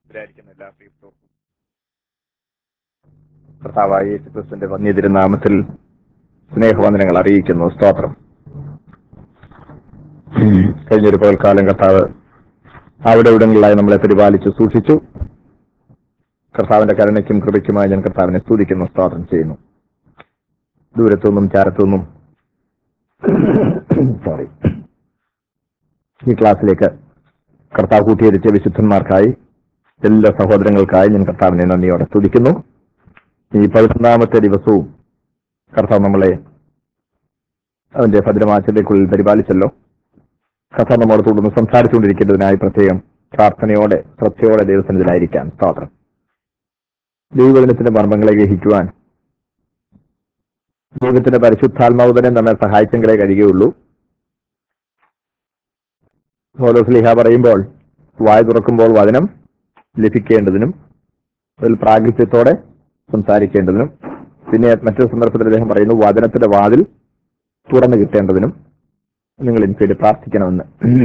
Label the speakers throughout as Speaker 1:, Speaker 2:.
Speaker 1: ഇതിലായിരിക്കുന്ന എല്ലാ പ്രിയപ്പെട്ടവർക്കും കർത്താവായ യേശുക്രിസ്തുവിന്റെ വന്യ തിരുനാമത്തിൽ സ്നേഹവന്ദനങ്ങൾ അറിയിക്കുന്നു സ്തോത്രം കഴിഞ്ഞൊരു പകൽക്കാലം കർത്താവ് അവിടെ ഇവിടങ്ങളിലായി നമ്മളെ പരിപാലിച്ചു സൂക്ഷിച്ചു കർത്താവിന്റെ കരുണയ്ക്കും കൃപയ്ക്കുമായി ഞാൻ കർത്താവിനെ സ്തുതിക്കുന്നു സ്തോത്രം ചെയ്യുന്നു ദൂരത്തുനിന്നും ചാരത്തുനിന്നും സോറി ഈ ക്ലാസ്സിലേക്ക് കർത്താവ് കൂട്ടിയരിച്ച വിശുദ്ധന്മാർക്കായി എല്ലാ സഹോദരങ്ങൾക്കായി ഞാൻ കർത്താവിനെ നന്ദിയോടെ സ്തുതിക്കുന്നു ഈ പതിനൊന്നാമത്തെ ദിവസവും കർത്താവ് നമ്മളെ അവന്റെ ഭദ്രമാച്ചതയ്ക്കുള്ളിൽ പരിപാലിച്ചല്ലോ കർത്താവ് നമ്മോട് തുടർന്ന് സംസാരിച്ചുകൊണ്ടിരിക്കേണ്ടതിനായി പ്രത്യേകം പ്രാർത്ഥനയോടെ ശ്രദ്ധയോടെ ദൈവസന്നിധിയിലായിരിക്കാൻ സ്തോത്രം ദൈവദിനത്തിന്റെ മർമ്മങ്ങളെ ഗ്രഹിക്കുവാൻ ദൈവത്തിന്റെ പരിശുദ്ധാത്മാവ് തന്നെ നമ്മെ സഹായിച്ചെങ്കിലേ കഴിയുകയുള്ളൂ പൗലോസ്ലിഹ പറയുമ്പോൾ വായ തുറക്കുമ്പോൾ വചനം ലഭിക്കേണ്ടതിനും അതിൽ പ്രാഗൽഭ്യത്തോടെ സംസാരിക്കേണ്ടതിനും പിന്നെ മറ്റൊരു സന്ദർഭത്തിൽ അദ്ദേഹം പറയുന്നു വചനത്തിന്റെ വാതിൽ തുറന്നു കിട്ടേണ്ടതിനും നിങ്ങൾ എനിക്ക് വേണ്ടി പ്രാർത്ഥിക്കണമെന്ന്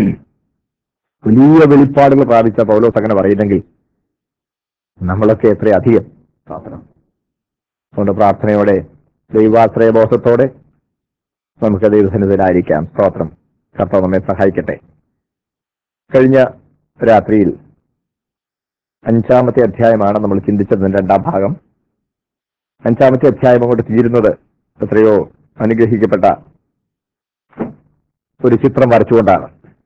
Speaker 1: വലിയ വെളിപ്പാടുകൾ പ്രാപിച്ച പൗലോസ് അങ്ങനെ പറയുന്നെങ്കിൽ നമ്മളൊക്കെ എത്രയധികം പ്രാർത്ഥന അതുകൊണ്ട് പ്രാർത്ഥനയോടെ ദൈവാശ്രയ ബോധത്തോടെ നമുക്ക് ദൈവസന്നിധിയിലായിരിക്കാം സ്തോത്രം കർത്താവ് നമ്മെ സഹായിക്കട്ടെ കഴിഞ്ഞ രാത്രിയിൽ അഞ്ചാമത്തെ അധ്യായമാണ് നമ്മൾ ചിന്തിച്ചതിന്റെ രണ്ടാം ഭാഗം അഞ്ചാമത്തെ അധ്യായം അങ്ങോട്ട് തീരുന്നത് എത്രയോ അനുഗ്രഹിക്കപ്പെട്ട ഒരു ചിത്രം വരച്ചുകൊണ്ടാണ്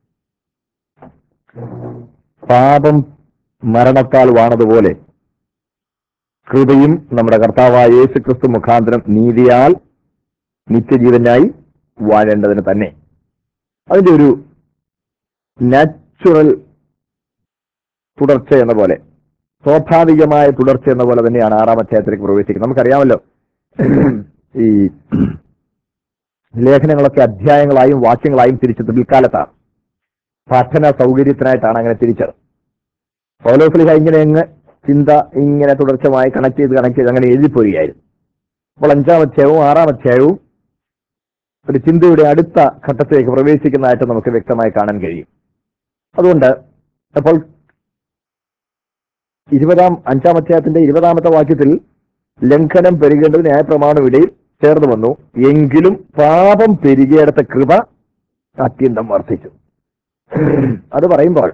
Speaker 1: പാപം മരണത്താൽ വാണതുപോലെ കൃപയും നമ്മുടെ കർത്താവായ യേശു ക്രിസ്തു മുഖാന്തരം നീതിയാൽ നിത്യജീവനായി വാഴേണ്ടതിന് തന്നെ അതിന്റെ ഒരു നാച്ചുറൽ തുടർച്ച എന്ന പോലെ സ്വാഭാവികമായ തുടർച്ച എന്ന പോലെ തന്നെയാണ് ആറാം അധ്യായത്തിലേക്ക് പ്രവേശിക്കുന്നത് നമുക്കറിയാമല്ലോ ഈ ലേഖനങ്ങളൊക്കെ അധ്യായങ്ങളായും വാക്യങ്ങളായും തിരിച്ചത് പിൽക്കാലത്താണ് പഠന സൗകര്യത്തിനായിട്ടാണ് അങ്ങനെ തിരിച്ചത് പൗലോസ്ലിഹ ഇങ്ങനെ അങ്ങ് ചിന്ത ഇങ്ങനെ തുടർച്ചയായി കണക്ട് ചെയ്ത് കണക്ട് ചെയ്ത് അങ്ങനെ എഴുതിപ്പോവുകയായിരുന്നു അപ്പോൾ അഞ്ചാം അധ്യായവും ആറാം അധ്യായവും ഒരു ചിന്തയുടെ അടുത്ത ഘട്ടത്തിലേക്ക് പ്രവേശിക്കുന്നതായിട്ട് നമുക്ക് വ്യക്തമായി കാണാൻ കഴിയും അതുകൊണ്ട് അപ്പോൾ ഇരുപതാം അഞ്ചാം അധ്യായത്തിന്റെ ഇരുപതാമത്തെ വാക്യത്തിൽ ലംഘനം പെരുകേണ്ടത് ന്യായപ്രമാണം ഇടയിൽ ചേർന്ന് വന്നു എങ്കിലും പാപം പെരുകിയെടുത്ത കൃപ അത്യന്തം വർദ്ധിച്ചു അത് പറയുമ്പോൾ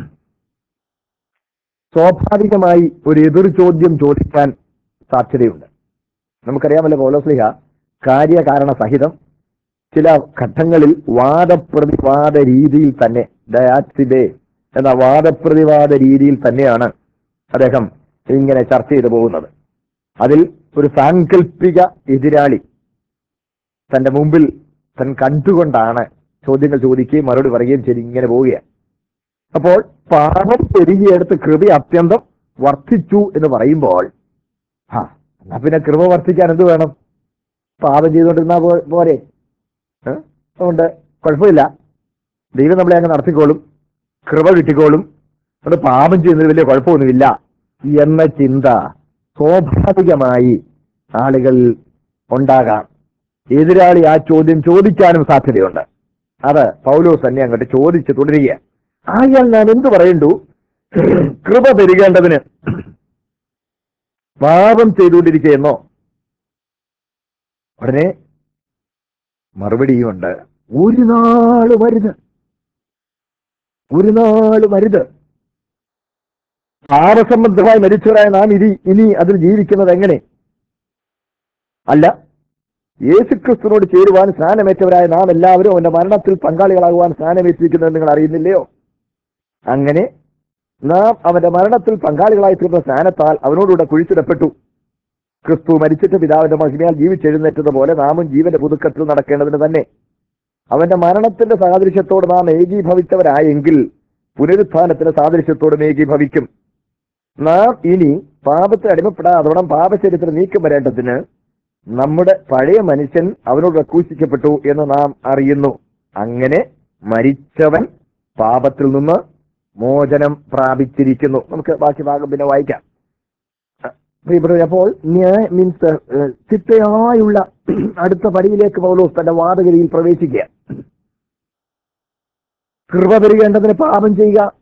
Speaker 1: സ്വാഭാവികമായി ഒരു എതിർ ചോദ്യം ചോദിക്കാൻ സാധ്യതയുണ്ട് നമുക്കറിയാമല്ലോ പൗലോസ്ലിഹ കാര്യകാരണ സഹിതം ചില ഘട്ടങ്ങളിൽ വാദപ്രതിവാദ രീതിയിൽ തന്നെ ഡയാക്സിബേ എന്ന വാദപ്രതിവാദ രീതിയിൽ തന്നെയാണ് അദ്ദേഹം ഇങ്ങനെ ചർച്ച ചെയ്തു പോകുന്നത് അതിൽ ഒരു സാങ്കല്പിക എതിരാളി തന്റെ മുമ്പിൽ തൻ കണ്ടുകൊണ്ടാണ് ചോദ്യങ്ങൾ ചോദിക്കുകയും മറുപടി പറയുകയും ചെയ്ത് ഇങ്ങനെ പോവുകയാണ് അപ്പോൾ പാപം പെരുകിയെടുത്ത് കൃപ അത്യന്തം വർദ്ധിച്ചു എന്ന് പറയുമ്പോൾ ആ എന്നാ പിന്നെ കൃപ വർദ്ധിക്കാൻ എന്ത് വേണം പാപം ചെയ്തുകൊണ്ടിരുന്നാ പോ- പോരെ ഏ? അതുകൊണ്ട് കുഴപ്പമില്ല ദൈവം നമ്മളെ അങ്ങ് നടത്തിക്കോളും കൃപ കിട്ടിക്കോളും അതുകൊണ്ട് പാപം ചെയ്യുന്നതിൽ വലിയ കുഴപ്പമൊന്നുമില്ല എന്ന ചിന്ത സ്വാഭാവികമായി ആളുകൾ ഉണ്ടാകാം എതിരാളി ആ ചോദ്യം ചോദിക്കാനും സാധ്യതയുണ്ട് അത് പൗലോസ് തന്നെ അങ്ങോട്ട് ചോദിച്ച് തുടരുക ആയാൽ ഞാൻ എന്തു പറയണ്ടു കൃപ പെരുകേണ്ടതിന് പാപം ചെയ്തുകൊണ്ടിരിക്കുകയെന്നോ ഉടനെ മറുപടിയുമുണ്ട് ഒരു നാളും അരുത് ഒരു നാളും അരുത് പാപസംബന്ധമായി മരിച്ചവരായ നാം ഇനി ഇനി അതിൽ ജീവിക്കുന്നത് എങ്ങനെ അല്ല യേശുക്രിസ്തുവിനോട് ചേരുവാൻ സ്നാനമേറ്റവരായ നാം എല്ലാവരും അവന്റെ മരണത്തിൽ പങ്കാളികളാകുവാൻ സ്നാനമേറ്റിരിക്കുന്നത് നിങ്ങൾ അറിയുന്നില്ലയോ അങ്ങനെ നാം അവന്റെ മരണത്തിൽ പങ്കാളികളായി തീർന്ന സ്നാനത്താൽ അവനോടുകൂടെ കുഴിച്ചിടപ്പെട്ടു ക്രിസ്തു മരിച്ചിട്ട് പിതാവിന്റെ മഹിമയാൽ ജീവിച്ചെഴുന്നേറ്റത് പോലെ നാമും ജീവന്റെ പുതുക്കത്തിൽ നടക്കേണ്ടതിന് തന്നെ അവന്റെ മരണത്തിന്റെ സാദൃശ്യത്തോട് നാം ഏകീഭവിച്ചവരായെങ്കിൽ പുനരുത്ഥാനത്തിന്റെ സാദൃശ്യത്തോടും ഏകീഭവിക്കും നാം ഇനി പാപത്തിന് അടിമപ്പെടാതോണം പാപചരിത്രം നീക്കം വരേണ്ടതിന് നമ്മുടെ പഴയ മനുഷ്യൻ അവനോട് ക്രൂശിക്കപ്പെട്ടു എന്ന് നാം അറിയുന്നു അങ്ങനെ മരിച്ചവൻ പാപത്തിൽ നിന്ന് മോചനം പ്രാപിച്ചിരിക്കുന്നു നമുക്ക് ബാക്കി ഭാഗം പിന്നെ വായിക്കാം പ്രിയപ്പെട്ടവരെ, അപ്പോൾ ന്യായ മീൻസ് ചിട്ടയായുള്ള അടുത്ത പടിയിലേക്ക് പൗലോസ് തന്റെ വാദഗതിയിൽ പ്രവേശിക്കുക കൃപ പെരുകേണ്ടതിന് പാപം ചെയ്യുക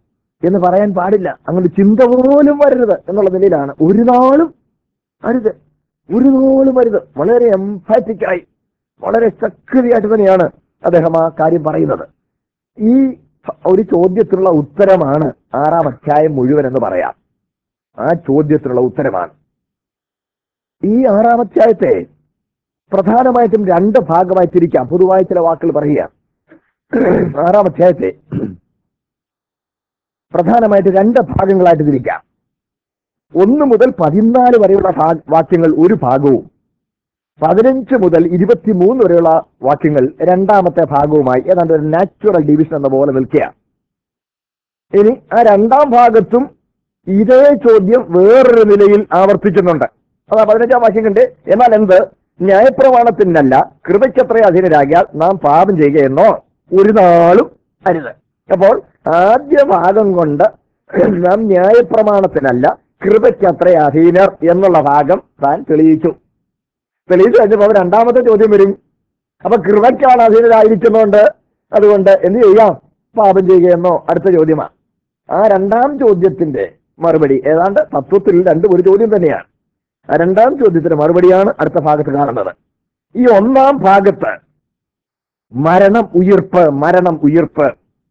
Speaker 1: എന്ന് പറയാൻ പാടില്ല അങ്ങനെ ചിന്ത പോലും വരരുത് എന്നുള്ള നിലയിലാണ് ഒരു നാളും അരുത് ഒരു നാളും അരുത് വളരെ എംഫാറ്റിക്കായി വളരെ ശക്തിയായിട്ട് തന്നെയാണ് അദ്ദേഹം ആ കാര്യം പറയുന്നത് ഈ ഒരു ചോദ്യത്തിനുള്ള ഉത്തരമാണ് ആറാം അധ്യായം മുഴുവൻ എന്ന് പറയാം ആ ചോദ്യത്തിനുള്ള ഉത്തരമാണ് ഈ ആറാം അധ്യായത്തെ പ്രധാനമായിട്ടും രണ്ട് ഭാഗമായി തിരിക്കാം പൊതുവായി ചില വാക്കുകൾ പറയുക ആറാം അധ്യായത്തെ പ്രധാനമായിട്ട് രണ്ട് ഭാഗങ്ങളായിട്ട് തിരിക്കാം ഒന്ന് മുതൽ പതിനാല് വരെയുള്ള ഭാ- വാക്യങ്ങൾ ഒരു ഭാഗവും പതിനഞ്ച് മുതൽ ഇരുപത്തിമൂന്ന് വരെയുള്ള വാക്യങ്ങൾ രണ്ടാമത്തെ ഭാഗവുമായി ഏതാണ്ട് ഒരു നാച്ചുറൽ ഡിവിഷൻ എന്ന പോലെ നിൽക്കുക ഇനി ആ രണ്ടാം ഭാഗത്തും ഇതേ ചോദ്യം വേറൊരു നിലയിൽ ആവർത്തിക്കുന്നുണ്ട് അതാ പതിനഞ്ചാം വാക്യം കണ്ട് എന്നാൽ എന്ത് ന്യായപ്രമാണത്തിനല്ല കൃപയ്ക്കത്ര അധീനരാകിയാൽ നാം പാപം ചെയ്യുകയെന്നോ ഒരു നാളും അരുത് അപ്പോൾ ആദ്യ ഭാഗം കൊണ്ട് നാം ന്യായപ്രമാണത്തിനല്ല കൃപയ്ക്കത്ര അധീനർ എന്നുള്ള ഭാഗം താൻ തെളിയിച്ചു തെളിയിച്ചു കഴിഞ്ഞപ്പോൾ രണ്ടാമത്തെ ചോദ്യം വരും അപ്പൊ കൃപയ്ക്കാണ് അധീനരായിരിക്കുന്നുണ്ട് അതുകൊണ്ട് എന്ത് ചെയ്യാം പാപം ചെയ്യുകയെന്നോ അടുത്ത ചോദ്യമാണ് ആ രണ്ടാം ചോദ്യത്തിന്റെ മറുപടി ഏതാണ്ട് തത്വത്തിൽ രണ്ട് ഒരു ചോദ്യം തന്നെയാണ് ആ രണ്ടാം ചോദ്യത്തിന്റെ മറുപടിയാണ് അടുത്ത ഭാഗത്ത് കാണുന്നത് ഈ ഒന്നാം ഭാഗത്ത് മരണം ഉയിർപ്പ് മരണം ഉയിർപ്പ്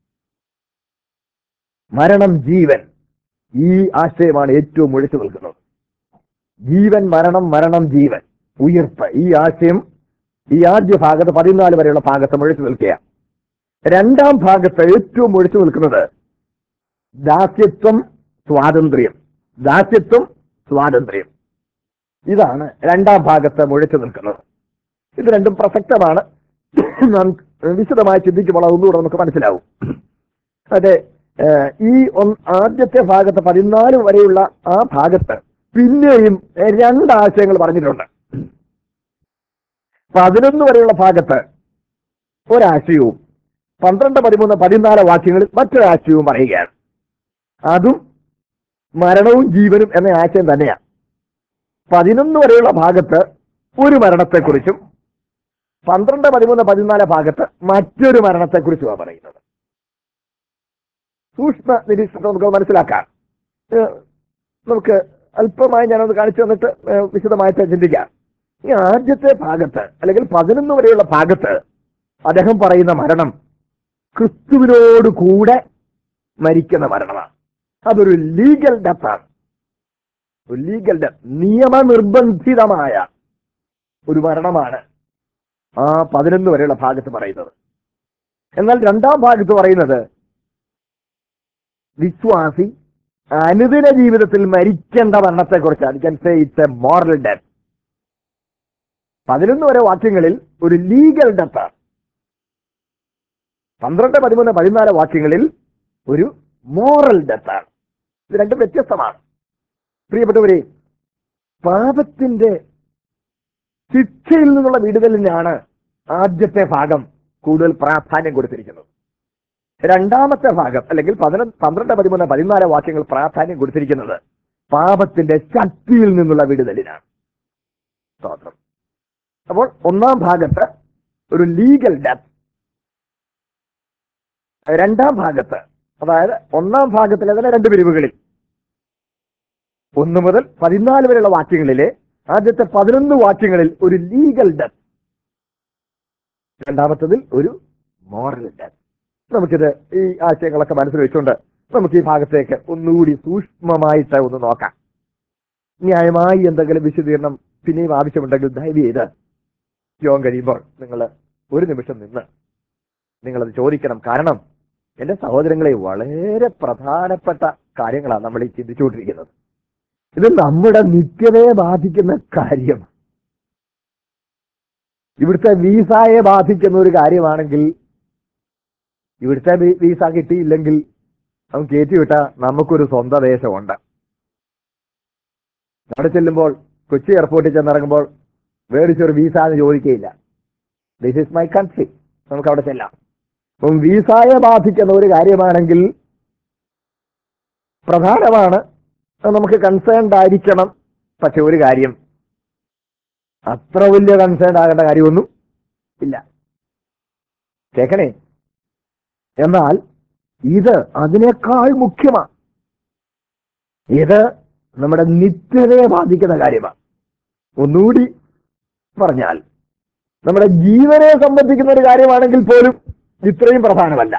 Speaker 1: മരണം ജീവൻ ഈ ആശയമാണ് ഏറ്റവും മുഴിച്ചു നിൽക്കുന്നത് ജീവൻ മരണം മരണം ജീവൻ ഉയിർപ്പ് ഈ ആശയം ഈ ആദ്യ ഭാഗത്ത് പതിനാല് വരെയുള്ള ഭാഗത്ത് മുഴിച്ചു നിൽക്കുക രണ്ടാം ഭാഗത്ത് ഏറ്റവും മുഴിച്ചു നിൽക്കുന്നത് ദാസ്യത്വം സ്വാതന്ത്ര്യം ദാസ്യത്വം സ്വാതന്ത്ര്യം ഇതാണ് രണ്ടാം ഭാഗത്ത് മുഴച്ചു നിൽക്കുന്നത് ഇത് രണ്ടും പ്രസക്തമാണ് നാം വിശദമായി ചിന്തിക്കുമ്പോൾ അതൊന്നുകൂടെ നമുക്ക് മനസ്സിലാവും അതെ ഏഹ്, ഈ ഒന്ന് ആദ്യത്തെ ഭാഗത്ത് പതിനാല് വരെയുള്ള ആ ഭാഗത്ത് പിന്നെയും ഏഹ്, രണ്ട് ആശയങ്ങൾ പറഞ്ഞിട്ടുണ്ട് പതിനൊന്ന് വരെയുള്ള ഭാഗത്ത് ഒരാശയവും പന്ത്രണ്ട് പതിമൂന്ന് പതിനാല് വാക്യങ്ങളിൽ മറ്റൊരാശയവും പറയുകയാണ് അതും മരണവും ജീവനും എന്ന ആശയം തന്നെയാണ് പതിനൊന്ന് വരെയുള്ള ഭാഗത്ത് ഒരു മരണത്തെക്കുറിച്ചും പന്ത്രണ്ട് പതിമൂന്ന് പതിനാല് ഭാഗത്ത് മറ്റൊരു മരണത്തെക്കുറിച്ചുമാണ് പറയുന്നത് സൂക്ഷ്മ നിരീക്ഷണം നമുക്ക് മനസ്സിലാക്കാം ഏഹ് നമുക്ക് അല്പമായി ഞാനത് കാണിച്ചു തന്നിട്ട് ഏഹ് വിശദമായിട്ട് ചിന്തിക്കാം ഈ ആദ്യത്തെ ഭാഗത്ത് അല്ലെങ്കിൽ പതിനൊന്ന് വരെയുള്ള ഭാഗത്ത് അദ്ദേഹം പറയുന്ന മരണം ക്രിസ്തുവിനോട് കൂടെ മരിക്കുന്ന മരണമാണ് അതൊരു ലീഗൽ ഡെത്താണ് ഒരു ലീഗൽ ഡെത്ത് നിയമനിർബന്ധിതമായ ഒരു മരണമാണ് ആ പതിനൊന്ന് വരെയുള്ള ഭാഗത്ത് പറയുന്നത് എന്നാൽ രണ്ടാം ഭാഗത്ത് പറയുന്നത് വിശ്വാസി അനുദിന ജീവിതത്തിൽ മരിക്കേണ്ട മരണത്തെക്കുറിച്ചാണ് can say it's a moral death പതിനൊന്ന് വരെ വാക്യങ്ങളിൽ ഒരു ലീഗൽ ഡെത്താണ് പന്ത്രണ്ട് പതിമൂന്ന് പതിനാല് വാക്യങ്ങളിൽ ഒരു മോറൽ ഡെത്താണ് ഇത് രണ്ടും വ്യത്യസ്തമാണ് പ്രിയപ്പെട്ടവരെ പാപത്തിന്റെ ശിക്ഷയിൽ നിന്നുള്ള വിടുതലിനാണ് ആദ്യത്തെ ഭാഗം കൂടുതൽ പ്രാധാന്യം കൊടുത്തിരിക്കുന്നത് രണ്ടാമത്തെ ഭാഗം അല്ലെങ്കിൽ പതിന പന്ത്രണ്ട് പതിമൂന്ന് പതിനാല് വാക്യങ്ങൾ പ്രാധാന്യം കൊടുത്തിരിക്കുന്നത് പാപത്തിന്റെ ശക്തിയിൽ നിന്നുള്ള വിടുതലിനാണ് സ്തോത്രം അപ്പോൾ ഒന്നാം ഭാഗത്ത് ഒരു ലീഗൽ ഡെത്ത് രണ്ടാം ഭാഗത്ത് അതായത് ഒന്നാം ഭാഗത്തിലെ തന്നെ രണ്ട് പിരിവുകളിൽ ഒന്ന് മുതൽ പതിനാല് വരെയുള്ള വാക്യങ്ങളിലെ ആദ്യത്തെ പതിനൊന്ന് വാക്യങ്ങളിൽ ഒരു ലീഗൽ ഡെത്ത് രണ്ടാമത്തതിൽ ഒരു മോറൽ ഡെത്ത് നമുക്കിത് ഈ ആശയങ്ങളൊക്കെ മനസ്സിൽ വെച്ചുകൊണ്ട് നമുക്ക് ഈ ഭാഗത്തേക്ക് ഒന്നുകൂടി സൂക്ഷ്മമായിട്ട് ഒന്ന് നോക്കാം ന്യായമായി എന്തെങ്കിലും വിശദീകരണം പിന്നെയും ആവശ്യമുണ്ടെങ്കിൽ ദയവ് ചെയ്ത് യോഗം കഴിയുമ്പോൾ നിങ്ങൾ ഒരു നിമിഷം നിന്ന് നിങ്ങളത് ചോദിക്കണം കാരണം എന്റെ സഹോദരങ്ങളെ വളരെ പ്രധാനപ്പെട്ട കാര്യങ്ങളാണ് നമ്മൾ ഈ ചിന്തിച്ചുകൊണ്ടിരിക്കുന്നത് ഇത് നമ്മുടെ നിത്യതയെ ബാധിക്കുന്ന കാര്യം ഇവിടുത്തെ വീസായെ ബാധിക്കുന്ന ഒരു കാര്യമാണെങ്കിൽ ഇവിടുത്തെ വി- വീസ കിട്ടിയില്ലെങ്കിൽ അവൻ കയറ്റിവിട്ട നമുക്കൊരു സ്വന്തം ദേശമുണ്ട് അവിടെ ചെല്ലുമ്പോൾ കൊച്ചി എയർപോർട്ടിൽ ചെന്നിറങ്ങുമ്പോൾ വേടിച്ചൊരു വീസ എന്ന് ചോദിക്കുകയില്ല ദിസ് ഇസ് മൈ കൺട്രി നമുക്ക് അവിടെ ചെല്ലാം അപ്പം വീസായെ ബാധിക്കുന്ന ഒരു കാര്യമാണെങ്കിൽ പ്രധാനമാണ് അത് നമുക്ക് കൺസേൺഡ് ആയിരിക്കണം പക്ഷെ ഒരു കാര്യം അത്ര വലിയ കൺസേൺ ആകേണ്ട കാര്യമൊന്നും ഇല്ല കേൾക്കണേ എന്നാൽ ഇത് അതിനേക്കാൾ മുഖ്യമാണ് ഇത് നമ്മുടെ നിത്യതയെ ബാധിക്കുന്ന കാര്യമാണ് ഒന്നുകൂടി പറഞ്ഞാൽ നമ്മുടെ ജീവനെ സംബന്ധിക്കുന്ന ഒരു കാര്യമാണെങ്കിൽ പോലും ഇത്രയും പ്രധാനമല്ല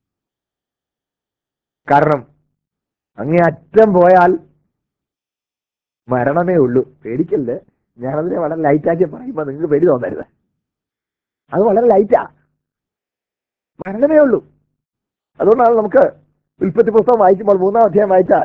Speaker 1: കാരണം അങ്ങേ അറ്റം പോയാൽ മരണമേ ഉള്ളൂ പേടിക്കല്ലേ ഞാനതിനെ വളരെ ലൈറ്റാക്കി പറയുമ്പോൾ നിങ്ങൾക്ക് പേടി തോന്നരുത് അത് വളരെ ലൈറ്റാ മരണമേ ഉള്ളൂ അതുകൊണ്ടാണ് നമുക്ക് ഉൽപ്പത്തി പുസ്തകം വായിക്കുമ്പോൾ മൂന്നാം അധ്യായം വായിച്ചാൽ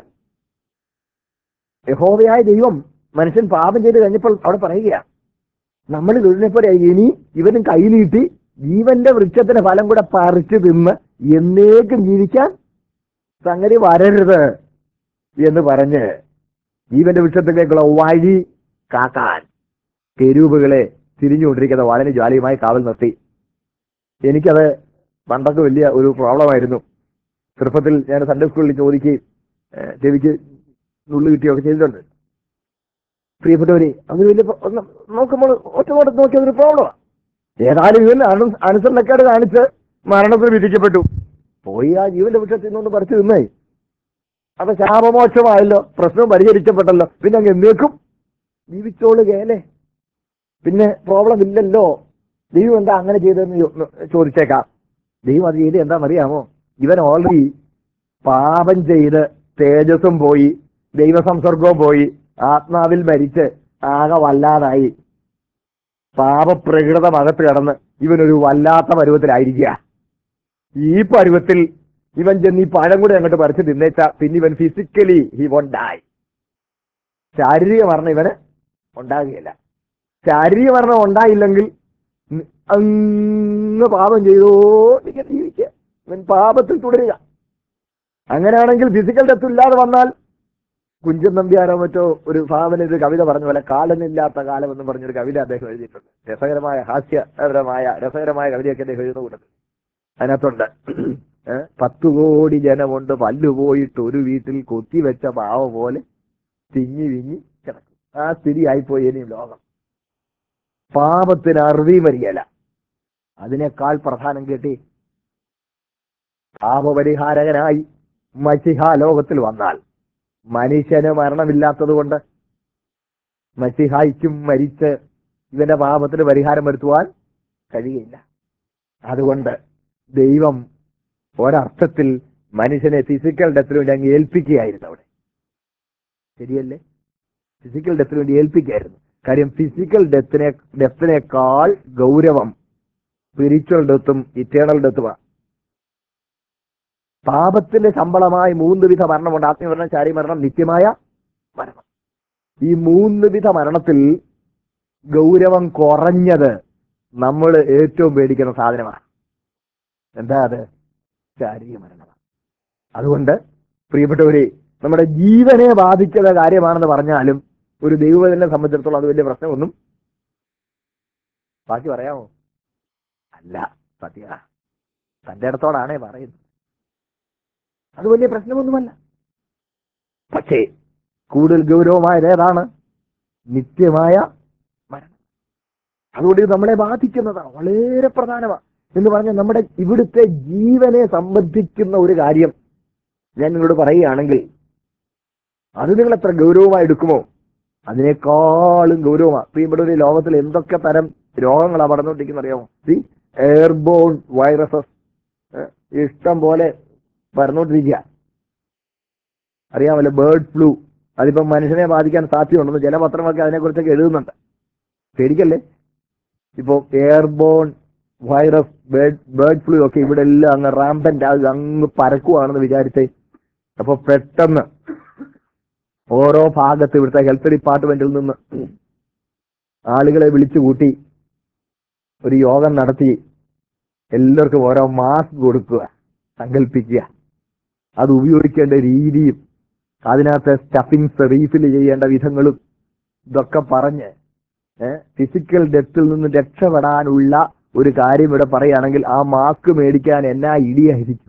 Speaker 1: യഹോവയായ ദൈവം മനുഷ്യൻ പാപം ചെയ്ത് കഴിഞ്ഞപ്പോൾ അവിടെ പറയുകയാണ് നമ്മൾ ഇതിനെപ്പോലെ ഇനി ഇവനും കയ്യിലീട്ടി ജീവന്റെ വൃക്ഷത്തിന്റെ ഫലം കൂടെ പറിച്ചു തിന്ന് എന്നേക്കും ജീവിക്കാൻ സംഗതി വരരുത് എന്ന് പറഞ്ഞ് ജീവന്റെ വൃക്ഷത്തിലേക്കുള്ള വഴി കാക്കാൻ കെരൂപുകളെ തിരിഞ്ഞുകൊണ്ടിരിക്കുന്ന വളരെ ജ്വാലിയുമായി കാവൽ നിർത്തി എനിക്കത് പണ്ടൊക്കെ വലിയ ഒരു പ്രോബ്ലമായിരുന്നു ചെറുപ്പത്തിൽ ഞാൻ സൺഡേ സ്കൂളിൽ ചോദിക്കുകയും ഏഹ്, ചെവിക്ക് നുള്ളു കിട്ടുകയൊക്കെ ചെയ്തിട്ടുണ്ട് പ്രിയപ്പെട്ടവരെ അത് വലിയ പ്ര- ഒന്ന് നോക്കുമ്പോൾ ഒറ്റ നോട്ടത്തിൽ നോക്കിയ ഒരു പ്രോബ്ലമാണ് ഏതായാലും ഇവൻ അനു അനുസരണക്കേട് കാണിച്ച് മരണത്തിന് വിധിക്കപ്പെട്ടു പോയി ആ ജീവന്റെ വൃക്ഷത്തിൽ നിന്നൊന്ന് പറിച്ചു തിന്നേ അപ്പൊ ശാപമോക്ഷമായല്ലോ പ്രശ്നം പരിഹരിക്കപ്പെട്ടല്ലോ പിന്നെ അങ്ങ് എന്നേക്കും ജീവിച്ചോളുകയല്ലേ പിന്നെ പ്രോബ്ലം ഇല്ലല്ലോ ദൈവം എന്താ അങ്ങനെ ചെയ്തതെന്ന് ചോ- ചോദിച്ചേക്കാം ദൈവം അത് ചെയ്ത് എന്താണെന്നറിയാമോ ഇവൻ ഓൾറെഡി പാപം ചെയ്ത് തേജസ്സും പോയി ദൈവസംസർഗവും പോയി ആത്മാവിൽ മരിച്ച് ആകെ വല്ലാതായി പാപപ്രകൃതം അകത്ത് കിടന്ന് ഇവനൊരു വല്ലാത്ത പരുവത്തിലായിരിക്കുക ഈ പരുവത്തിൽ ഇവൻ ചെന്ന് ഈ പഴം കൂടെ അങ്ങോട്ട് പറിച്ച് തിന്നേച്ച പിന്നെ ഇവൻ ഫിസിക്കലി ഹി വോണ്ട് ഡായ് ശാരീരിക മരണം ഇവന് ഉണ്ടാകുകയില്ല ശാരീരിക മരണം ഉണ്ടായില്ലെങ്കിൽ ഉം അങ്ങ് പാപം ചെയ്തോ ഇങ്ങനെ ജീവിക്കുക ഇവൻ പാപത്തിൽ തുടരുക അങ്ങനെയാണെങ്കിൽ ഫിസിക്കൽ ഡെത്ത് ഇല്ലാതെ വന്നാൽ കുഞ്ചൻ നമ്പ്യാരോ മറ്റോ ഒരു ഭാവന ഒരു കവിത പറഞ്ഞ പോലെ കാലനില്ലാത്ത കാലം എന്ന് പറഞ്ഞൊരു കവിത അദ്ദേഹം എഴുതിയിട്ടുണ്ട് രസകരമായ ഹാസ്യപരമായ രസകരമായ കവിതയൊക്കെ അദ്ദേഹം എഴുതുന്ന കൂട്ടത്തിൽ അതിനകത്തുണ്ട് ഏ, പത്തു കോടി ജനമുണ്ട് പല്ലുപോയിട്ട് ഒരു വീട്ടിൽ കൊത്തിവെച്ച പാവ പോലെ തിങ്ങി വിങ്ങി കിടക്കും ആ സ്ഥിതി ആയിപ്പോയി ഇനിയും ലോകം പാപത്തിന് അറുതി വരികയല്ല അതിനേക്കാൾ പ്രധാനം കേട്ടി പാപപരിഹാരകനായി മസിഹ ലോകത്തിൽ വന്നാൽ മനുഷ്യന് മരണമില്ലാത്തത് കൊണ്ട് മസിഹായിക്കും മരിച്ച് ഇവന്റെ പാപത്തിന് പരിഹാരം വരുത്തുവാൻ കഴിയില്ല അതുകൊണ്ട് ദൈവം ഒരർത്ഥത്തിൽ മനുഷ്യനെ ഫിസിക്കൽ ഡെത്തിന് വേണ്ടി അങ്ങ് ഏൽപ്പിക്കുകയായിരുന്നു അവിടെ ശരിയല്ലേ ഫിസിക്കൽ ഡെത്തിന് വേണ്ടി ഏൽപ്പിക്കുകയായിരുന്നു കാര്യം ഫിസിക്കൽ ഡെത്തിനെ ഡെത്തിനേക്കാൾ ഗൗരവം സ്പിരിച്വൽ ഡെത്തും ഇറ്റേണൽ ഡെത്തുമാണ് പാപത്തിന്റെ ശമ്പളമായി മൂന്ന് വിധ മരണമുണ്ട് ആത്മീയമരണം ശാരീമരണം നിത്യമായ മരണം ഈ മൂന്ന് വിധ മരണത്തിൽ ഗൗരവം കുറഞ്ഞത് നമ്മൾ ഏറ്റവും പേടിക്കുന്ന സാധനമാണ് എന്താ അത് ശാരീരിക മരണമാണ് അതുകൊണ്ട് പ്രിയപ്പെട്ടവരെ നമ്മുടെ ജീവനെ ബാധിക്കുന്ന കാര്യമാണെന്ന് പറഞ്ഞാലും ഒരു ദൈവത്തിനെ സംബന്ധിച്ചിടത്തോളം അത് വലിയ പ്രശ്നമൊന്നും ബാക്കി പറയാമോ അല്ല സത്യ തന്റെ അടുത്തോടാണേ പറയുന്നത് അത് വലിയ പ്രശ്നമൊന്നുമല്ല പക്ഷേ കൂടുതൽ ഗൗരവമായത് ഏതാണ് നിത്യമായ മരണം അതുകൊണ്ട് ഇത് നമ്മളെ ബാധിക്കുന്നതാണ് വളരെ പ്രധാനമാണ് എന്ന് പറഞ്ഞാൽ നമ്മുടെ ഇവിടുത്തെ ജീവനെ സംബന്ധിക്കുന്ന ഒരു കാര്യം ഞാൻ നിങ്ങളോട് പറയുകയാണെങ്കിൽ അത് നിങ്ങൾ എത്ര ഗൗരവമായി എടുക്കുമോ അതിനേക്കാളും ഗൗരവമാണ് പ്രിയപ്പെട്ട ഒരു ലോകത്തിൽ എന്തൊക്കെ തരം രോഗങ്ങളാണ് പടർന്നുകൊണ്ടിരിക്കുന്ന അറിയാമോ ഈ എയർബോൺ വൈറസസ് ഇഷ്ടം പോലെ പരന്നുകൊണ്ടിരിക്കുക അറിയാമല്ലോ ബേർഡ് ഫ്ലൂ അതിപ്പം മനുഷ്യനെ ബാധിക്കാൻ സാധ്യതയുണ്ടെന്ന് ചില പത്രമൊക്കെ അതിനെക്കുറിച്ചൊക്കെ എഴുതുന്നുണ്ട് പേടിക്കല്ലേ ഇപ്പോൾ airborne virus bird bird flu ഒക്കെ ഇവിടെ എല്ലാം അങ്ങ് റാമ്പന്റ് ആകുക അങ്ങ് പരക്കുവാണെന്ന് വിചാരിച്ചേ അപ്പൊ പെട്ടെന്ന് ഓരോ ഭാഗത്ത് ഇവിടുത്തെ ഹെൽത്ത് ഡിപ്പാർട്ട്മെന്റിൽ നിന്ന് ആളുകളെ വിളിച്ചു കൂട്ടി ഒരു യോഗം നടത്തി എല്ലാവർക്കും ഓരോ മാസ്ക് കൊടുക്കുക സങ്കല്പിക്കുക അത് ഉപയോഗിക്കേണ്ട രീതിയും അതിനകത്ത് സ്റ്റഫിങ്സ് റീഫിൽ ചെയ്യേണ്ട വിധങ്ങളും ഇതൊക്കെ പറഞ്ഞ് ഫിസിക്കൽ ഡെത്തിൽ നിന്ന് രക്ഷപ്പെടാനുള്ള ഒരു കാര്യം ഇവിടെ പറയുകയാണെങ്കിൽ ആ മാസ്ക് മേടിക്കാൻ എന്നാ ഇടിയായിരിക്കും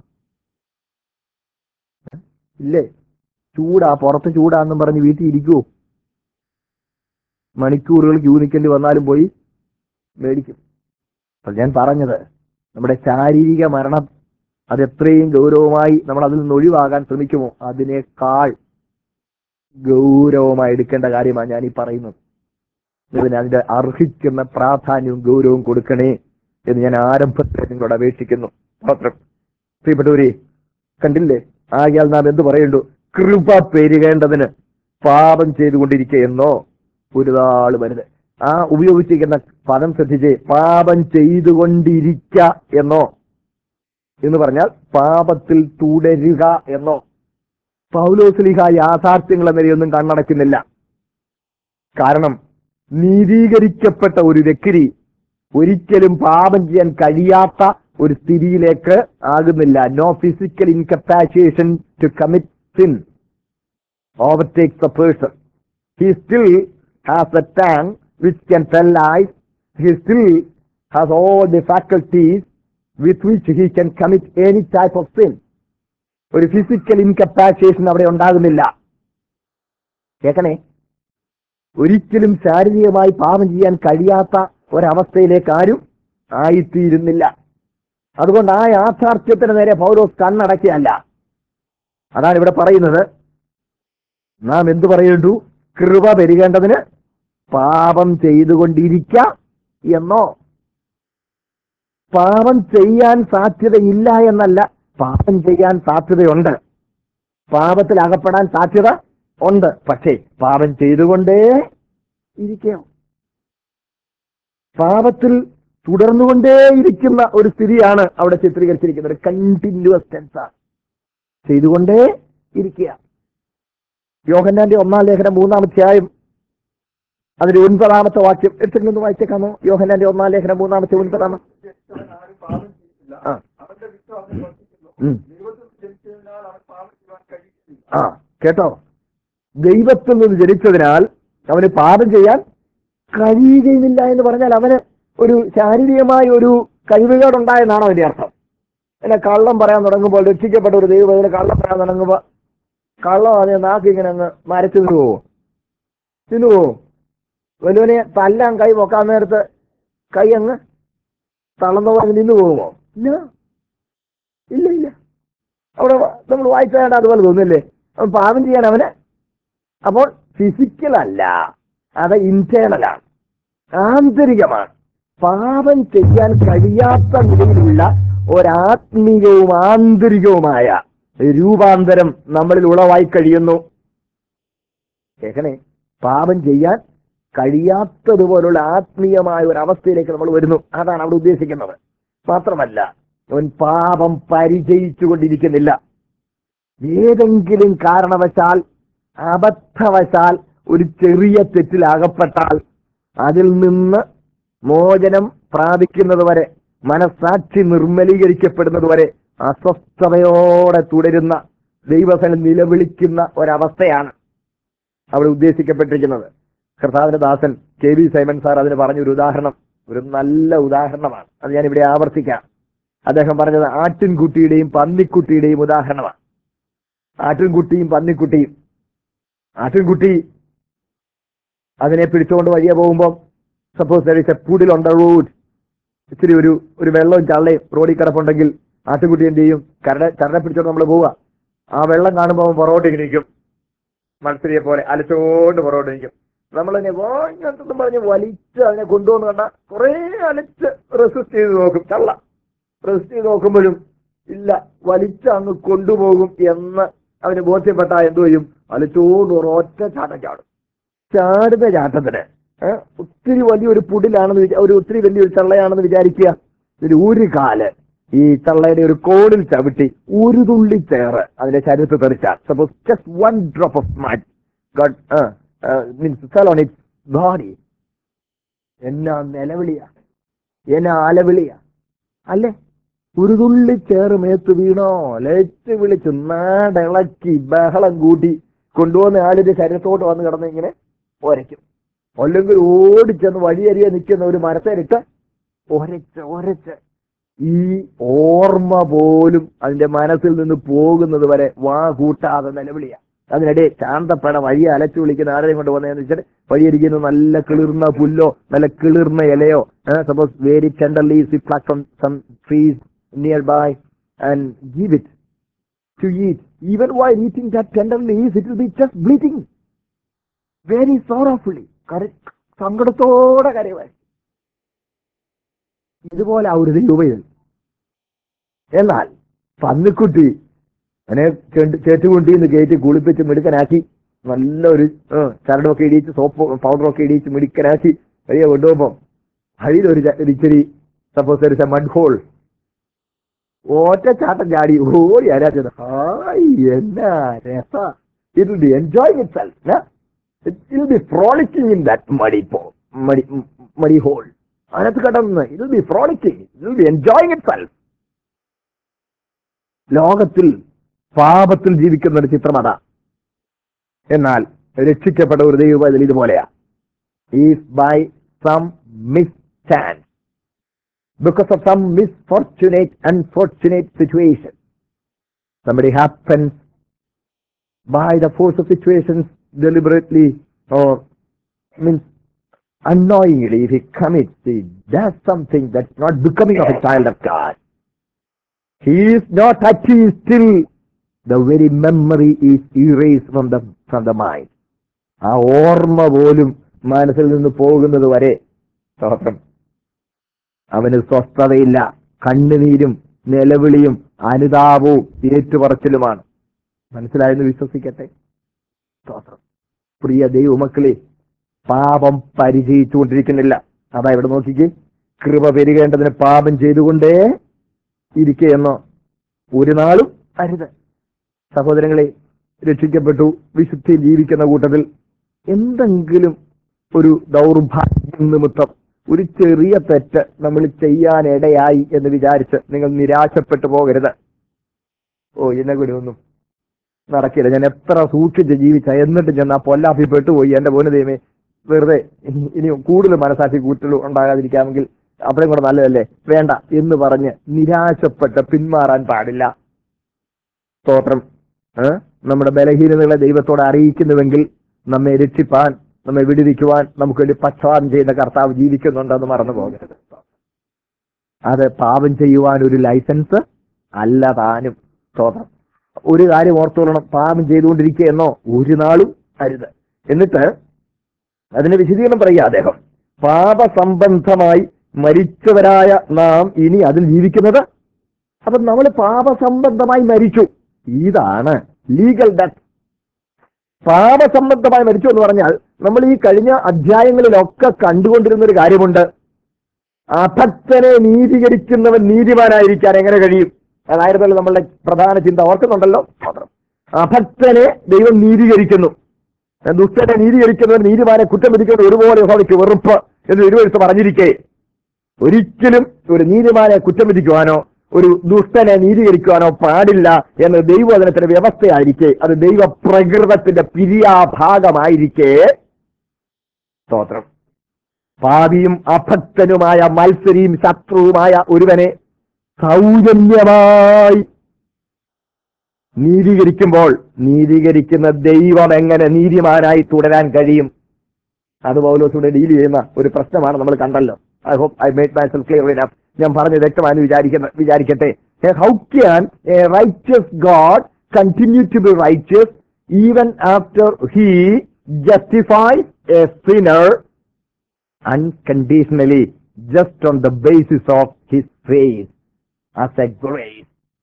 Speaker 1: ഏ? ഇല്ലേ ചൂടാ പുറത്ത് ചൂടാന്നും പറഞ്ഞ് വീട്ടിൽ ഇരിക്കുവോ മണിക്കൂറുകൾ ക്യൂ നിൽക്കേണ്ടി വന്നാലും പോയി മേടിക്കും അപ്പൊ ഞാൻ പറഞ്ഞത് നമ്മുടെ ശാരീരിക മരണം അത് എത്രയും ഗൗരവമായി നമ്മൾ അതിൽ നിന്ന് ഒഴിവാകാൻ ശ്രമിക്കുമോ അതിനേക്കാൾ ഗൗരവമായി എടുക്കേണ്ട കാര്യമാണ് ഞാൻ ഈ പറയുന്നത് ഇതിന് അതിന്റെ അർഹിക്കുന്ന പ്രാധാന്യവും ഗൗരവവും കൊടുക്കണേ എന്ന് ഞാൻ ആരംഭത്തിൽ നിങ്ങളോട് അപേക്ഷിക്കുന്നു മാത്രം പ്രിയപ്പെട്ടവരെ കണ്ടില്ലേ ആകിയാൽ നാം എന്ത് പറയണ്ടു കൃപ പെരുകേണ്ടതിന് പാപം ചെയ്തുകൊണ്ടിരിക്കുകയെന്നോ ഒരു നാള് വരുത് ആ ഉപയോഗിച്ചിരിക്കുന്ന പദം ശ്രദ്ധിച്ചേ പാപം ചെയ്തുകൊണ്ടിരിക്ക എന്നോ എന്ന് പറഞ്ഞാൽ പാപത്തിൽ തുടരുക എന്നോ പൗലോസ്ലിഹ യാഥാർത്ഥ്യങ്ങൾ എന്നൊന്നും കണ്ണടക്കുന്നില്ല കാരണം നീതീകരിക്കപ്പെട്ട ഒരു വ്യക്തി ഒരിക്കലും പാപം ചെയ്യാൻ കഴിയാത്ത ഒരു സ്ഥിതിയിലേക്ക് ആകുന്നില്ല no physical incapacitation to commit sin overtakes the person. He still has a tongue which can tell lies. He still has all the faculties with which he can commit any type of sin. ഒരു physical incapacitation അവിടെ ഉണ്ടാകുന്നില്ല കേൾക്കണേ ഒരിക്കലും ശാരീരികമായി പാപം ചെയ്യാൻ കഴിയാത്ത ഒരവസ്ഥയിലേക്ക് ആരും ആയിത്തീരുന്നില്ല അതുകൊണ്ട് ആ യാഥാർത്ഥ്യത്തിന് നേരെ പൗലോസ് കണ്ണടക്കുകയല്ല അതാണ് ഇവിടെ പറയുന്നത് നാം എന്തു പറയേണ്ടു കൃപ പെരുകേണ്ടതിന് പാപം ചെയ്തുകൊണ്ടിരിക്ക എന്നോ പാപം ചെയ്യാൻ സാധ്യതയില്ല എന്നല്ല പാപം ചെയ്യാൻ സാധ്യതയുണ്ട് പാപത്തിൽ അകപ്പെടാൻ സാധ്യത ഉണ്ട് പക്ഷേ പാപം ചെയ്തുകൊണ്ടേ ഇരിക്കണം പാപത്തിൽ തുടർന്നുകൊണ്ടേയിരിക്കുന്ന ഒരു സ്ഥിതിയാണ് അവിടെ ചിത്രീകരിച്ചിരിക്കുന്നത് കണ്ടിന്യൂസ് ടെൻസാണ് ചെയ്തുകൊണ്ടേ ഇരിക്കുക യോഹന്നാന്റെ ഒന്നാം ലേഖനം മൂന്നാം അധ്യായം അതിന്റെ ഒൻപതാമത്തെ വാക്യം എടുത്തെങ്കിലും ഒന്ന് വായിച്ചേക്കാമോ യോഹന്നാന്റെ ഒന്നാം ലേഖനം മൂന്നാമത്തെ ഒൻപതാമത്തെ
Speaker 2: ജനിച്ചവൻ ആരും പാപം ചെയ്തില്ല
Speaker 1: ആ.
Speaker 2: അവന്റെ വിത്ത് അവനെ വർദ്ധിക്കുന്നു
Speaker 1: ഉം.
Speaker 2: ദൈവത്തിൽ ജനിച്ചതിനാൽ അവൻ പാപം ചെയ്യുവാൻ കഴിയുന്നില്ല
Speaker 1: ആ കേട്ടോ ദൈവത്തിൽ നിന്ന് ജനിച്ചതിനാൽ അവന് പാപം ചെയ്യാൻ കഴിയുകയുമില്ല എന്ന് പറഞ്ഞാൽ അവന് ഒരു ശാരീരികമായ ഒരു കഴിവുകേടുണ്ടായെന്നാണോ അതിന്റെ അർത്ഥം പിന്നെ കള്ളം പറയാൻ തുടങ്ങുമ്പോൾ രക്ഷിക്കപ്പെട്ട ഒരു ദൈവം അതിന് കള്ളം പറയാൻ തുടങ്ങുമ്പോൾ കള്ളം അതിന് നാക്ക് ഇങ്ങനെ അങ്ങ് മരച്ചു നിന്ന് പോവോ നിന്ന് പോവോ വലുവിനെ തല്ലാൻ കൈ പൊക്കാൻ നേരത്ത് കൈ അങ്ങ് തളർന്നു പോയി നിന്ന് പോകുമോ ഇല്ല ഇല്ല ഇല്ല അവിടെ നമ്മൾ വായിച്ചാൽ അതുപോലെ തോന്നില്ലേ അവൻ പാപം ചെയ്യാൻ അവന് അപ്പോൾ ഫിസിക്കൽ അല്ല അത് ഇന്റേണലാണ് ആന്തരികമാണ് പാപം ചെയ്യാൻ കഴിയാത്ത നിലയിലുള്ള ഒരാത്മീയവും ആന്തരികവുമായ രൂപാന്തരം നമ്മളിൽ ഉളവായി കഴിയുന്നു കേൾക്കണേ പാപം ചെയ്യാൻ കഴിയാത്തതുപോലുള്ള ആത്മീയമായ ഒരു അവസ്ഥയിലേക്ക് നമ്മൾ വരുന്നു അതാണ് അവിടെ ഉദ്ദേശിക്കുന്നത് മാത്രമല്ല അവൻ പാപം പരിചയിച്ചുകൊണ്ടിരിക്കുന്നില്ല ഏതെങ്കിലും കാരണവശാൽ അബദ്ധവശാൽ ഒരു ചെറിയ തെറ്റിലാകപ്പെട്ടാൽ അതിൽ നിന്ന് മോചനം പ്രാപിക്കുന്നത് വരെ മനസാക്ഷി നിർമ്മലീകരിക്കപ്പെടുന്നത് വരെ അസ്വസ്ഥതയോടെ തുടരുന്ന ദൈവസനം നിലവിളിക്കുന്ന ഒരവസ്ഥയാണ് അവിടെ ഉദ്ദേശിക്കപ്പെട്ടിരിക്കുന്നത് കർത്താവിന്റെ ദാസൻ കെ വി സൈമൻ സാർ അതിന് പറഞ്ഞൊരു ഉദാഹരണം ഒരു നല്ല ഉദാഹരണമാണ് അത് ഞാൻ ഇവിടെ ആവർത്തിക്കാം അദ്ദേഹം പറഞ്ഞത് ആട്ടിൻകുട്ടിയുടെയും പന്നിക്കുട്ടിയുടെയും ഉദാഹരണമാണ് ആട്ടിൻകുട്ടിയും പന്നിക്കുട്ടിയും ആട്ടിൻകുട്ടി അതിനെ പിടിച്ചുകൊണ്ട് വഴിയെ പോകുമ്പോൾ suppose there is a puddle on the road ഇച്ചിരി ഒരു ഒരു വെള്ളവും ചള്ളയും റോഡിൽ കിടപ്പുണ്ടെങ്കിൽ ആട്ടുകുട്ടി എന്ത് ചെയ്യും കരട ചരട പിടിച്ചോണ്ട് നമ്മൾ പോവുക ആ വെള്ളം കാണുമ്പോൾ അവൻ പുറകോട്ട് ഇങ്ങനെ നിൽക്കും മത്സരിയെ പോലെ അലച്ചോണ്ട് പുറകോട്ട് നിൽക്കും നമ്മളതിനെ വാങ്ങത്തെന്നും പറഞ്ഞ് വലിച്ച് അതിനെ കൊണ്ടുവന്ന് കണ്ട കുറേ അലച്ച് റെസിസ്റ്റ് ചെയ്ത് നോക്കും ചള്ള റെസിസ്റ്റ് ചെയ്ത് നോക്കുമ്പോഴും ഇല്ല വലിച്ച് അങ്ങ് കൊണ്ടുപോകും എന്ന് അവന് ബോധ്യപ്പെട്ട എന്തു ചെയ്യും അലച്ചോണ്ട് ഒരൊറ്റ ചാട്ടം ചാടും ചാടുന്ന ചാട്ടത്തിന് ഏ, ഒത്തിരി വലിയൊരു പുടിലാണെന്ന് വിചാ- ഒരു ഒത്തിരി വലിയൊരു ചള്ളയാണെന്ന് വിചാരിക്കുക ഇതിൽ ഒരു കാല് ഈ ചള്ളയുടെ ഒരു കോണിൽ ചവിട്ടി ഒരു തുള്ളി ചേറ് അതിന്റെ ശരീരത്തിൽ തെറിച്ചാൽ suppose just one drop of mud means fell on its body എന്നാ നിലവിളിയ എന്നാ അലവിളിയ അല്ലേ ഒരു തുള്ളി ചേറ് മേത്ത് വീണോ ലേറ്റ് വിളിച്ച് നാടിളക്കി ബഹളം കൂട്ടി കൊണ്ടുവന്ന ആളിന്റെ ശരീരത്തോട്ട് വന്ന് കിടന്ന് ഇങ്ങനെ ഒരയ്ക്കും അല്ലെങ്കിൽ ഓടിച്ചെന്ന് വഴിയരിയെ നിൽക്കുന്ന ഒരു മരത്തേലിട്ട് ഒരച്ച് ഒരച്ച് ഈ ഓർമ്മ പോലും അതിന്റെ മനസ്സിൽ നിന്ന് പോകുന്നത് വരെ വാ കൂട്ടാതെ നിലവിളിയ അതിനിടെ ശാന്തപ്പെട വഴി അലച്ചു വിളിക്കുന്ന ആരെയും കൊണ്ട് വന്നതെന്ന് വെച്ചാൽ വഴിയരിക്കുന്ന നല്ല കിളിർന്ന പുല്ലോ നല്ല കിളിർന്ന ഇലയോ suppose very tender leaves flux on some trees nearby and give it to eat. Even while eating that tender leaves, it will be just bleating. Very sorrowfully. കര- സങ്കടത്തോടെ കരയുവാൻ ഇതുപോലെ ആ ഒരു ദൈവം എന്നാൽ പന്നിക്കുട്ടി അവനെ ചേട്ട്- ചേറ്റുകുണ്ടിന്ന് കയറ്റി കുളിപ്പിച്ച് മിടുക്കനാക്കി നല്ലൊരു ഏ, ചരടൊക്കെ ഇടിയിച്ച് സോപ്പ് പൗഡറൊക്കെ ഇടിയിച്ച് മിടുക്കനാക്കി വഴിയെ കൊണ്ടുപോകുമ്പം അതിലൊരു ച- ഒരു ഇച്ചിരി സപ്പോസ് ഒരു മഡ് ഹോൾ ഒറ്റച്ചാട്ടം ചാടി ഓടി ആരാച്ചത് ഹായ് എന്നാ രസ it will be enjoying itself it will be frolicking in that muddy പോ മടി മടി ഹോൾ അതിനകത്ത് കടന്ന് it will be frolicking it will be enjoying itself ലോകത്തിൽ പാപത്തിൽ ജീവിക്കുന്ന ഒരു ചിത്രം അതാ എന്നാൽ രക്ഷിക്കപ്പെട്ട ഒരു ദൈവത്തിൽ ഇതുപോലെയാ if by some miss chance because of some misfortunate, unfortunate situation. Somebody happens by the force of situations deliberately or means unknowingly if he commits, he does something that's not becoming of a child of God. He is not actually still the very memory is erased from the from the mind. ആ ഓർമ്മ പോലും മനസ്സിൽ നിന്ന് പോകുന്നത് വരെ സ്തോത്രം അവന് സ്വസ്ഥതയില്ല കണ്ണുനീരും നിലവിളിയും അനുതാപവും ഏറ്റുപറച്ചിലുമാണ് മനസ്സിലായെന്ന് വിശ്വസിക്കട്ടെ സ്തോത്രം പ്രിയ ദൈവമക്കളെ പാപം പരിചയിച്ചുകൊണ്ടിരിക്കുന്നില്ല അതാ ഇവിടെ നോക്കിക്കേ കൃപ പെരുകേണ്ടതിന് പാപം ചെയ്തുകൊണ്ടേ ഇരിക്കുകയെന്നോ ഒരു നാളും അരുത് സഹോദരങ്ങളെ രക്ഷിക്കപ്പെട്ടു വിശുദ്ധിയിൽ ജീവിക്കുന്ന കൂട്ടത്തിൽ എന്തെങ്കിലും ഒരു ദൗർഭാഗ്യം നിമിത്തം ഒരു ചെറിയ തെറ്റ് നമ്മൾ ചെയ്യാനിടയായി എന്ന് വിചാരിച്ച് നിങ്ങൾ നിരാശപ്പെട്ടു പോകരുത് ഓ എന്നെ കൂടി ഒന്നും നടക്കില്ല ഞാൻ എത്ര സൂക്ഷിച്ച് ജീവിച്ച എന്നിട്ട് ഞാൻ ആ പൊല്ലാപ്പി പെട്ടുപോയി എന്റെ പോന് ദൈവമേ വെറുതെ ഇനി- ഇനി കൂടുതൽ മനസാക്ഷി കൂറ്റൽ ഉണ്ടാകാതിരിക്കാമെങ്കിൽ അത്രയും കൂടെ നല്ലതല്ലേ വേണ്ട എന്ന് പറഞ്ഞ് നിരാശപ്പെട്ട് പിന്മാറാൻ പാടില്ല സ്തോത്രം ഏ? നമ്മുടെ ബലഹീനതകളെ ദൈവത്തോടെ അറിയിക്കുന്നുവെങ്കിൽ നമ്മെ രക്ഷിപ്പാൻ നമ്മെ വിടുവിക്കുവാൻ നമുക്ക് വേണ്ടി പക്ഷപാതം ചെയ്യുന്ന കർത്താവ് ജീവിക്കുന്നുണ്ടെന്ന് മറന്നു പോകരുത് അത് പാപം ചെയ്യുവാൻ ഒരു ലൈസൻസ് അല്ല താനും സ്തോത്രം ഒരു കാര്യം ഓർത്തോളണം പാപം ചെയ്തുകൊണ്ടിരിക്കുക എന്നോ ഒരു നാളും അരുത് എന്നിട്ട് അതിന് വിശദീകരണം പറയുക അദ്ദേഹം പാപസംബന്ധമായി മരിച്ചവരായ നാം ഇനി അതിൽ ജീവിക്കുന്നത് അപ്പൊ നമ്മൾ പാപസംബന്ധമായി മരിച്ചു ഇതാണ് ലീഗൽ ഡെത്ത് പാപസംബന്ധമായി മരിച്ചു എന്ന് പറഞ്ഞാൽ നമ്മൾ ഈ കഴിഞ്ഞ അധ്യായങ്ങളിലൊക്കെ കണ്ടുകൊണ്ടിരുന്ന ഒരു കാര്യമുണ്ട് അഭക്തനെ നീതീകരിക്കുന്നവൻ നീതിമാനായിരിക്കാൻ എങ്ങനെ കഴിയും അതായിരുന്നല്ലോ നമ്മളുടെ പ്രധാന ചിന്ത ഓർക്കുന്നുണ്ടല്ലോ അഭക്തനെ ദൈവം നീതീകരിക്കുന്നു ദുഷ്ടനെ നീതീകരിക്കുന്നവൻ നീതിമാനെ കുറ്റം വിധിക്കുന്നവൻ ഒരുപോലെ യഹോവയ്ക്ക് വെറുപ്പ് എന്ന് ഇരുവരുത്ത് പറഞ്ഞിരിക്കെ ഒരിക്കലും ഒരു നീതിമാനെ കുറ്റം വിധിക്കുവാനോ ഒരു ദുഷ്ടനെ നീതീകരിക്കുവാനോ പാടില്ല എന്ന് ദൈവവചനത്തിന്റെ വ്യവസ്ഥയായിരിക്കെ അത് ദൈവ പ്രകൃതത്തിന്റെ പിരിയാഭാഗമായിരിക്കെ സ്തോത്രം പാപിയും അഭക്തനുമായ മത്സരിയും ശത്രുവുമായ ഒരുവനെ സൗജന്യമായി നീതീകരിക്കുമ്പോൾ നീതീകരിക്കുന്ന ദൈവം എങ്ങനെ നീതിമാനായി തുടരാൻ കഴിയും അത് പൗലോസിവിടെ ഡീൽ ചെയ്യുന്ന ഒരു പ്രശ്നമാണ് നമ്മൾ കണ്ടല്ലോ I hope I made myself clear enough ഞാൻ പറഞ്ഞത് വ്യക്തമായെന്ന് വിചാരിക്കുന്ന വിചാരിക്കട്ടെ how can a righteous God continue to be righteous even after he justify a sinner unconditionally just on the basis of his faith as a grace.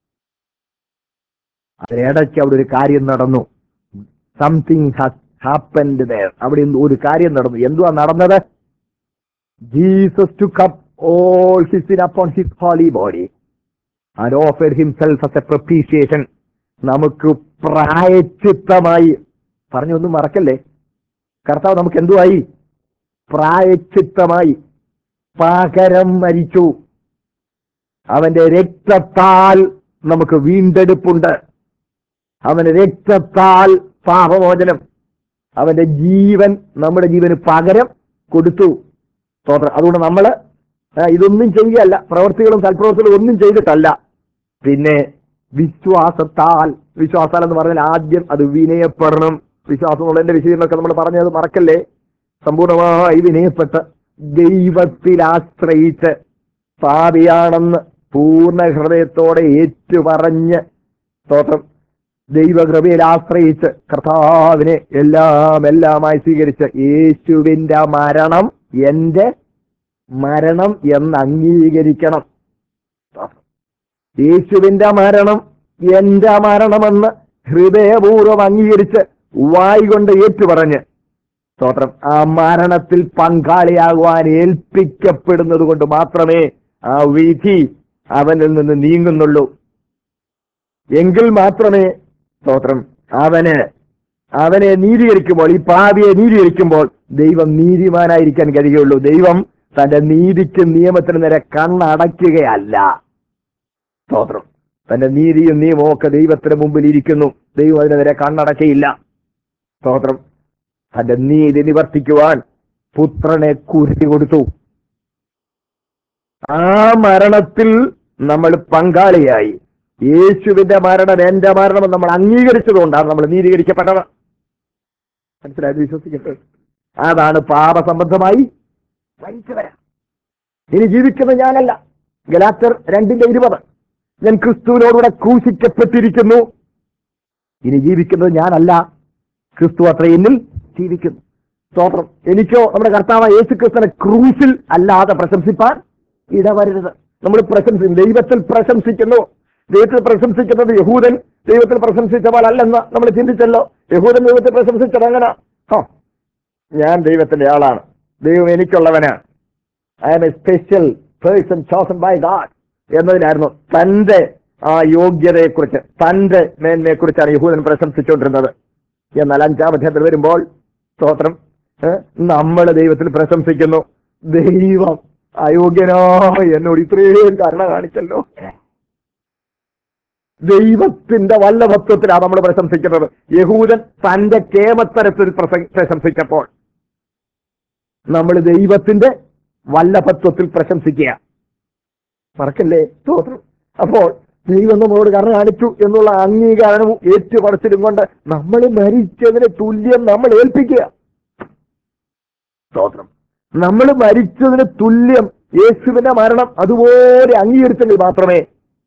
Speaker 1: അതിനിടയ്ക്ക് അവിടെ ഒരു കാര്യം നടന്നു സംതിങ് ഹാസ് ഹാപ്പൻഡ് ദർ അവിടെ എന്തോ ഒരു കാര്യം നടന്നു എന്തുവാ നടന്നത് Jesus took up all his upon his holy body and offer himself as a propitiation നമുക്ക് പ്രായച്ചിത്തമായി പറഞ്ഞൊന്നും മറക്കല്ലേ കർത്താവ് നമുക്ക് എന്തുവായി പ്രായച്ചിത്തമായി പകരം മരിച്ചു അവന്റെ രക്തത്താൽ നമുക്ക് വീണ്ടെടുപ്പുണ്ട് അവന്റെ രക്തത്താൽ പാപമോചനം അവന്റെ ജീവൻ നമ്മുടെ ജീവന് പകരം കൊടുത്തു സ്തോത്രം അതുകൊണ്ട് നമ്മൾ ഇതൊന്നും ചെയ്യുകയല്ല പ്രവൃത്തികളും സൽപ്രവൃത്തികളും ഒന്നും ചെയ്തിട്ടല്ല പിന്നെ വിശ്വാസത്താൽ വിശ്വാസാൽ എന്ന് പറഞ്ഞാൽ ആദ്യം അത് വിനയപ്പെടണം വിശ്വാസം എന്നുള്ളതിന്റെ വിശദീകരണമൊക്കെ നമ്മൾ പറഞ്ഞത് മറക്കല്ലേ സമ്പൂർണമായി വിനയപ്പെട്ട് ദൈവത്തിൽ ആശ്രയിച്ച് പാപിയാണെന്ന് പൂർണ്ണ ഹൃദയത്തോടെ ഏറ്റുപറഞ്ഞ് സ്തോത്രം ദൈവകൃപയിൽ ആശ്രയിച്ച് കർത്താവിനെ എല്ലാം എല്ലാമായി സ്വീകരിച്ച് യേശുവിന്റെ മരണം എന്റെ മരണം എന്ന് അംഗീകരിക്കണം യേശുവിന്റെ മരണം എന്റെ മരണമെന്ന് ഹൃദയപൂർവ്വം അംഗീകരിച്ച് വായി കൊണ്ട് ഏറ്റുപറഞ്ഞ് സ്തോത്രം ആ മരണത്തിൽ പങ്കാളിയാകുവാൻ ഏൽപ്പിക്കപ്പെടുന്നത് കൊണ്ട് മാത്രമേ ആ വിധി അവനിൽ നിന്ന് നീങ്ങുന്നുള്ളൂ എങ്കിൽ മാത്രമേ സ്തോത്രം അവന് അവനെ നീതീകരിക്കുമ്പോൾ ഈ പാപിയെ നീതീകരിക്കുമ്പോൾ ദൈവം നീതിമാനായിരിക്കാൻ കഴിയുള്ളൂ ദൈവം തന്റെ നീതിക്കും നിയമത്തിനും നേരെ കണ്ണടയ്ക്കുകയല്ല സ്തോത്രം തന്റെ നീതിയും നിയമവും ഒക്കെ ദൈവത്തിന് മുമ്പിൽ ഇരിക്കുന്നു ദൈവം അതിനെതിരെ കണ്ണടച്ചയില്ല സ്തോത്രം തന്റെ നീതി നിവർത്തിക്കുവാൻ പുത്രനെ കുരുതി കൊടുത്തു ആ മരണത്തിൽ നമ്മൾ പങ്കാളിയായി യേശുവിന്റെ മരണം എന്റെ മരണം നമ്മൾ അംഗീകരിച്ചതുകൊണ്ടാണ് നമ്മൾ നീതീകരിക്കപ്പെട്ടത് മനസ്സിലായത് വിശ്വസിക്കട്ടെ അതാണ് പാപസംബന്ധമായി മരിച്ചവരാ ഇനി ജീവിക്കുന്ന ഞാനല്ല ഗലാറ്റർ രണ്ടിന്റെ ഇരുപത് ഞാൻ ക്രിസ്തുവിനോടുകൂടെ ക്രൂശിക്കപ്പെട്ടിരിക്കുന്നു ഇനി ജീവിക്കുന്നത് ഞാനല്ല ക്രിസ്തു അത്ര എന്നിൽ ജീവിക്കുന്നു സ്തോത്രം എനിക്കോ നമ്മുടെ കർത്താവ് യേശു ക്രിസ്തുവിനെ ക്രൂശിൽ അല്ലാതെ പ്രശംസിപ്പാൻ ഇടവരരുത് നമ്മൾ പ്രശംസിക്കും ദൈവത്തിൽ പ്രശംസിക്കുന്നു ദൈവത്തിൽ പ്രശംസിക്കുന്നത് യഹൂദൻ ദൈവത്തിൽ പ്രശംസിച്ച പോലെ അല്ലെന്ന് നമ്മൾ ചിന്തിച്ചല്ലോ യഹൂദൻ ദൈവത്തിൽ പ്രശംസിച്ചത് എങ്ങനെ ഹോ ഞാൻ ദൈവത്തിന്റെ ആളാണ് ദൈവം എനിക്കുള്ളവനാണ് I am a special person chosen by God എന്നതിനായിരുന്നു തന്റെ ആ യോഗ്യതയെക്കുറിച്ച് തന്റെ മേന്മയെക്കുറിച്ചാണ് യഹൂദൻ പ്രശംസിച്ചുകൊണ്ടിരുന്നത് എന്നാൽ അഞ്ചാം അധ്യായത്തിൽ വരുമ്പോൾ സ്തോത്രം നമ്മൾ ദൈവത്തിൽ പ്രശംസിക്കുന്നു ദൈവം അയോഗ്യനോ എന്നോട് ഇത്രയും കരുണ കാണിച്ചല്ലോ ദൈവത്തിന്റെ വല്ലഭത്വത്തിലാണ് നമ്മൾ പ്രശംസിക്കുന്നത് യഹൂദൻ തന്റെ കേമത്തരത്തിൽ പ്രസ- പ്രശംസിച്ചപ്പോൾ നമ്മൾ ദൈവത്തിന്റെ വല്ലഭത്വത്തിൽ പ്രശംസിക്കുക മറക്കല്ലേ സ്തോത്രം അപ്പോൾ ദൈവം നമ്മളോട് കരുണ കാണിച്ചു എന്നുള്ള അംഗീകാരവും ഏറ്റുപറച്ചിലും കൊണ്ട് നമ്മൾ മരിച്ചതിന് തുല്യം നമ്മൾ ഏൽപ്പിക്കുക സ്തോത്രം നമ്മൾ മരിച്ചതിന് തുല്യം യേശുവിന്റെ മരണം അതുപോലെ അംഗീകരിച്ചെങ്കിൽ മാത്രമേ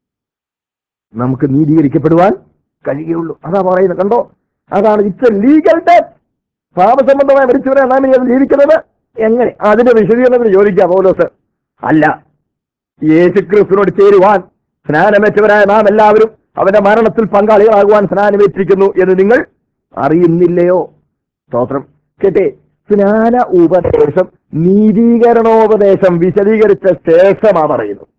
Speaker 1: നമുക്ക് നീതീകരിക്കപ്പെടുവാൻ കഴിയുള്ളൂ അതാ പറയുന്നത് കണ്ടോ അതാണ് ഇറ്റ്സ് എ ലീഗൽ ഡെത്ത് പാപസംബന്ധമായി മരിച്ചവരെ നാം ഇനി അത് ജീവിക്കുന്നത് എങ്ങനെ അതിന്റെ വിശദീകരണത്തിന് ചോദിക്കാം പൗലോസ് അല്ല യേശുക്രിസ്തുവിനോട് ചേരുവാൻ സ്നാനമേറ്റവരായ നാം എല്ലാവരും അവന്റെ മരണത്തിൽ പങ്കാളികളാകുവാൻ സ്നാനമേറ്റിരിക്കുന്നു എന്ന് നിങ്ങൾ അറിയുന്നില്ലയോ സ്തോത്രം കേട്ടെ സ്നാന ഉപദേശം നീതീകരണോപദേശം വിശദീകരിച്ച ശേഷമാ പറയുന്നത്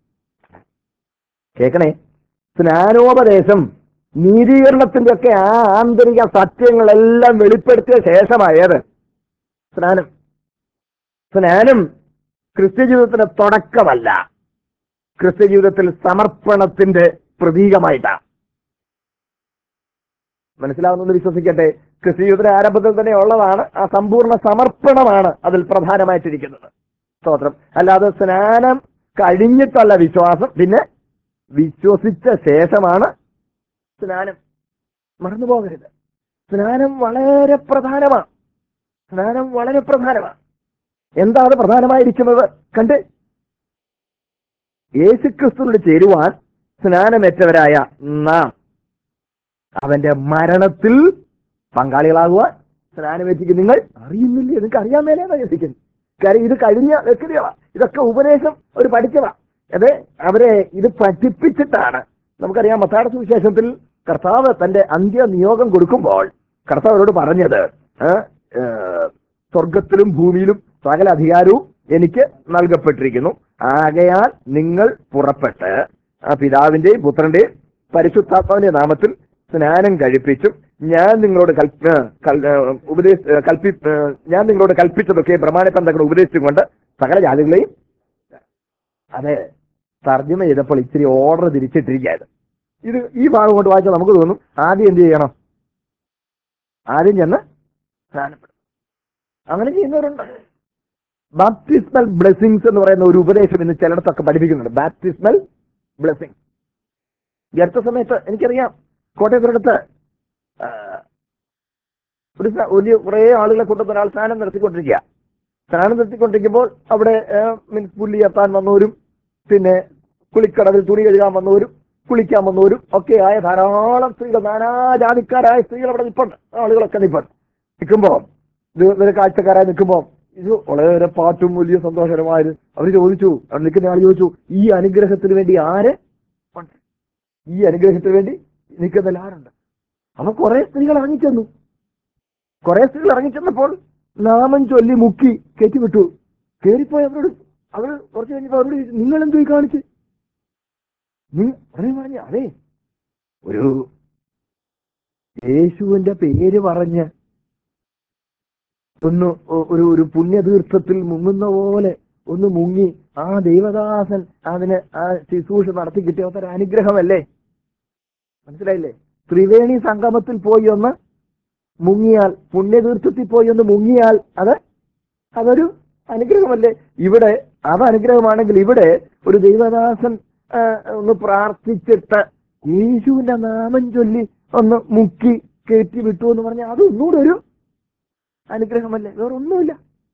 Speaker 1: കേക്കണേ സ്നാനോപദേശം നീതീകരണത്തിന്റെ ഒക്കെ ആ ആന്തരിക സത്യങ്ങളെല്ലാം വെളിപ്പെടുത്തിയ ശേഷമായത് സ്നാനം സ്നാനം ക്രിസ്ത്യ ജീവിതത്തിന്റെ തുടക്കമല്ല ക്രിസ്ത്യ ജീവിതത്തിൽ സമർപ്പണത്തിന്റെ പ്രതീകമായിട്ടാണ് മനസ്സിലാവുന്നെന്ന് വിശ്വസിക്കട്ടെ ക്രിസ്ത്യ ജീവിതത്തിന്റെ ആരംഭത്തിൽ തന്നെ ഉള്ളതാണ് ആ സമ്പൂർണ്ണ സമർപ്പണമാണ് അതിൽ പ്രധാനമായിട്ടിരിക്കുന്നത് സ്തോത്രം അല്ലാതെ സ്നാനം കഴിഞ്ഞിട്ടല്ല വിശ്വാസം പിന്നെ വിശ്വസിച്ച ശേഷമാണ് സ്നാനം മറന്നു പോകരുത് സ്നാനം വളരെ പ്രധാനമാണ് സ്നാനം വളരെ പ്രധാനമാണ് എന്താണ് പ്രധാനമായിരിക്കുന്നത് കണ്ട് യേശുക്രിസ്തുവിനോട് ചേരുവാൻ സ്നാനമേറ്റവരായ നാം അവന്റെ മരണത്തിൽ പങ്കാളികളാകുവാൻ സ്നാനമേറ്റിക്ക് നിങ്ങൾ അറിയുന്നില്ലേ നിങ്ങൾക്ക് അറിയാൻ മേലെന്നാ ചോദിക്കുന്നത് കാര്യം ഇത് കഴിഞ്ഞ വ്യക്തികളാ ഇതൊക്കെ ഉപദേശം ഒരു പഠിച്ചതാ അതെ അവരെ ഇത് പഠിപ്പിച്ചിട്ടാണ് നമുക്കറിയാം മത്താട സുവിശേഷത്തിൽ കർത്താവ് തന്റെ അന്ത്യ നിയോഗം കൊടുക്കുമ്പോൾ കർത്താവ് അവരോട് പറഞ്ഞത് ഏ, ഏ, സ്വർഗത്തിലും ഭൂമിയിലും സകല അധികാരവും എനിക്ക് നൽകപ്പെട്ടിരിക്കുന്നു ആകയാൽ നിങ്ങൾ പുറപ്പെട്ട് ആ പിതാവിന്റെയും പുത്രന്റെയും പരിശുദ്ധാത്മാവിന്റെ നാമത്തിൽ സ്നാനം കഴിപ്പിച്ചും ഞാൻ നിങ്ങളോട് കൽപ്പ കൽ- ഏ, ഉപദേശ ഏ, കൽപ്പി ഏ, ഞാൻ നിങ്ങളോട് കൽപ്പിച്ചതൊക്കെ പ്രമാണത്തന്തങ്ങൾ ഉപദേശിച്ചുകൊണ്ട് സകല ജാതികളെയും അതെ തർജ്ജമ ചെയ്തപ്പോൾ ഇച്ചിരി ഓർഡർ തിരിച്ചിട്ടിരിക്കുകയത് ഇത് ഈ ഭാഗം കൊണ്ട് വായിച്ചാൽ നമുക്ക് തോന്നും ആദ്യം എന്ത് ചെയ്യണം ആദ്യം ചെന്ന് സ്നാനപ്പെടും അങ്ങനെ ചെയ്യുന്നവരുണ്ട് ബാപ്റ്റിസ്മൽ ബ്ലെസ്സിങ്സ് എന്ന് പറയുന്ന ഒരു ഉപദേശം ഇന്ന് ചിലയിടത്തൊക്കെ പഠിപ്പിക്കുന്നുണ്ട് ബാപ്റ്റിസ്മൽ ബ്ലെസ്സിങ് ഈ അടുത്ത സമയത്ത് എനിക്കറിയാം കോട്ടയത്തിനടുത്ത് ആ, ഒരു സ- വലിയ കുറേ ആളുകളെ കൊണ്ടുവന്ന ഒരാൾ സ്നാനം നടത്തിക്കൊണ്ടിരിക്കുക സ്നാനം നടത്തിക്കൊണ്ടിരിക്കുമ്പോൾ അവിടെ മീൻസ് പുല്ലി എത്താൻ വന്നവരും പിന്നെ കുളിക്കടവിൽ തുണി കഴുകാൻ വന്നവരും കുളിക്കാൻ വന്നവരും ഒക്കെയായ ധാരാളം സ്ത്രീകൾ നാനാജാതിക്കാരായ സ്ത്രീകൾ അവിടെ നിൽപ്പുണ്ട് ആളുകളൊക്കെ നിൽപ്പുണ്ട് നിൽക്കുമ്പോ ഇത് ഇവര് കാഴ്ചക്കാരായി നിൽക്കുമ്പോ ഇത് വളരെ പാട്ടും വലിയ സന്തോഷകരമായത് അവർ ചോദിച്ചു അവിടെ നിൽക്കുന്ന ആൾ ചോദിച്ചു ഈ അനുഗ്രഹത്തിന് വേണ്ടി ആര് ഉണ്ട് ഈ അനുഗ്രഹത്തിന് വേണ്ടി നിൽക്കുന്നതിൽ ആരുണ്ട് അപ്പൊ കുറെ സ്ത്രീകൾ ഇറങ്ങിച്ചെന്നു കുറെ സ്ത്രീകൾ ഇറങ്ങിച്ചെന്നപ്പോൾ നാമം ചൊല്ലി മുക്കി കയറ്റിവിട്ടു കയറിപ്പോയി അവരോട് അവർ കുറച്ച് കഴിഞ്ഞപ്പോ അവരോട് ചോദിച്ചു നിങ്ങൾ എന്തോ ഈ കാണിച്ച് നീ- ഉടനെ പറഞ്ഞു അതെ ഒരു യേശുവിന്റെ പേര് പറഞ്ഞ് ഒന്ന് ഒ- ഒരു ഒരു പുണ്യതീർത്ഥത്തിൽ മുങ്ങുന്ന പോലെ ഒന്ന് മുങ്ങി ആ ദൈവദാസൻ അതിന് ആ ശുശ്രൂഷ നടത്തി കിട്ടിയ ഒരു അനുഗ്രഹമല്ലേ മനസ്സിലായില്ലേ ത്രിവേണി സംഗമത്തിൽ പോയി ഒന്ന് മുങ്ങിയാൽ പുണ്യതീർത്ഥത്തിൽ പോയി ഒന്ന് മുങ്ങിയാൽ അത് അതൊരു അനുഗ്രഹമല്ലേ ഇവിടെ അത് അനുഗ്രഹമാണെങ്കിൽ ഇവിടെ ഒരു ദൈവദാസൻ ആ, ഒന്ന് പ്രാർത്ഥിച്ചിട്ട് യേശുവിന്റെ നാമം ചൊല്ലി ഒന്ന് മുക്കി കയറ്റി വിട്ടു എന്ന് പറഞ്ഞാൽ അത് ഒന്നുകൂടെ ഒരു അനുഗ്രഹമല്ലേ വേറെ ഒന്നുമില്ല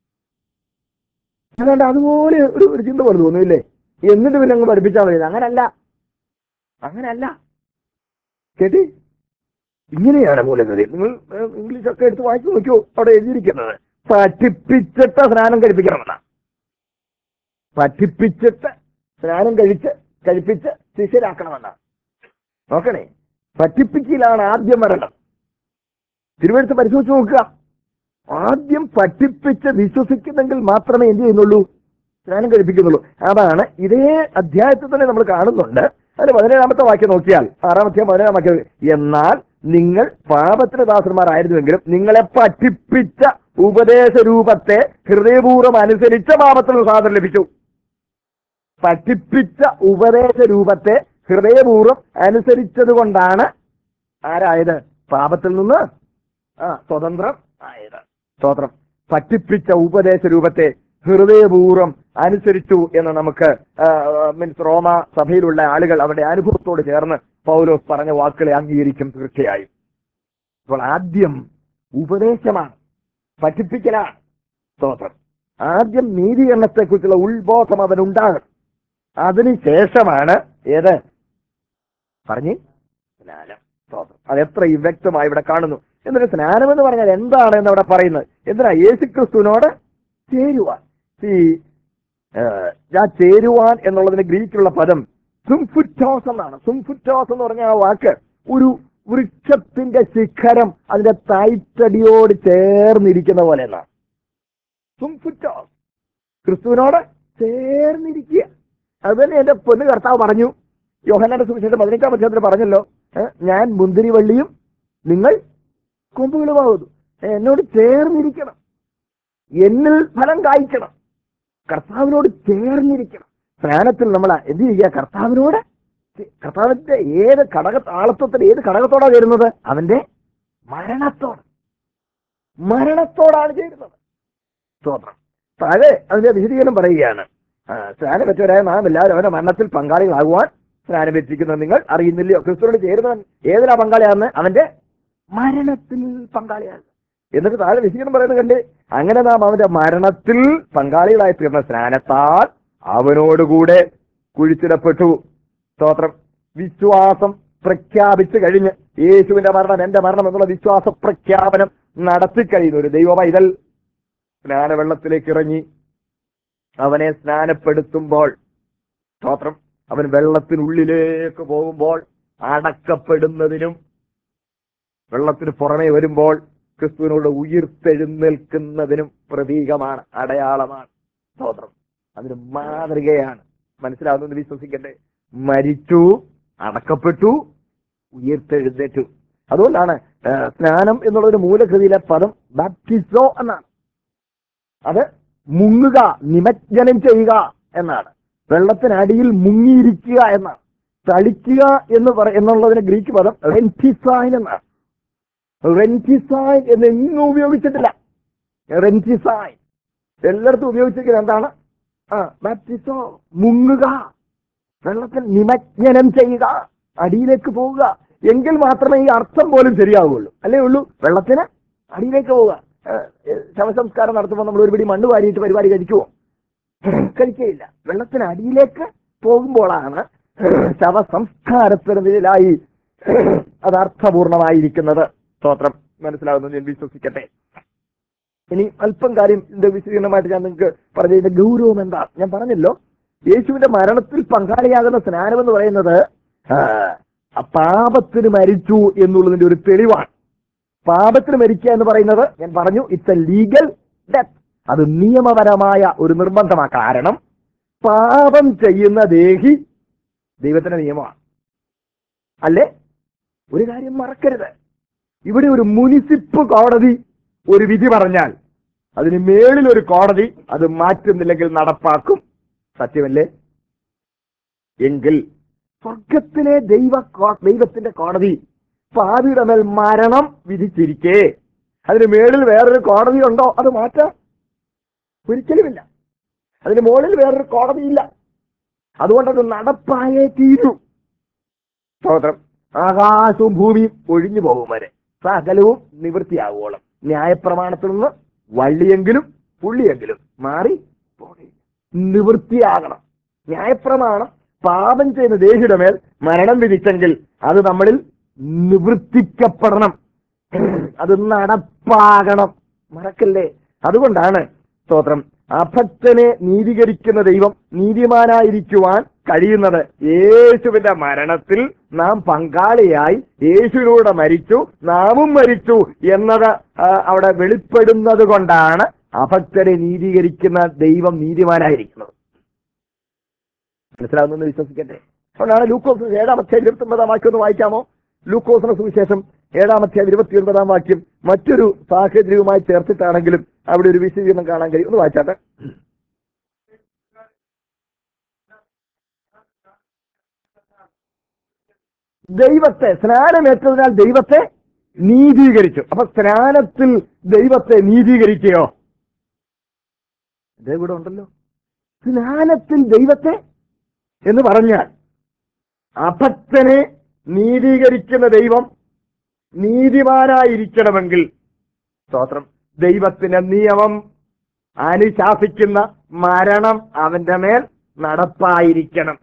Speaker 1: അതുകൊണ്ട് അതുപോലെ ഒരു ഒരു ചിന്ത പോലെ തോന്നുന്നില്ലേ എന്നിട്ട് പിന്നെ അങ്ങ് പഠിപ്പിച്ചാൽ മതി അങ്ങനല്ല അങ്ങനല്ല കേട്ടി ഇങ്ങനെയാണ് മൂലഗതി നിങ്ങൾ ഏഹ്, ഇംഗ്ലീഷൊക്കെ എടുത്ത് വായിച്ചു നോക്കിയോ അവിടെ എഴുതിയിരിക്കുന്നത് പഠിപ്പിച്ചിട്ട് സ്നാനം കഴിപ്പിക്കണമെന്നാ പഠിപ്പിച്ചിട്ട് സ്നാനം കഴിച്ച് കഴിപ്പിച്ച് ശിഷ്യരാക്കണമെന്നാ നോക്കണേ പഠിപ്പിക്കലാണ് ആദ്യം വരണം തിരുവനന്തപുരത്ത് പരിശോധിച്ച് നോക്കുക ആദ്യം പഠിപ്പിച്ച് വിശ്വസിക്കുന്നെങ്കിൽ മാത്രമേ എന്ത് ചെയ്യുന്നുള്ളൂ സ്നാനം കഴിപ്പിക്കുന്നുള്ളൂ അതാണ് ഇതേ അധ്യായത്തിൽ തന്നെ നമ്മൾ കാണുന്നുണ്ട് അതിന് പതിനേഴാമത്തെ വാക്യം നോക്കിയാൽ ആറാമത്തെ പതിനേഴാം വാക്യം എന്നാൽ നിങ്ങൾ പാപത്തിന് ദാസന്മാരായിരുന്നുവെങ്കിലും നിങ്ങളെ പഠിപ്പിച്ച ഉപദേശ രൂപത്തെ ഹൃദയപൂർവ്വം അനുസരിച്ച പാപത്തിന് സ്വാതന്ത്ര്യം ലഭിച്ചു പഠിപ്പിച്ച ഉപദേശ രൂപത്തെ ഹൃദയപൂർവ്വം അനുസരിച്ചത് കൊണ്ടാണ് ആരായത് പാപത്തിൽ നിന്ന് ആ സ്വതന്ത്രം ആയത് സ്തോത്രം പഠിപ്പിച്ച ഉപദേശ രൂപത്തെ ഹൃദയപൂർവ്വം അനുസരിച്ചു എന്ന് നമുക്ക് മീൻസ് റോമ സഭയിലുള്ള ആളുകൾ അവരുടെ അനുഭവത്തോട് ചേർന്ന് പൗലോസ് പറഞ്ഞ വാക്കുകളെ അംഗീകരിക്കും തീർച്ചയായും അപ്പോൾ ആദ്യം ഉപദേശമാണ് പഠിപ്പിക്കലാണ് സ്തോത്രം ആദ്യം നീതീകരണത്തെക്കുറിച്ചുള്ള ഉത്ബോധം അവനുണ്ടാകണം അതിനുശേഷമാണ് ഏത് പറഞ്ഞ് സ്നാനം സ്തോത്രം അത് എത്ര വ്യക്തമായി ഇവിടെ കാണുന്നു എന്നിട്ട് സ്നാനം എന്ന് പറഞ്ഞാൽ എന്താണ് എന്ന് അവിടെ പറയുന്നത് എന്തിനാ യേശുക്രിസ്തുവിനോട് ചേരുവാൻ ഈ ആ ചേരുവാൻ എന്നുള്ളതിന് ഗ്രീക്കിലുള്ള പദം സുംഫുറ്റോസ് എന്നാണ് സുംഫുറ്റോസ് എന്ന് പറഞ്ഞ ആ വാക്ക് ഒരു വൃക്ഷത്തിന്റെ ശിഖരം അതിന്റെ തൈറ്റടിയോട് ചേർന്നിരിക്കുന്ന പോലെ എന്നാണ് സുംഫുറ്റോസ് ക്രിസ്തുവിനോട് ചേർന്നിരിക്കുക അത് തന്നെ എന്റെ പൊന്നു കർത്താവ് പറഞ്ഞു യോഹന്നാന്റെ സുവിശേഷം പതിനെട്ടാം അധ്യായത്തിൽ പറഞ്ഞല്ലോ ഏ, ഞാൻ മുന്തിരിവള്ളിയും നിങ്ങൾ കൊമ്പുകളുമാകുന്നു ഏ, എന്നോട് ചേർന്നിരിക്കണം എന്നിൽ ഫലം കായ്ക്കണം കർത്താവിനോട് ചേർന്നിരിക്കണം സ്നാനത്തിൽ നമ്മൾ എന്ത് ചെയ്യുക കർത്താവിനോട് ചെ- കർത്താവിന്റെ ഏത് ഘടക താളത്വത്തിൽ ഏത് ഘടകത്തോടാ ചേരുന്നത് അവന്റെ മരണത്തോട് മരണത്തോടാണ് ചേരുന്നത് സ്തോത്രം താഴെ അതിന്റെ വിശദീകരണം പറയുകയാണ് ആ, സ്നാനം പറ്റവരായ നാം എല്ലാവരും അവന്റെ മരണത്തിൽ പങ്കാളികളാകുവാൻ സ്നാനം വെച്ചിരിക്കുന്നത് നിങ്ങൾ അറിയുന്നില്ലയോ ക്രിസ്തുവിനോട് ചേരുന്നവൻ ഏതിലാ പങ്കാളിയാന്ന് അവന്റെ മരണത്തിൽ പങ്കാളിയാണ് എന്നിട്ട് താഴെ വിശദീകരണം പറയുന്നത് കണ്ട് അങ്ങനെ നാം അവന്റെ മരണത്തിൽ പങ്കാളികളായി തീർന്ന സ്നാനത്താൽ അവനോടുകൂടെ കുഴിച്ചിടപ്പെട്ടു സ്തോത്രം വിശ്വാസം പ്രഖ്യാപിച്ചു കഴിഞ്ഞ് യേശുവിന്റെ മരണം എന്റെ മരണം എന്നുള്ള വിശ്വാസ പ്രഖ്യാപനം നടത്തി കഴിയുന്ന ഒരു ദൈവ പൈതൽ സ്നാനവെള്ളത്തിലേക്ക് ഇറങ്ങി അവനെ സ്നാനപ്പെടുത്തുമ്പോൾ സ്തോത്രം അവൻ വെള്ളത്തിനുള്ളിലേക്ക് പോകുമ്പോൾ അടക്കപ്പെടുന്നതിനും വെള്ളത്തിന് പുറമെ വരുമ്പോൾ ക്രിസ്തുവിനോട് ഉയർത്തെഴുന്നേൽക്കുന്നതിനും പ്രതീകമാണ് അടയാളമാണ് സ്തോത്രം അതിന് മാതൃകയാണ് മനസ്സിലാവുന്നത് വിശ്വസിക്കട്ടെ മരിച്ചു അടക്കപ്പെട്ടു ഉയർത്തെഴുന്നേറ്റു അതുകൊണ്ടാണ് ആ, സ്നാനം എന്നുള്ളൊരു മൂലകൃതിയിലെ പദം ബാപ്റ്റിസോ എന്നാണ് അത് മുങ്ങുക നിമജ്ജനം ചെയ്യുക എന്നാണ് വെള്ളത്തിനടിയിൽ മുങ്ങിയിരിക്കുക എന്നാണ് തളിക്കുക എന്ന് പറ എന്നുള്ളതിന് ഗ്രീക്ക് പദം റെന്റിസൈൻ എന്നാണ് റെന്റിസൈൻ എന്ന് എങ്ങും ഉപയോഗിച്ചിട്ടില്ല റെന്റിസൈൻ എല്ലായിടത്തും ഉപയോഗിച്ചിരിക്കുന്നത് എന്താണ് ആ ബാപ്റ്റിസോ മുങ്ങുക വെള്ളത്തിൽ നിമജ്ജനം ചെയ്യുക അടിയിലേക്ക് പോവുക എങ്കിൽ മാത്രമേ ഈ അർത്ഥം പോലും ശരിയാവുകയുള്ളൂ അല്ലേ ഉള്ളൂ വെള്ളത്തിന് അടിയിലേക്ക് പോവുക ഏഹ്, ഏഹ്, ശവസംസ്കാരം നടത്തുമ്പോൾ നമ്മൾ ഒരു പിടി മണ്ണ് വാരിയിട്ട് പരിപാടി കഴിക്കുമോ കഴിക്കുകയില്ല വെള്ളത്തിന് അടിയിലേക്ക് പോകുമ്പോഴാണ് ശവസംസ്കാരത്തിനെതിരായി അത് അർത്ഥപൂർണമായിരിക്കുന്നത് സ്തോത്രം മനസ്സിലാവുന്നു ഞാൻ വിശ്വസിക്കട്ടെ ഇനി അല്പം കാര്യം ഇതിന്റെ വിശദീകരണമായിട്ട് ഞാൻ നിങ്ങൾക്ക് പറഞ്ഞു ഇതിന്റെ ഗൗരവം എന്താ ഞാൻ പറഞ്ഞല്ലോ യേശുവിന്റെ മരണത്തിൽ പങ്കാളിയാകുന്ന സ്നാനം എന്ന് പറയുന്നത് ആ, ആ പാപത്തിന് മരിച്ചു എന്നുള്ളതിന്റെ ഒരു തെളിവാണ് പാപത്തിന് മരിക്കുക എന്ന് പറയുന്നത് ഞാൻ പറഞ്ഞു ഇറ്റ്സ് എ ലീഗൽ ഡെത്ത് അത് നിയമപരമായ ഒരു നിർബന്ധമാണ് കാരണം പാപം ചെയ്യുന്ന ദേഹി ദൈവത്തിന്റെ നിയമമാണ് അല്ലേ ഒരു കാര്യം മറക്കരുത് ഇവിടെ ഒരു മുനിസിപ്പ് കോടതി ഒരു വിധി പറഞ്ഞാൽ അതിന് മേളിൽ ഒരു കോടതി അത് മാറ്റുന്നില്ലെങ്കിൽ നടപ്പാക്കും സത്യമല്ലേ എങ്കിൽ സ്വർഗത്തിലെ ദൈവ കോ- ദൈവത്തിന്റെ കോടതി പാപിയുടെ മേൽ മരണം വിധിച്ചിരിക്കേ അതിന് മേളിൽ വേറൊരു കോടതി ഉണ്ടോ അത് മാറ്റാം ഒരിക്കലുമില്ല അതിന് മുകളിൽ വേറൊരു കോടതിയില്ല അതുകൊണ്ട് അത് നടപ്പായേ തീരൂ സ്തോത്രം ആകാശവും ഭൂമിയും ഒഴിഞ്ഞു പോകും വരെ സകലവും നിവൃത്തിയാകുവോളം ന്യായപ്രമാണത്തിൽ നിന്ന് വള്ളിയെങ്കിലും പുള്ളിയെങ്കിലും മാറി പോകയില്ല നിവൃത്തിയാകണം ന്യായപ്രമാണം പാപം ചെയ്ത ദേഹിയുടെ മേൽ മരണം വിധിച്ചെങ്കിൽ അത് നമ്മളിൽ നിവൃത്തിക്കപ്പെടണം അത് നടപ്പാകണം മറക്കല്ലേ അതുകൊണ്ടാണ് സ്തോത്രം അഭക്തനെ നീതീകരിക്കുന്ന ദൈവം നീതിമാനായിരിക്കുവാൻ കഴിയുന്നത് യേശുവിന്റെ മരണത്തിൽ നാം പങ്കാളിയായി യേശുവിലൂടെ മരിച്ചു നാമും മരിച്ചു എന്നത് ആ, അവിടെ വെളിപ്പെടുന്നത് കൊണ്ടാണ് അഭക്തരെ നീതീകരിക്കുന്ന ദൈവം നീതിമാനായിരിക്കുന്നത് മനസ്സിലാവുന്നെന്ന് വിശ്വസിക്കട്ടെ അതുകൊണ്ടാണ് ലൂക്കോസ് ഏഴാമത്തെ ഇരുപത്തി ഒമ്പതാം വാക്യം ഒന്ന് വായിക്കാമോ ലൂക്കോസിന് സുവിശേഷം ഏഴാമത്തെ ഇരുപത്തി ഒൻപതാം വാക്യം മറ്റൊരു സാഹചര്യവുമായി ചേർത്തിട്ടാണെങ്കിലും അവിടെ ഒരു വിശദീകരണം കാണാൻ കഴിയും ഒന്ന് വായിച്ചാട്ടെ ദൈവത്തെ സ്നാനമേറ്റതിനാൽ ദൈവത്തെ നീതീകരിച്ചു അപ്പൊ സ്നാനത്തിൽ ദൈവത്തെ നീതീകരിക്കുകയോ ഇതേ കൂടെ ഉണ്ടല്ലോ സ്നാനത്തിൽ ദൈവത്തെ എന്ന് പറഞ്ഞാൽ അഭക്തനെ നീതീകരിക്കുന്ന ദൈവം നീതിമാനായിരിക്കണമെങ്കിൽ സ്തോത്രം ദൈവത്തിന്റെ നിയമം അനുശാസിക്കുന്ന മരണം അവന്റെ മേൽ നടപ്പായിരിക്കണം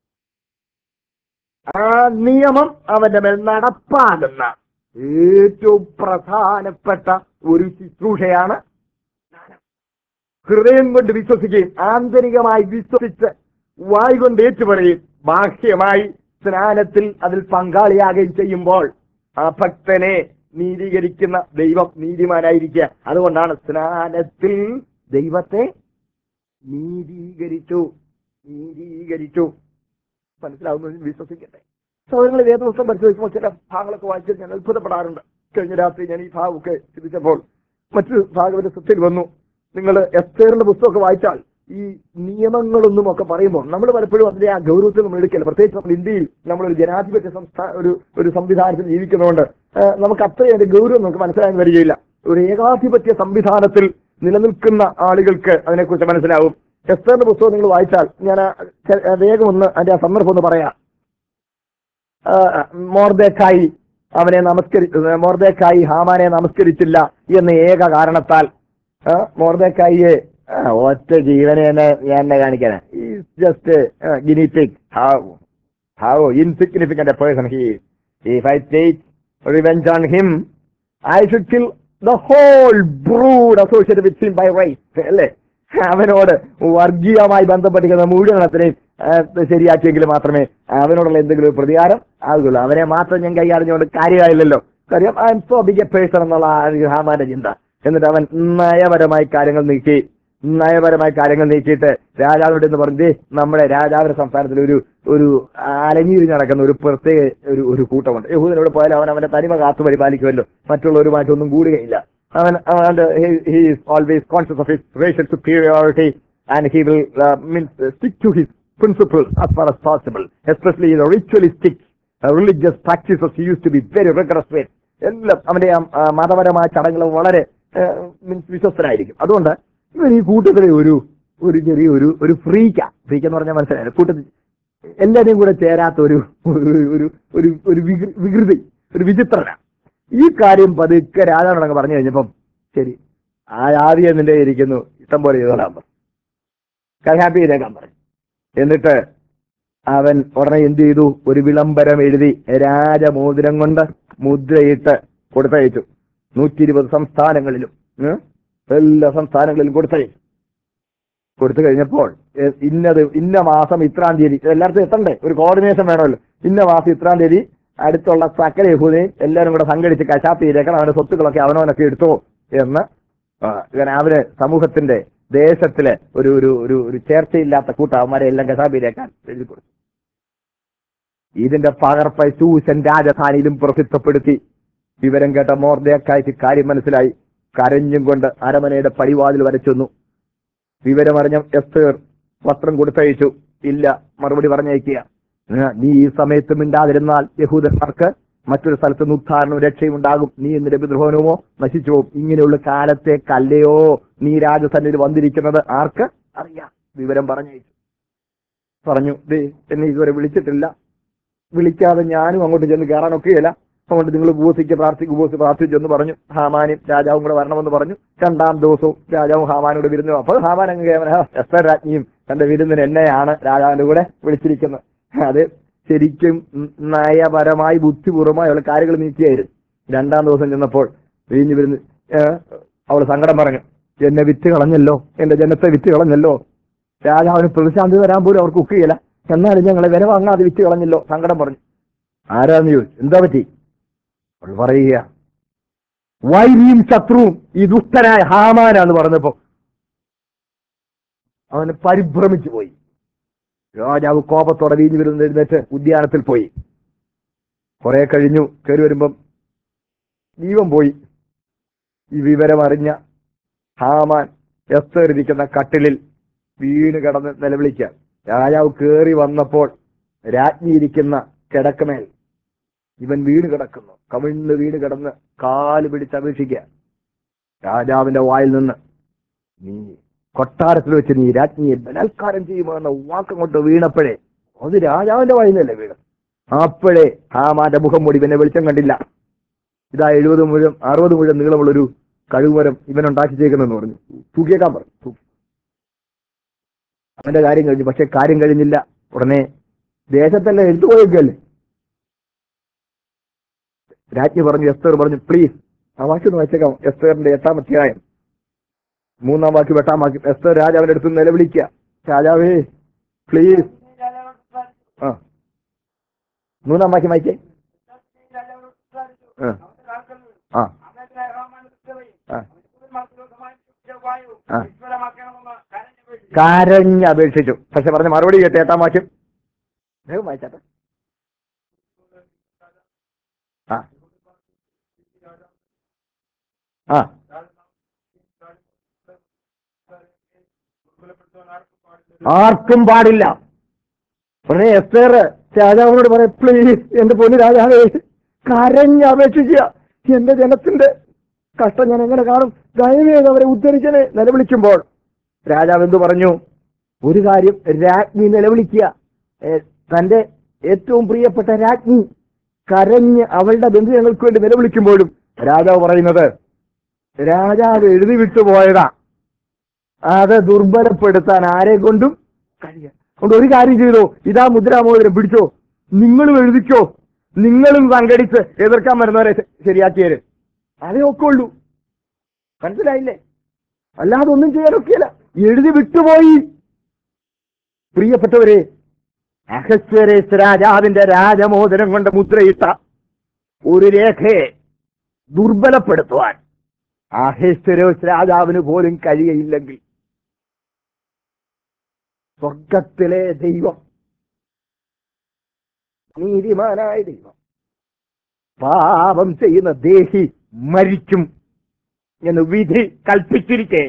Speaker 1: ആ നിയമം അവന്റെ മേൽ നടപ്പാകുന്ന ഏറ്റവും പ്രധാനപ്പെട്ട ഒരു ശുശ്രൂഷയാണ് സ്നാനം. ഹൃദയം കൊണ്ട് വിശ്വസിക്കുകയും ആന്തരികമായി വിശ്വസിച്ച് വായ് കൊണ്ട് ഏറ്റുപറയും ബാഹ്യമായി സ്നാനത്തിൽ അതിൽ പങ്കാളിയാകുകയും ചെയ്യുമ്പോൾ ആ ഭക്തനെ നീതീകരിക്കുന്ന ദൈവം നീതിമാനായിരിക്കുക അതുകൊണ്ടാണ് സ്നാനത്തിൽ ദൈവത്തെ നീതീകരിച്ചു നീതീകരിച്ചു മനസ്സിലാവുന്നു വിശ്വസിക്കട്ടെ സൗകര്യങ്ങൾ വേദപുസ്തകം പരിശോധിക്കുമ്പോൾ ചില ഭാഗങ്ങളൊക്കെ വായിച്ച് ഞാൻ അത്ഭുതപ്പെടാറുണ്ട് കഴിഞ്ഞ രാത്രി ഞാൻ ഈ ഭാഗമൊക്കെ ചിന്തിച്ചപ്പോൾ മറ്റൊരു ഭാഗം എന്റെ ശ്രദ്ധയിൽ വന്നു നിങ്ങൾ എസ്തേറിന്റെ പുസ്തകമൊക്കെ വായിച്ചാൽ ഈ നിയമങ്ങളൊന്നും ഒക്കെ പറയുമ്പോൾ നമ്മൾ പലപ്പോഴും അതിന്റെ ആ ഗൗരവത്തിൽ നമ്മൾ എടുക്കില്ല പ്രത്യേകിച്ച് നമ്മൾ ഇന്ത്യയിൽ നമ്മളൊരു ജനാധിപത്യ സംസ്ഥാന ഒരു ഒരു സംവിധാനത്തിൽ ജീവിക്കുന്നതുകൊണ്ട് ആ, നമുക്ക് അത്രയും അതിന്റെ ഗൗരവം നമുക്ക് മനസ്സിലാകാൻ വരികയില്ല ഒരു ഏകാധിപത്യ സംവിധാനത്തിൽ നിലനിൽക്കുന്ന ആളുകൾക്ക് അതിനെക്കുറിച്ച് മനസ്സിലാവും എസ്തേറിന്റെ പുസ്തകം നിങ്ങൾ വായിച്ചാൽ ഞാൻ ആ ചെ- വേഗം ഒന്ന് അതിന്റെ ആ സന്ദർഭം ഒന്ന് പറയാം ആ, മോർദേക്കായി അവനെ നമസ്കരി മോർദേക്കായി ഹാമാനെ നമസ്കരിച്ചില്ല എന്ന ഏക കാരണത്താൽ ആ, മോർദേക്കായിയെ ആ, ഒറ്റ ജീവനെ എന്നെ ഞാൻ എന്നെ കാണിക്കാനാ just genetic how how insignificant person he if I take revenge on him I should kill the whole brood associated with him by right അല്ലേ അവനോട് വർഗീയമായി ബന്ധപ്പെട്ടിരിക്കുന്ന മുഴുവനത്തിനെയും ശരിയാക്കിയെങ്കിൽ മാത്രമേ അവനോടുള്ള എന്തെങ്കിലും ഒരു പ്രതികാരം ആകുള്ളൂ അവനെ മാത്രം ഞാൻ കൈയാറിഞ്ഞുകൊണ്ട് കാര്യമായില്ലല്ലോ കാര്യം I am so big a person എന്നുള്ള ആ ഒരു ഹാമാന്റെ ചിന്ത എന്നിട്ട് അവൻ നയപരമായി കാര്യങ്ങൾ നീക്കി നയപരമായ കാര്യങ്ങൾ നീക്കിയിട്ട് രാജാവിനോട് എന്ന് പറഞ്ഞു "ദേ, നമ്മുടെ രാജാവിന്റെ സംസ്ഥാനത്തിൽ ഒരു ഒരു അലഞ്ഞിരി നടക്കുന്ന ഒരു പ്രത്യേക ഒരു ഒരു കൂട്ടമുണ്ട് യഹൂദനോട് പോയാൽ അവൻ അവന്റെ തനിമ കാത്തു പരിപാലിക്കുമല്ലോ മറ്റുള്ളവരുമായിട്ടൊന്നും കൂടുകയില്ല അവൻ അവന്റെ he's always conscious of his racial superiority and he will uh, means, uh, stick to his principles as far as possible especially the ritualistic uh, religious practices he used to be very rigorous with എല്ലാം അവന്റെ ആ, ആ, മതപരമായ ചടങ്ങുകൾ വളരെ means വിശ്വസ്തനായിരിക്കും അതുകൊണ്ട് ഇവർ ഈ കൂട്ടത്തിലെ ഒരു ഒരു ചെറിയ ഒരു ഒരു ഫ്രീക്ക ഫ്രീക്ക് എന്ന് പറഞ്ഞാൽ മനസ്സിലായത് കൂട്ടത്തിൽ എല്ലാവരെയും കൂടെ ചേരാത്ത ഒരു ഒരു ഒരു ഒരു ഒരു വികൃ- വികൃതി ഒരു വിചിത്രന ഈ കാര്യം പതുക്കെ രാജാവിനോടങ്ങ് പറഞ്ഞു കഴിഞ്ഞപ്പം ശരി ആ ആദ്യം നിന്റെ ഇരിക്കുന്നു ഇഷ്ടം പോലെ ചെയ്തോളാൻ പറഞ്ഞു ഹാപ്പി ചെയ്തേക്കാൻ പറഞ്ഞു എന്നിട്ട് അവൻ ഉടനെ എന്ത് ചെയ്തു ഒരു വിളംബരം എഴുതി രാജമോതിരം കൊണ്ട് മുദ്രയിട്ട് കൊടുത്തയച്ചു നൂറ്റി ഇരുപത് സംസ്ഥാനങ്ങളിലും ഉം, എല്ലാ സംസ്ഥാനങ്ങളിലും കൊടുത്തയച്ചു കൊടുത്തു കഴിഞ്ഞപ്പോൾ എ, ഇന്നത് ഇന്ന മാസം ഇത്രാം തീയതി എല്ലായിടത്തും എത്തണ്ടേ ഒരു കോർഡിനേഷൻ വേണമല്ലോ ഇന്ന മാസം ഇത്രാം തീയതി അടുത്തുള്ള സകല യഹൂദയും എല്ലാവരും കൂടെ സംഘടിച്ച് കശാപ്പിയിലേക്കണം അവന്റെ സ്വത്തുക്കളൊക്കെ അവനവനൊക്കെ എടുത്തോ എന്ന് ആ, ഇങ്ങനെ അവര് സമൂഹത്തിന്റെ ദേശത്തിലെ ഒരു ഒരു ഒരു ഒരു ചേർച്ചയില്ലാത്ത കൂട്ടാവന്മാരെ എല്ലാം കശാപ്പിയിലേക്കാൻ എഴുതി കൊടുത്തു ഇതിന്റെ പകർപ്പ് സൂസൻ രാജധാനിയിലും പ്രസിദ്ധപ്പെടുത്തി വിവരം കേട്ട മോർദയക്കായ്ക്ക് കാര്യം മനസ്സിലായി കരഞ്ഞും കൊണ്ട് അരമനയുടെ പടിവാതിൽ വരച്ചെന്നു വിവരമറിഞ്ഞ എസ്തേർ വസ്ത്രം കൊടുത്തയച്ചു ഇല്ല മറുപടി പറഞ്ഞയക്കുക ഏ, നീ ഈ സമയത്ത് മിണ്ടാതിരുന്നാൽ യഹൂദന്മാർക്ക് മറ്റൊരു സ്ഥലത്ത് നിന്ന് ഉദ്ധാരണവും രക്ഷയും ഉണ്ടാകും നീ എന്നിന്റെ വിദ്രോഹനവുമോ നശിച്ചു പോകും ഇങ്ങനെയുള്ള കാലത്തെ കല്ലയോ നീ രാജസന്നിൽ വന്നിരിക്കുന്നത് ആർക്ക് അറിയാം വിവരം പറഞ്ഞയച്ചു പറഞ്ഞു ദേ എന്നെ ഇതുവരെ വിളിച്ചിട്ടില്ല വിളിക്കാതെ ഞാനും അങ്ങോട്ട് ചെന്ന് കയറാനൊക്കെയില്ല അതുകൊണ്ട് നിങ്ങൾ ഉപവസിക്ക് പ്രാർത്ഥിക്ക് ഉപവസിച്ച് പ്രാർത്ഥിച്ചു എന്ന് പറഞ്ഞു ഹാമാനും രാജാവും കൂടെ വരണമെന്ന് പറഞ്ഞു രണ്ടാം ദിവസവും രാജാവും ഹാമാനോട് വിരുന്നു അപ്പോൾ ഹാമാൻ അങ്ങ് കേവല എസ്തർ രാജ്ഞിയും തന്റെ വിരുന്നിന് എന്നെയാണ് രാജാവിന്റെ കൂടെ വിളിച്ചിരിക്കുന്നത് അത് ശരിക്കും നയപരമായി ബുദ്ധിപൂർവ്വമായി അവൾ കാര്യങ്ങൾ നീക്കിയായിരുന്നു രണ്ടാം ദിവസം ചെന്നപ്പോൾ വീഞ്ഞു വിരുന്ന് അവൾ സങ്കടം പറഞ്ഞു എന്നെ വിറ്റ് കളഞ്ഞല്ലോ എന്റെ ജനത്തെ വിറ്റ് കളഞ്ഞല്ലോ രാജാവിന് പ്രതിശാന്തി വരാൻ പോലും അവർക്ക് ഒക്കുകയില്ല എന്നാലും ഞങ്ങളെ വില വാങ്ങാതെ വിറ്റ് കളഞ്ഞല്ലോ സങ്കടം പറഞ്ഞു ആരാന്ന് ചോദിച്ചു എന്താ പറ്റി അവൾ പറയുക വൈരിയും ശത്രുവും ഈ ദുഷ്ടനായ ഹാമാനാന്ന് പറഞ്ഞപ്പോ അവന് പരിഭ്രമിച്ചു പോയി രാജാവ് കോപത്തോടെ വീഞ്ഞു വരുന്ന എഴുന്നേറ്റ് ഉദ്യാനത്തിൽ പോയി കുറെ കഴിഞ്ഞു കയറി വരുമ്പം ജീവൻ പോയി ഈ വിവരം അറിഞ്ഞ ഹാമാൻ എസ്തേറിരിക്കുന്ന കട്ടിലിൽ വീണ് കിടന്ന് നിലവിളിക്കാൻ രാജാവ് കയറി വന്നപ്പോൾ രാജ്ഞി ഇരിക്കുന്ന കിടക്കമേൽ ഇവൻ വീണ് കിടക്കുന്നു കമിഴ്ന്ന് വീണ് കിടന്ന് കാല് പിടിച്ച് അപേക്ഷിക്കുക രാജാവിന്റെ വായിൽ നിന്ന് നീ കൊട്ടാരത്തിൽ വെച്ച് നീ രാജ്ഞിയെ ബലാത്കാരം ചെയ്യുമോ എന്ന വാക്കം കൊണ്ട് വീണപ്പോഴേ അത് രാജാവിന്റെ വായിൽ നിന്നല്ലേ വീണ് അപ്പോഴേ ഹാമാന്റെ മുഖം മൂടി ഇവനെ വെളിച്ചം കണ്ടില്ല ഇതാ എഴുപത് മുഴം അറുപത് മുഴം നീളമുള്ളൊരു കഴിവുമരം ഇവൻ ഉണ്ടാക്കിച്ചേക്കുന്നെന്ന് പറഞ്ഞു തൂക്കിയേക്കാൻ പറഞ്ഞു തൂക്കി. അവന്റെ കാര്യം കഴിഞ്ഞു പക്ഷെ കാര്യം കഴിഞ്ഞില്ല ഉടനെ ദേശത്തെല്ലാം എടുത്തു പോയേക്കല്ലേ രാജ്ഞി പറഞ്ഞു എസ്തർ പറഞ്ഞു പ്ലീസ് ആ വാക്യം ഒന്ന് വായിച്ചേക്കാം എസ്തറിന്റെ എട്ടാം അധ്യായം മൂന്നാം വാക്യം എട്ടാം വാക്യം എസ്തർ രാജാവിന്റെ അടുത്ത് നിലവിളിക്കുക രാജാവേ പ്ലീസ് ആ മൂന്നാം വാക്യം വായിച്ചേ ആ. ആ ആ. ആ. കരഞ്ഞപേക്ഷിച്ചു പക്ഷെ പറഞ്ഞ മറുപടി കേട്ട് എട്ടാം വാക്യം വേഗം വായിച്ചാട്ടെ ആ ആ ആർക്കും പാടില്ല ഉടനെ എസ്തേർ രാജാവിനോട് പറയാം പ്ലീസ് എന്റെ പൊന്നു രാജാവേ കരഞ്ഞ് അപേക്ഷിക്കുക എന്റെ ജനത്തിന്റെ കഷ്ടം ഞാൻ എങ്ങനെ കാണും ദയവേത് അവരെ ഉദ്ധരിക്കണേ നിലവിളിക്കുമ്പോൾ രാജാവ് എന്തു പറഞ്ഞു ഒരു കാര്യം രാജ്ഞി നിലവിളിക്കുക ഏ, തന്റെ ഏറ്റവും പ്രിയപ്പെട്ട രാജ്ഞി കരഞ്ഞ് അവളുടെ ബന്ധുജനങ്ങൾക്ക് വേണ്ടി നിലവിളിക്കുമ്പോഴും രാജാവ് പറയുന്നത് രാജാവ് എഴുതി വിട്ടുപോയതാ അത് ദുർബലപ്പെടുത്താൻ ആരെ കൊണ്ടും കഴിയാം അതുകൊണ്ട് ഒരു കാര്യം ചെയ്തോ ഇതാ മുദ്രാമോദരം പിടിച്ചോ നിങ്ങളും എഴുതിക്കോ നിങ്ങളും സംഘടിച്ച് എതിർക്കാൻ വരുന്നവരെ ശ- ശരിയാക്കിയേര് അതേ ഒക്കെ ഉള്ളൂ മനസ്സിലായില്ലേ അല്ലാതെ ഒന്നും ചെയ്യാനൊക്കെയല്ല എഴുതി വിട്ടുപോയി പ്രിയപ്പെട്ടവരെ അഹസ്വരേസ് രാജാവിന്റെ രാജമോദരം കൊണ്ട് മുദ്രയിട്ട ഒരു രേഖയെ ദുർബലപ്പെടുത്തുവാൻ അഹസ്വരോസ് രാജാവിന് പോലും കഴിയയില്ലെങ്കിൽ സ്വർഗത്തിലെ ദൈവം നീതിമാനായ ദൈവം പാപം ചെയ്യുന്ന ദേഹി മരിക്കും എന്ന് വിധി കൽപ്പിച്ചിരിക്കെ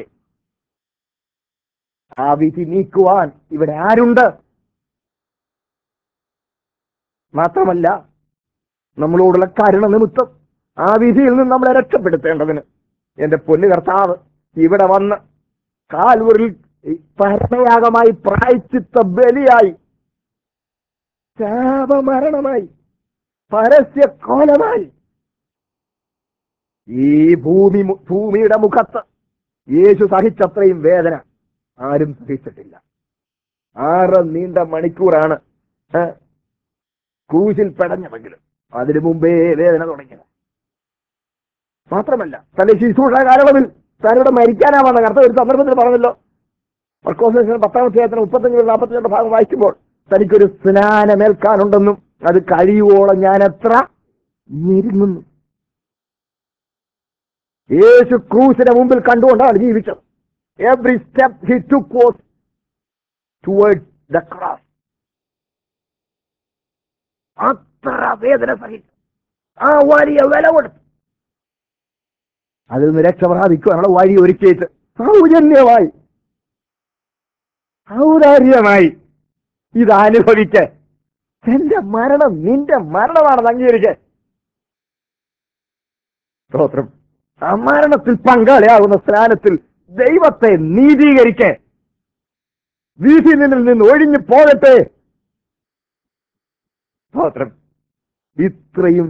Speaker 1: ആ വിധി നീക്കുവാൻ ഇവിടെ ആരുണ്ട് മാത്രമല്ല നമ്മളോടുള്ള കരുണ നിമിത്തം ആ വിധിയിൽ നിന്ന് നമ്മളെ രക്ഷപ്പെടുത്തേണ്ടതിന് എന്റെ പൊന്നു കർത്താവ് ഇവിടെ വന്ന് കാൽവറിൽ പരമയാഗമായി പ്രായച്ചിത്ത ബലിയായി ശാപമരണമായി പരസ്യ കോലമായി ഈ ഭൂമി മു- ഭൂമിയുടെ മുഖത്ത് യേശു സഹിച്ചത്രയും വേദന ആരും സഹിച്ചിട്ടില്ല ആറ് നീണ്ട മണിക്കൂറാണ് ഏ? ക്രൂശിൽ പെടഞ്ഞതെങ്കിലും അതിനു മുമ്പേ വേദന തുടങ്ങിയത് മാത്രമല്ല തന്റെ ശുശ്രൂഷ കാലയളവിൽ താനിവിടെ മരിക്കാനാവാന്ന കർത്ത ഒരു സന്ദർഭത്തിൽ പറഞ്ഞല്ലോ മർക്കോസ് പത്താം അധ്യായത്തിന് മുപ്പത്തഞ്ച് നാൽപ്പത്തിരണ്ട് ഭാഗം വായിക്കുമ്പോൾ തനിക്കൊരു സ്നാനമേൽക്കാനുണ്ടെന്നും അത് കഴിയുവോളം ഞാൻ എത്ര ഞെരുങ്ങുന്നു യേശു ക്രൂസിന്റെ മുമ്പിൽ കണ്ടുകൊണ്ടാണ് ജീവിച്ചത് every step he took was toward the cross അത്ര വേദന സഹിച്ചു ആ വലിയ വില കൊടുത്തു അതിൽ നിന്ന് രക്ഷ പ്രാപിക്കുവാനുള്ള വഴി ഒരുക്കിയിട്ട് സൗജന്യമായി ഔദാര്യമായി ഇത് അനുഭവിക്ക് എന്റെ മരണം നിന്റെ മരണമാണെന്ന് അംഗീകരിക്ക് സ്തോത്രം ആ മരണത്തിൽ പങ്കാളിയാകുന്ന സ്നാനത്തിൽ ദൈവത്തെ നീതീകരിക്ക് വീട്ടിൽ നിന്നിൽ നിന്ന് ഒഴിഞ്ഞു പോകട്ടെ സ്തോത്രം ഇത്രയും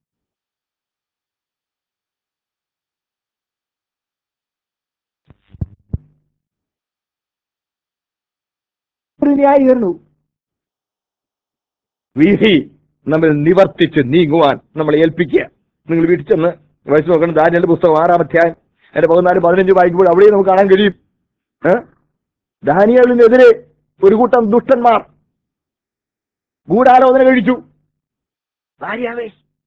Speaker 1: ഒരു ന്യായീകരണവും വിധി നമ്മൾ നിവർത്തിച്ച് നീങ്ങുവാൻ നമ്മളെ ഏൽപ്പിക്കുക നിങ്ങൾ വീട്ടിൽ ചെന്ന് വായിച്ചു നോക്കണം ദാനിയലിന്റെ പുസ്തകം ആറാം അധ്യായം എന്റെ പതിനാല് പതിനഞ്ച് വായിക്കുമ്പോൾ അവിടെയും നമുക്ക് കാണാൻ കഴിയും ഏ? ദാനിയേലിനെതിരെ ഒരു കൂട്ടം ദുഷ്ടന്മാർ ഗൂഢാലോചന കഴിച്ചു ഭാര്യാവേ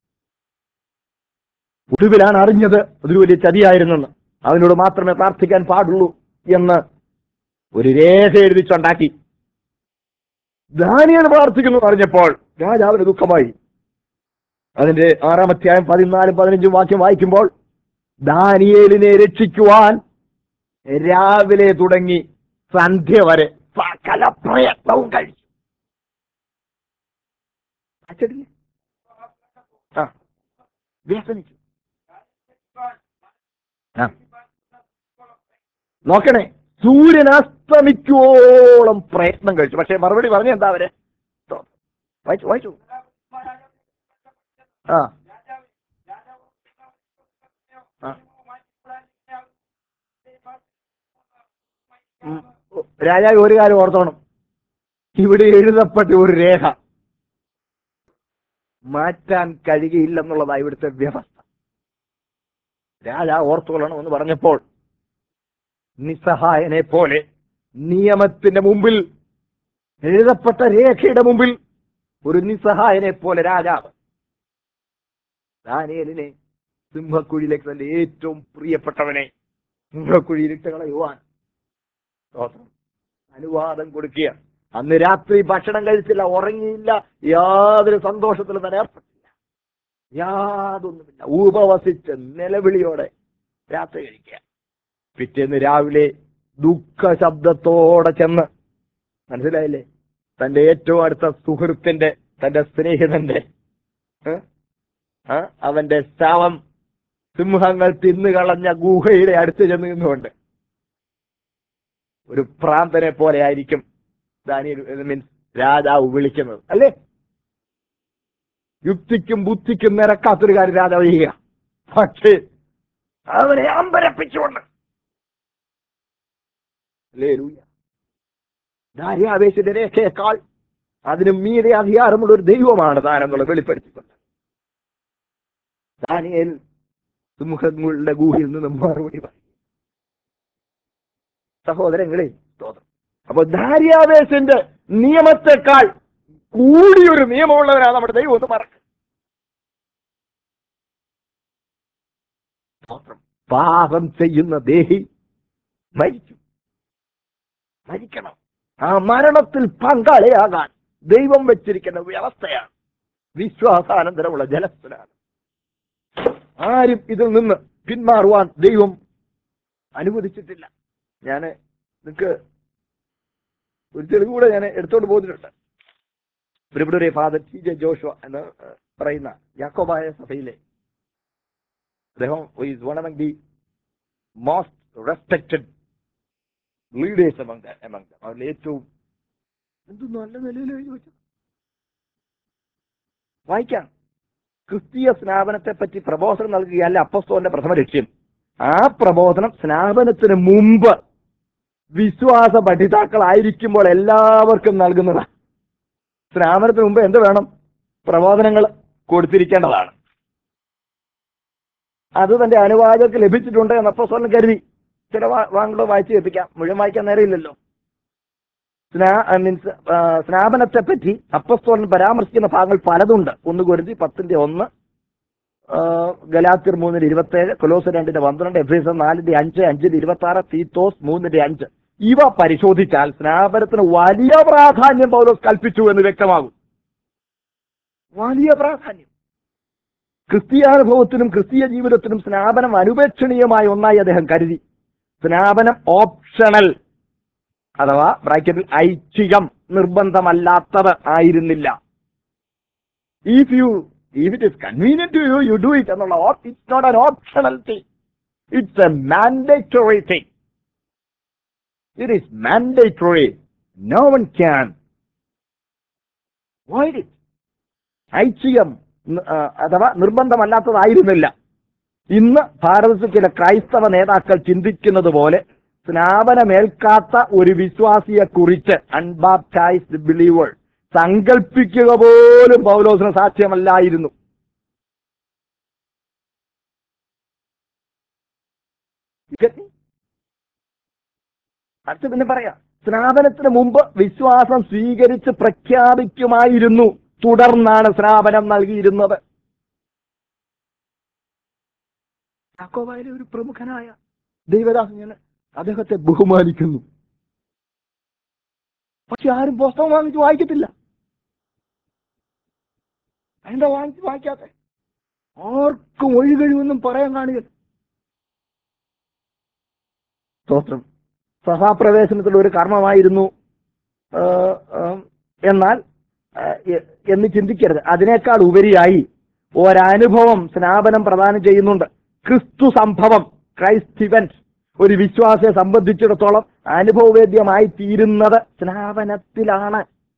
Speaker 1: ഒടുവിലാണ് അറിഞ്ഞത് അതൊരു വലിയ ചതിയായിരുന്നെന്ന് അവനോട് മാത്രമേ പ്രാർത്ഥിക്കാൻ പാടുള്ളൂ എന്ന് ഒരു രേഖ എഴുതിച്ചുണ്ടാക്കി ദാനിയൽ പ്രാർത്ഥിക്കുന്നു എന്ന് അറിഞ്ഞപ്പോൾ രാജാവിന് ദുഃഖമായി അതിന്റെ ആറാം അധ്യായം പതിനാലും പതിനഞ്ചും വാക്യം വായിക്കുമ്പോൾ ദാനിയേലിനെ രക്ഷിക്കുവാൻ രാവിലെ തുടങ്ങി സന്ധ്യ വരെ സകല പ്രയത്നവും കഴിച്ചു അച്ചടില്ലേ? ആ വ്യസനിച്ചു ആ നോക്കണേ സൂര്യൻ അസ്തമിക്കുവോളം പ്രയത്നം കഴിച്ചു പക്ഷെ മറുപടി പറഞ്ഞ എന്താ അവര് തോ- വായിച്ചു വായിച്ചു ആ ആ. ഉം. രാജാവ് ഒരു കാര്യം ഓർത്തോണം ഇവിടെ എഴുതപ്പെട്ട ഒരു രേഖ മാറ്റാൻ കഴിയുകയില്ലെന്നുള്ളതാണ് ഇവിടുത്തെ വ്യവസ്ഥ രാജാവ് ഓർത്തുകൊള്ളണം എന്ന് പറഞ്ഞപ്പോൾ നിസ്സഹായനെ പോലെ നിയമത്തിന്റെ മുമ്പിൽ എഴുതപ്പെട്ട രേഖയുടെ മുമ്പിൽ ഒരു നിസ്സഹായനെ പോലെ രാജാവ് ദാനിയേലിനെ സിംഹക്കുഴിയിലേക്ക് തന്റെ ഏറ്റവും പ്രിയപ്പെട്ടവനെ സിംഹക്കുഴിയിലിട്ട് കളയുവാൻ സ്തോത്രം. അനുവാദം കൊടുക്കുക അന്ന് രാത്രി ഭക്ഷണം കഴിച്ചില്ല ഉറങ്ങിയില്ല യാതൊരു സന്തോഷത്തിലും തന്നെ ഏർപ്പെട്ടില്ല യാതൊന്നുമില്ല ഉപവസിച്ച് നിലവിളിയോടെ രാത്രി കഴിക്കുക പിറ്റേന്ന് രാവിലെ ദുഃഖ ശബ്ദത്തോടെ ചെന്ന് മനസ്സിലായില്ലേ തന്റെ ഏറ്റവും അടുത്ത സുഹൃത്തിന്റെ തന്റെ സ്നേഹിതന്റെ ഏ? ആ? അവന്റെ ശവം സിംഹങ്ങൾ തിന്നുകളഞ്ഞ ഗുഹയുടെ അടുത്ത് ചെന്ന് നിന്നുകൊണ്ട് ഒരു പ്രാന്തനെ പോലെ ആയിരിക്കും ദാനിയൽ മീൻസ് രാജാവ് വിളിക്കുന്നത് അല്ലേ യുക്തിക്കും ബുദ്ധിക്കും നിരക്കാത്തൊരു കാര്യം രാജാവ് ചെയ്യുക പക്ഷേ അവനെ അമ്പരപ്പിച്ചുകൊണ്ട് ഹല്ലേലൂയ. ദാര്യാവേശിന്റെ രേഖയേക്കാൾ അതിന് മീതെ അധികാരമുള്ള ഒരു ദൈവമാണ് താനെന്നുള്ളത് വെളിപ്പെടുത്തിക്കൊണ്ട് ദാനിയേൽ സിംഹങ്ങളുടെ ഗൂഹിൽ നിന്ന് മറുപടി പറയും സഹോദരങ്ങളെ സ്തോത്രം അപ്പൊ ദാര്യാവേശന്റെ നിയമത്തെക്കാൾ കൂടിയൊരു നിയമമുള്ളവരാണ് നമ്മുടെ ദൈവം എന്ന് മറക്കുക സ്തോത്രം. പാപം ചെയ്യുന്ന ദേഹി മരിക്കും മരിക്കണം ആ മരണത്തിൽ പങ്കാളിയാകാൻ ദൈവം വെച്ചിരിക്കുന്ന വ്യവസ്ഥയാണ് വിശ്വാസാനന്തരമുള്ള ജലസ്നാനം ആരും ഇതിൽ നിന്ന് പിന്മാറുവാൻ ദൈവം അനുവദിച്ചിട്ടില്ല ഞാൻ നിങ്ങൾക്ക് ഒരു തെളിവ് കൂടെ ഞാൻ എടുത്തോണ്ട് പോകുന്നുണ്ട് ഇവിടെ ഫാദർ ടി ജെ ജോഷുവ എന്ന് ഏഹ്, പറയുന്ന യാക്കോബായ സഭയിലെ അദ്ദേഹം is one among the most respected leaders among them among them അവരിൽ ഏറ്റവും എന്ത് നല്ല നിലയിൽ എഴുതി വെച്ചു വായിക്കാം ക്രിസ്തീയ സ്നാപനത്തെ പറ്റി പ്രബോധനം നൽകുകയല്ല അപ്പസ്തോന്റെ പ്രഥമ ലക്ഷ്യം ആ പ്രബോധനം സ്നാപനത്തിന് മുമ്പ് വിശ്വാസ പഠിതാക്കളായിരിക്കുമ്പോൾ എല്ലാവർക്കും നൽകുന്നതാണ് സ്നാപനത്തിന് മുമ്പ് എന്ത് വേണം പ്രബോധനങ്ങൾ കൊടുത്തിരിക്കേണ്ടതാണ് അത് തന്റെ അനുവാദക്ക് ലഭിച്ചിട്ടുണ്ട് എന്ന് അപ്പോസ്തലൻ കരുതി ചില വാങ്ങുകൾ വായിച്ചു കേൾപ്പിക്കാം മുഴുവൻ വായിക്കാൻ നേരമില്ലല്ലോ സ്നാ മീൻസ് സ്നാപനത്തെ പറ്റി അപ്പസ്തോലൻ പരാമർശിക്കുന്ന ഭാഗങ്ങൾ പലതുണ്ട് ഒന്ന് കുരുതി പത്തിന്റെ ഒന്ന് ആ, ഗലാത്തിർ മൂന്നിന്റെ ഇരുപത്തേഴ് കൊലോസ് രണ്ടിന്റെ പന്ത്രണ്ട് എഫ് എസ് നാലിന്റെ അഞ്ച് അഞ്ചിന്റെ ഇരുപത്തി ആറ് തീത്തോസ് മൂന്നിന്റെ അഞ്ച് ഇവ പരിശോധിച്ചാൽ സ്നാപനത്തിന് വലിയ പ്രാധാന്യം പൗലോസ് കൽപ്പിച്ചു എന്ന് വ്യക്തമാകും വലിയ പ്രാധാന്യം ക്രിസ്തീയാനുഭവത്തിനും ക്രിസ്തീയ ജീവിതത്തിനും സ്നാപനം അനുപേക്ഷണീയമായ ഒന്നായി അദ്ദേഹം കരുതി സ്നാപനം ഓപ്ഷണൽ അഥവാ ബ്രാക്കറ്റിൽ ഐച്ഛികം നിർബന്ധമല്ലാത്തത് ആയിരുന്നില്ല if you if it is convenient to you you do it എന്നുള്ള it's not an optional thing it's a mandatory thing it is mandatory no one can void it ഐച്ഛികം ന- ആ, അഥവാ നിർബന്ധമല്ലാത്തതായിരുന്നില്ല ഇന്ന് ഭാരതത്തിൽ ചില ക്രൈസ്തവ നേതാക്കൾ ചിന്തിക്കുന്നത് പോലെ സ്നാപനമേൽക്കാത്ത ഒരു വിശ്വാസിയെ കുറിച്ച് അൺബാപ്റ്റൈസ്ഡ് ബിലീവർ സങ്കല്പിക്കുക പോലും പൗലോസിന് സാധ്യമല്ലായിരുന്നു You get me? അടുത്ത് പിന്നെ പറയാം സ്നാപനത്തിന് മുമ്പ് വിശ്വാസം സ്വീകരിച്ച് പ്രഖ്യാപിക്കുമായിരുന്നു തുടർന്നാണ് സ്നാപനം നൽകിയിരുന്നത് യാക്കോബായിലെ ഒരു പ്രമുഖനായ ദൈവദാസൻ ഞാൻ അദ്ദേഹത്തെ ബഹുമാനിക്കുന്നു പക്ഷെ ആരും പുസ്തകം വാങ്ങിച്ച് വായിക്കത്തില്ല എന്താ വാങ്ങിച്ച് വായിക്കാത്ത ആർക്കും ഒഴികഴിവൊന്നും പറയാൻ കാണുക സ്തോത്രം സഭാപ്രവേശനത്തിൽ ഒരു കർമ്മമായിരുന്നു ആ, ആ, എന്നാൽ ആ, എ- എന്ന് ചിന്തിക്കരുത് അതിനേക്കാൾ ഉപരിയായി ഒരനുഭവം സ്നാപനം പ്രദാനം ചെയ്യുന്നുണ്ട് ക്രിസ്തു സംഭവം ക്രൈസ്റ്റ് ഇവന്റ് ഒരു വിശ്വാസിയെ സംബന്ധിച്ചിടത്തോളം അനുഭവവേദ്യമായി തീരുന്നത് സ്നാപനത്തിലാണ്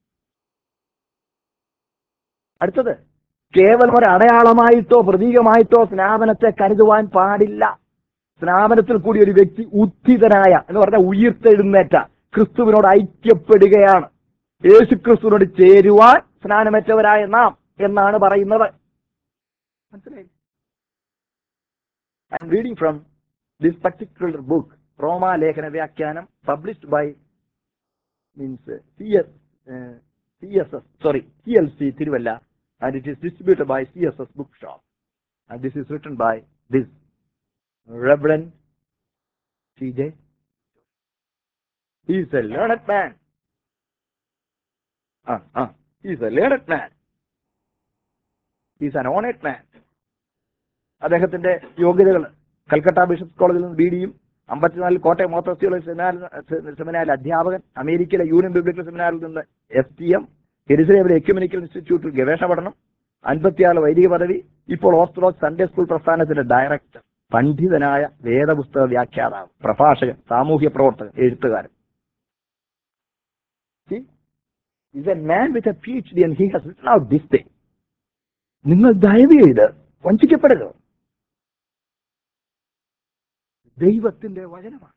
Speaker 1: അടുത്തത് കേവലം ഒരു അടയാളമായിട്ടോ പ്രതീകമായിട്ടോ സ്നാപനത്തെ കരുതുവാൻ പാടില്ല സ്നാപനത്തിൽ കൂടി ഒരു വ്യക്തി ഉദ്ധിതനായ എന്ന് പറഞ്ഞാൽ ഉയർത്തെഴുന്നേറ്റ ക്രിസ്തുവിനോട് ഐക്യപ്പെടുകയാണ് യേശു ക്രിസ്തുവിനോട് ചേരുവാൻ സ്നാനമേറ്റവരായ നാം എന്നാണ് പറയുന്നത് മനസ്സിലായി I am reading from this particular book റോമാ ലേഖന വ്യാഖ്യാനം published by means C S C S S sorry C L C Thiruvalla and it is distributed by C S S book shop and this is written by this Reverend C.J. He is a learned man. Ah, ah, he is a learned man. He is an honored man. അദ്ദേഹത്തിന്റെ യോഗ്യതകൾ Calcutta bishops കോളേജിൽ നിന്ന് B ഡിയും അമ്പത്തിനാലിൽ Kottayam മോത്തോസ് theology സെമിനാറിൽ സെമിനാറിൽ അധ്യാപകൻ അമേരിക്കയിലെ union biblical സെമിനാറിൽ നിന്ന് എസ് ടി എം എരിസലേമിലെ എക്യുമെനിക്കൽ ഇൻസ്റ്റിറ്റ്യൂട്ടിൽ ഗവേഷണ പഠനം അൻപത്തിയാറ് വൈദിക പദവി ഇപ്പോൾ ഓർത്തഡോക്സ് സൺഡേ സ്കൂൾ പ്രസ്ഥാനത്തിന്റെ ഡയറക്ടർ പണ്ഡിതനായ വേദപുസ്തക വ്യാഖ്യാതാവ് പ്രഭാഷകൻ സാമൂഹ്യ പ്രവർത്തകൻ എഴുത്തുകാരൻ is a man with a P H D and he has written out this thing നിങ്ങൾ ദയവ് ചെയ്ത് വഞ്ചിക്കപ്പെടരുത് ദൈവത്തിന്റെ വചനമാണ്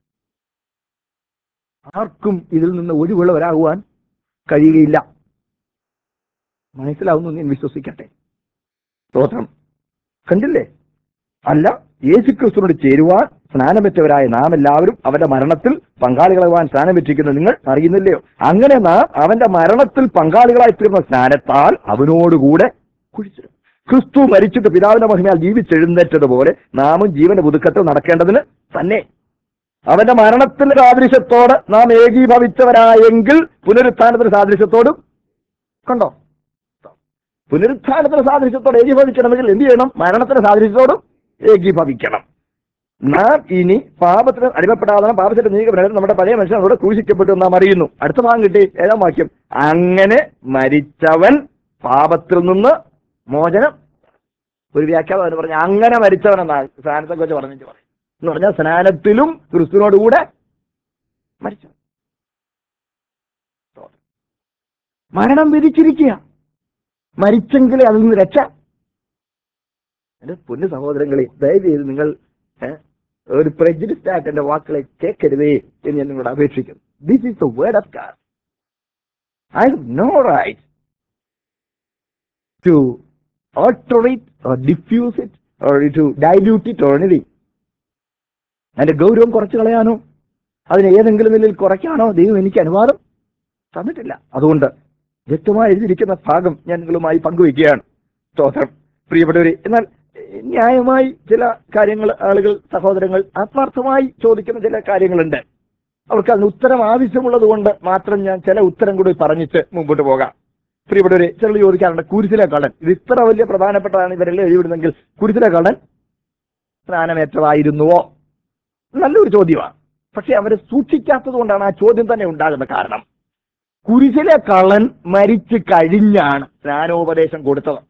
Speaker 1: ആർക്കും ഇതിൽ നിന്ന് ഒഴിവുള്ളവരാകുവാൻ കഴിയുകയില്ല മനസ്സിലാവുന്നു എന്ന് ഞാൻ വിശ്വസിക്കട്ടെ സ്തോത്രം കണ്ടില്ലേ അല്ല യേശുക്രിസ്തുവിനോട് ചേരുവാൻ സ്നാനമറ്റവരായ നാം എല്ലാവരും അവന്റെ മരണത്തിൽ പങ്കാളികളാവാൻ സ്നാനമറ്റിക്കുന്ന നിങ്ങൾ അറിയുന്നില്ലയോ അങ്ങനെ നാം അവന്റെ മരണത്തിൽ പങ്കാളികളായി തീർന്ന സ്നാനത്താൽ അവനോടുകൂടെ കുഴിച്ചിടും ക്രിസ്തു മരിച്ചിട്ട് പിതാവിന്റെ മഹിമയാൽ ജീവിച്ചെഴുന്നേറ്റതുപോലെ നാമും ജീവന്റെ പുതുക്കത്തിൽ നടക്കേണ്ടതിന് തന്നെ അവന്റെ മരണത്തിന്റെ സാദൃശ്യത്തോട് നാം ഏകീഭവിച്ചവരായെങ്കിൽ പുനരുത്ഥാനത്തിന്റെ സാദൃശ്യത്തോടും കണ്ടോ പുനരുത്ഥാനത്തിന്റെ സാദൃശ്യത്തോട് ഏകീഭവിക്കണമെങ്കിൽ എന്ത് ചെയ്യണം മരണത്തിന്റെ സാദൃശ്യത്തോടും ഏകീഭവിക്കണം നാം ഇനി പാപത്തിന് അടിമപ്പെടാതെ പാപത്തിന്റെ നീക്കപ്പെടാതെ നമ്മുടെ പഴയ മനുഷ്യൻ അവിടെ ക്രൂശിക്കപ്പെട്ടു എന്ന് നാം അറിയുന്നു അടുത്ത ഭാഗം കിട്ടി ഏഴാം വാക്യം അങ്ങനെ മരിച്ചവൻ പാപത്തിൽ നിന്ന് മോചനം ഒരു വ്യാഖ്യാനം പറഞ്ഞു അങ്ങനെ മരിച്ചവൻ എന്നാണ് സ്നാനത്തെ കുറിച്ച് പറഞ്ഞിട്ട് പറയും എന്ന് പറഞ്ഞാൽ സ്നാനത്തിലും ക്രിസ്തുവിനോടുകൂടെ മരിച്ചു മരണം വിധിച്ചിരിക്കുക മരിച്ചെങ്കിലേ അതിൽ നിന്ന് രക്ഷ എന്റെ പൊന്നു സഹോദരങ്ങളെ ദയവ് ചെയ്ത് നിങ്ങൾ ഏ, ഒരു പ്രജഡിസ്റ്റ് ആയിട്ട് എന്റെ വാക്കുകളെ കേൾക്കരുതേ എന്ന് ഞാൻ നിങ്ങളോട് അപേക്ഷിക്കുന്നു this is the word of God I have no right to alter it or diffuse it or to dilute it or anything അതിന്റെ ഗൗരവം കുറച്ച് കളയാനോ അതിനെ ഏതെങ്കിലും നിലയിൽ കുറയ്ക്കാനോ ദൈവം എനിക്ക് അനുവാദം തന്നിട്ടില്ല അതുകൊണ്ട് വ്യക്തമായി എഴുതിയിരിക്കുന്ന ഭാഗം ഞാൻ നിങ്ങളുമായി പങ്കുവയ്ക്കുകയാണ് സ്തോത്രം പ്രിയപ്പെട്ടവരെ എന്നാൽ ഏഹ്, ന്യായമായി ചില കാര്യങ്ങൾ ആളുകൾ സഹോദരങ്ങൾ ആത്മാർത്ഥമായി ചോദിക്കുന്ന ചില കാര്യങ്ങളുണ്ട് അവർക്ക് അതിന് ഉത്തരം ആവശ്യമുള്ളത് കൊണ്ട് മാത്രം ഞാൻ ചില ഉത്തരം കൂടി പറഞ്ഞിട്ട് മുമ്പോട്ട് പോകാം പ്രിയപ്പെട്ടവരെ ചിലർ ചോദിക്കാറുണ്ട് കുരിശിലെ കള്ളൻ ഇത് ഇത്ര വലിയ പ്രധാനപ്പെട്ടതാണ് ഇവരെല്ലാം എഴുതിവിടുന്നെങ്കിൽ കുരിശിലെ കള്ളൻ സ്നാനമേറ്റതായിരുന്നുവോ നല്ലൊരു ചോദ്യമാണ് പക്ഷെ അവരെ സൂക്ഷിക്കാത്തത് കൊണ്ടാണ് ആ ചോദ്യം തന്നെ ഉണ്ടാകുന്ന കാരണം കുരിശിലെ കള്ളൻ മരിച്ചു കഴിഞ്ഞാണ് സ്നാനോപദേശം കൊടുത്തത്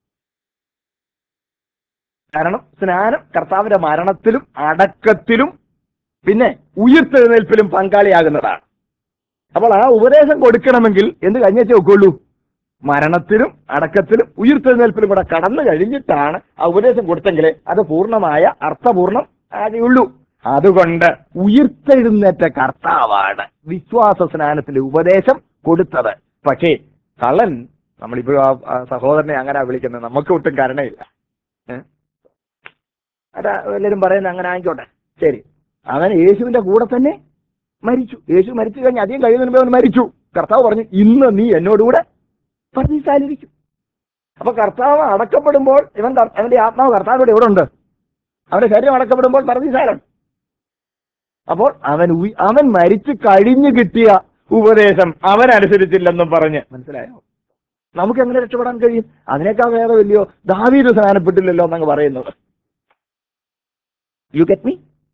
Speaker 1: കാരണം സ്നാനം കർത്താവിന്റെ മരണത്തിലും അടക്കത്തിലും പിന്നെ ഉയർത്തെഴുന്നേൽപ്പിലും പങ്കാളിയാകുന്നതാണ് അപ്പോൾ ആ ഉപദേശം കൊടുക്കണമെങ്കിൽ എന്ത് കഴിഞ്ഞേ ഒക്കുള്ളൂ മരണത്തിലും അടക്കത്തിലും ഉയർത്തെഴുന്നേൽപ്പിലും കൂടെ കടന്നു കഴിഞ്ഞിട്ടാണ് ആ ഉപദേശം കൊടുത്തെങ്കിലേ അത് പൂർണ്ണമായ അർത്ഥപൂർണം ആകെയുള്ളൂ അതുകൊണ്ട് ഉയർത്തെഴുന്നേറ്റ കർത്താവാണ് വിശ്വാസ സ്നാനത്തിന്റെ ഉപദേശം കൊടുത്തത് പക്ഷേ കള്ളൻ നമ്മളിപ്പോഴും ആ ആ സഹോദരനെ അങ്ങനെ വിളിക്കുന്നത് നമുക്ക് ഒട്ടും കരുണയില്ല ഏ? അതാ എല്ലാവരും പറയുന്നത് അങ്ങനെ ആയിക്കോട്ടെ ശരി അവൻ യേശുവിന്റെ കൂടെ തന്നെ മരിച്ചു യേശു മരിച്ചു കഴിഞ്ഞ് അധികം കഴിയുന്നതിന് മുമ്പ് അവൻ മരിച്ചു കർത്താവ് പറഞ്ഞു ഇന്ന് നീ എന്നോടുകൂടെ പർദീസായിരിക്കും അപ്പൊ കർത്താവ് അടക്കപ്പെടുമ്പോൾ ഇവൻ കർ- അവന്റെ ആത്മാവ് കർത്താവിനോട് എവിടെ ഉണ്ട് അവന്റെ ശരീരം അടക്കപ്പെടുമ്പോൾ പർദീസാലാണ് അപ്പോൾ അവൻ ഉയ്- അവൻ മരിച്ചു കഴിഞ്ഞു കിട്ടിയ ഉപദേശം അവൻ അനുസരിച്ചില്ലെന്നും പറഞ്ഞ് മനസ്സിലായോ നമുക്ക് എങ്ങനെ രക്ഷപ്പെടാൻ കഴിയും അതിനേക്കാൾ വേറെ വലിയോ ദാവീദ് സ്നാനപ്പെട്ടില്ലല്ലോ എന്നങ്ങ് പറയുന്നത് യു ഗെറ്റ് മീ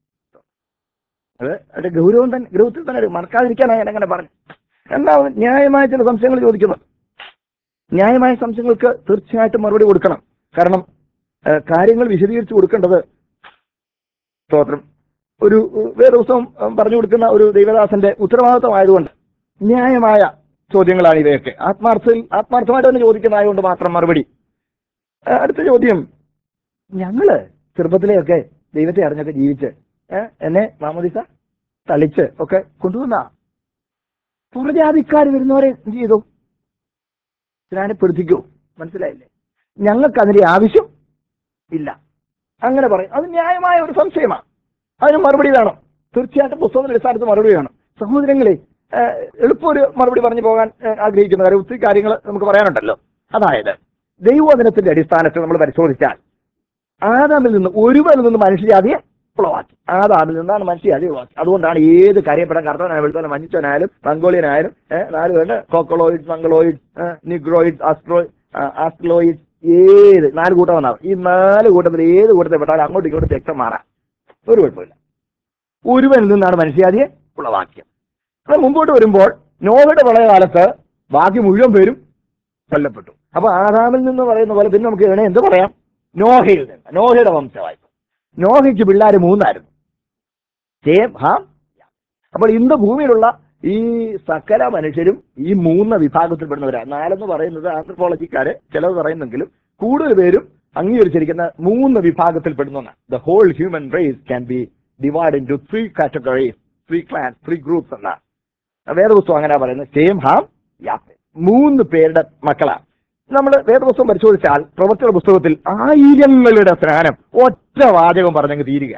Speaker 1: അത് അതിന്റെ ഗൗരവം തന്നെ ഗൗരവത്തിൽ തന്നെ ഒരു മറക്കാതിരിക്കാനാണ് ഞാൻ അങ്ങനെ പറഞ്ഞു എന്താ ന്യായമായ ചില സംശയങ്ങൾ ചോദിക്കുന്നത് ന്യായമായ സംശയങ്ങൾക്ക് തീർച്ചയായിട്ടും മറുപടി കൊടുക്കണം കാരണം ഏഹ്, കാര്യങ്ങൾ വിശദീകരിച്ചു കൊടുക്കേണ്ടത് സ്തോത്രം ഒരു ഏഹ്, വേറെ ദിവസം ഏഹ്, പറഞ്ഞു കൊടുക്കുന്ന ഒരു ദൈവദാസന്റെ ഉത്തരവാദിത്വമായതുകൊണ്ട് ന്യായമായ ചോദ്യങ്ങളാണ് ഇവയൊക്കെ ആത്മാർത്ഥത്തിൽ ആത്മാർത്ഥമായിട്ട് തന്നെ ചോദിക്കുന്നതായതുകൊണ്ട് മാത്രം മറുപടി ഏഹ്, അടുത്ത ചോദ്യം ഞങ്ങള് ചെറുപ്പത്തിലെയൊക്കെ ദൈവത്തെ അറിഞ്ഞൊക്കെ ജീവിച്ച് ഏഹ്, എന്നെ മാമോദിസ തളിച്ച് ഒക്കെ കൊണ്ടുവന്ന പുറജാതിക്കാർ വരുന്നവരെ എന്ത് ചെയ്തു സ്നാനപ്പെടുത്തിക്കൂ മനസ്സിലായില്ലേ ഞങ്ങൾക്ക് അതിന്റെ ആവശ്യം ഇല്ല അങ്ങനെ പറയും അത് ന്യായമായ ഒരു സംശയമാണ് അതിന് മറുപടി വേണം തീർച്ചയായിട്ടും പുസ്തകത്തിന്റെ അടിസ്ഥാനത്ത് മറുപടി വേണം സഹോദരങ്ങളെ ഏഹ്, എളുപ്പം ഒരു മറുപടി പറഞ്ഞു പോകാൻ ഏഹ്, ആഗ്രഹിക്കുന്ന കാര്യം ഒത്തിരി കാര്യങ്ങൾ നമുക്ക് പറയാനുണ്ടല്ലോ അതായത് ദൈവവചനത്തിന്റെ അടിസ്ഥാനത്തിൽ നമ്മൾ പരിശോധിച്ചാൽ ആദാമിൽ നിന്ന് ഒരുവനിൽ നിന്ന് മനുഷ്യജാതിയെ ഉളവാക്കി ആദാമിൽ നിന്നാണ് മനുഷ്യജാതി ഉളവാക്കി അതുകൊണ്ടാണ് ഏത് കാര്യപ്പെടാൻ കർത്തവനായ വെളുത്തവനെ മഞ്ഞച്ചവനായാലും മംഗോളിയനായാലും ഏഹ്, നാല് പേരുടെ caucasoid mongoloid negroid astro australoid ഏത് നാല് കൂട്ടം വന്നാവും ഈ നാല് കൂട്ടത്തിൽ ഏത് കൂട്ടത്തിൽ പെട്ടാലും അങ്ങോട്ടും ഇങ്ങോട്ടും രക്തം മാറാം ഒരു കുഴപ്പമില്ല ഒരുവനിൽ നിന്നാണ് മനുഷ്യജാതിയെ ഉളവാക്കിയത് അത് മുമ്പോട്ട് വരുമ്പോൾ നോവയുടെ പ്രളയകാലത്ത് ബാക്കി മുഴുവൻ പേരും കൊല്ലപ്പെട്ടു അപ്പൊ ആദാമിൽ നിന്ന് പറയുന്ന പോലെ പിന്നെ നമുക്ക് ഇതിനെ എന്ത് പറയാം നോഹയിൽ നിന്ന് നോഹയുടെ വംശമായി നോഹയ്ക്ക് പിള്ളേര് മൂന്നായിരുന്നു സേം ഹാം യാം. അപ്പോൾ ഇന്ന് ഭൂമിയിലുള്ള ഈ സകല മനുഷ്യരും ഈ മൂന്ന് വിഭാഗത്തിൽപ്പെടുന്നവരാണ് നാലെന്ന് പറയുന്നത് ആന്ത്രപ്പോളജിക്കാര് ചിലത് പറയുന്നെങ്കിലും കൂടുതൽ പേരും അംഗീകരിച്ചിരിക്കുന്ന മൂന്ന് വിഭാഗത്തിൽപ്പെടുന്നതാണ് the whole human race can be divide into three categories three clan three groups എന്നാണ് വേദപുസ്തകം അങ്ങനെ പറയുന്നത് സെയിം ഹാം യാപ്പെ മൂന്ന് പേരുടെ മക്കളാണ് നമ്മൾ വേദപുസ്തകം പരിശോധിച്ചാൽ പ്രവർത്തിയുടെ പുസ്തകത്തിൽ ആയിരങ്ങളുടെ സ്നാനം ഒറ്റ വാചകം പറഞ്ഞങ്ങ് തീരുക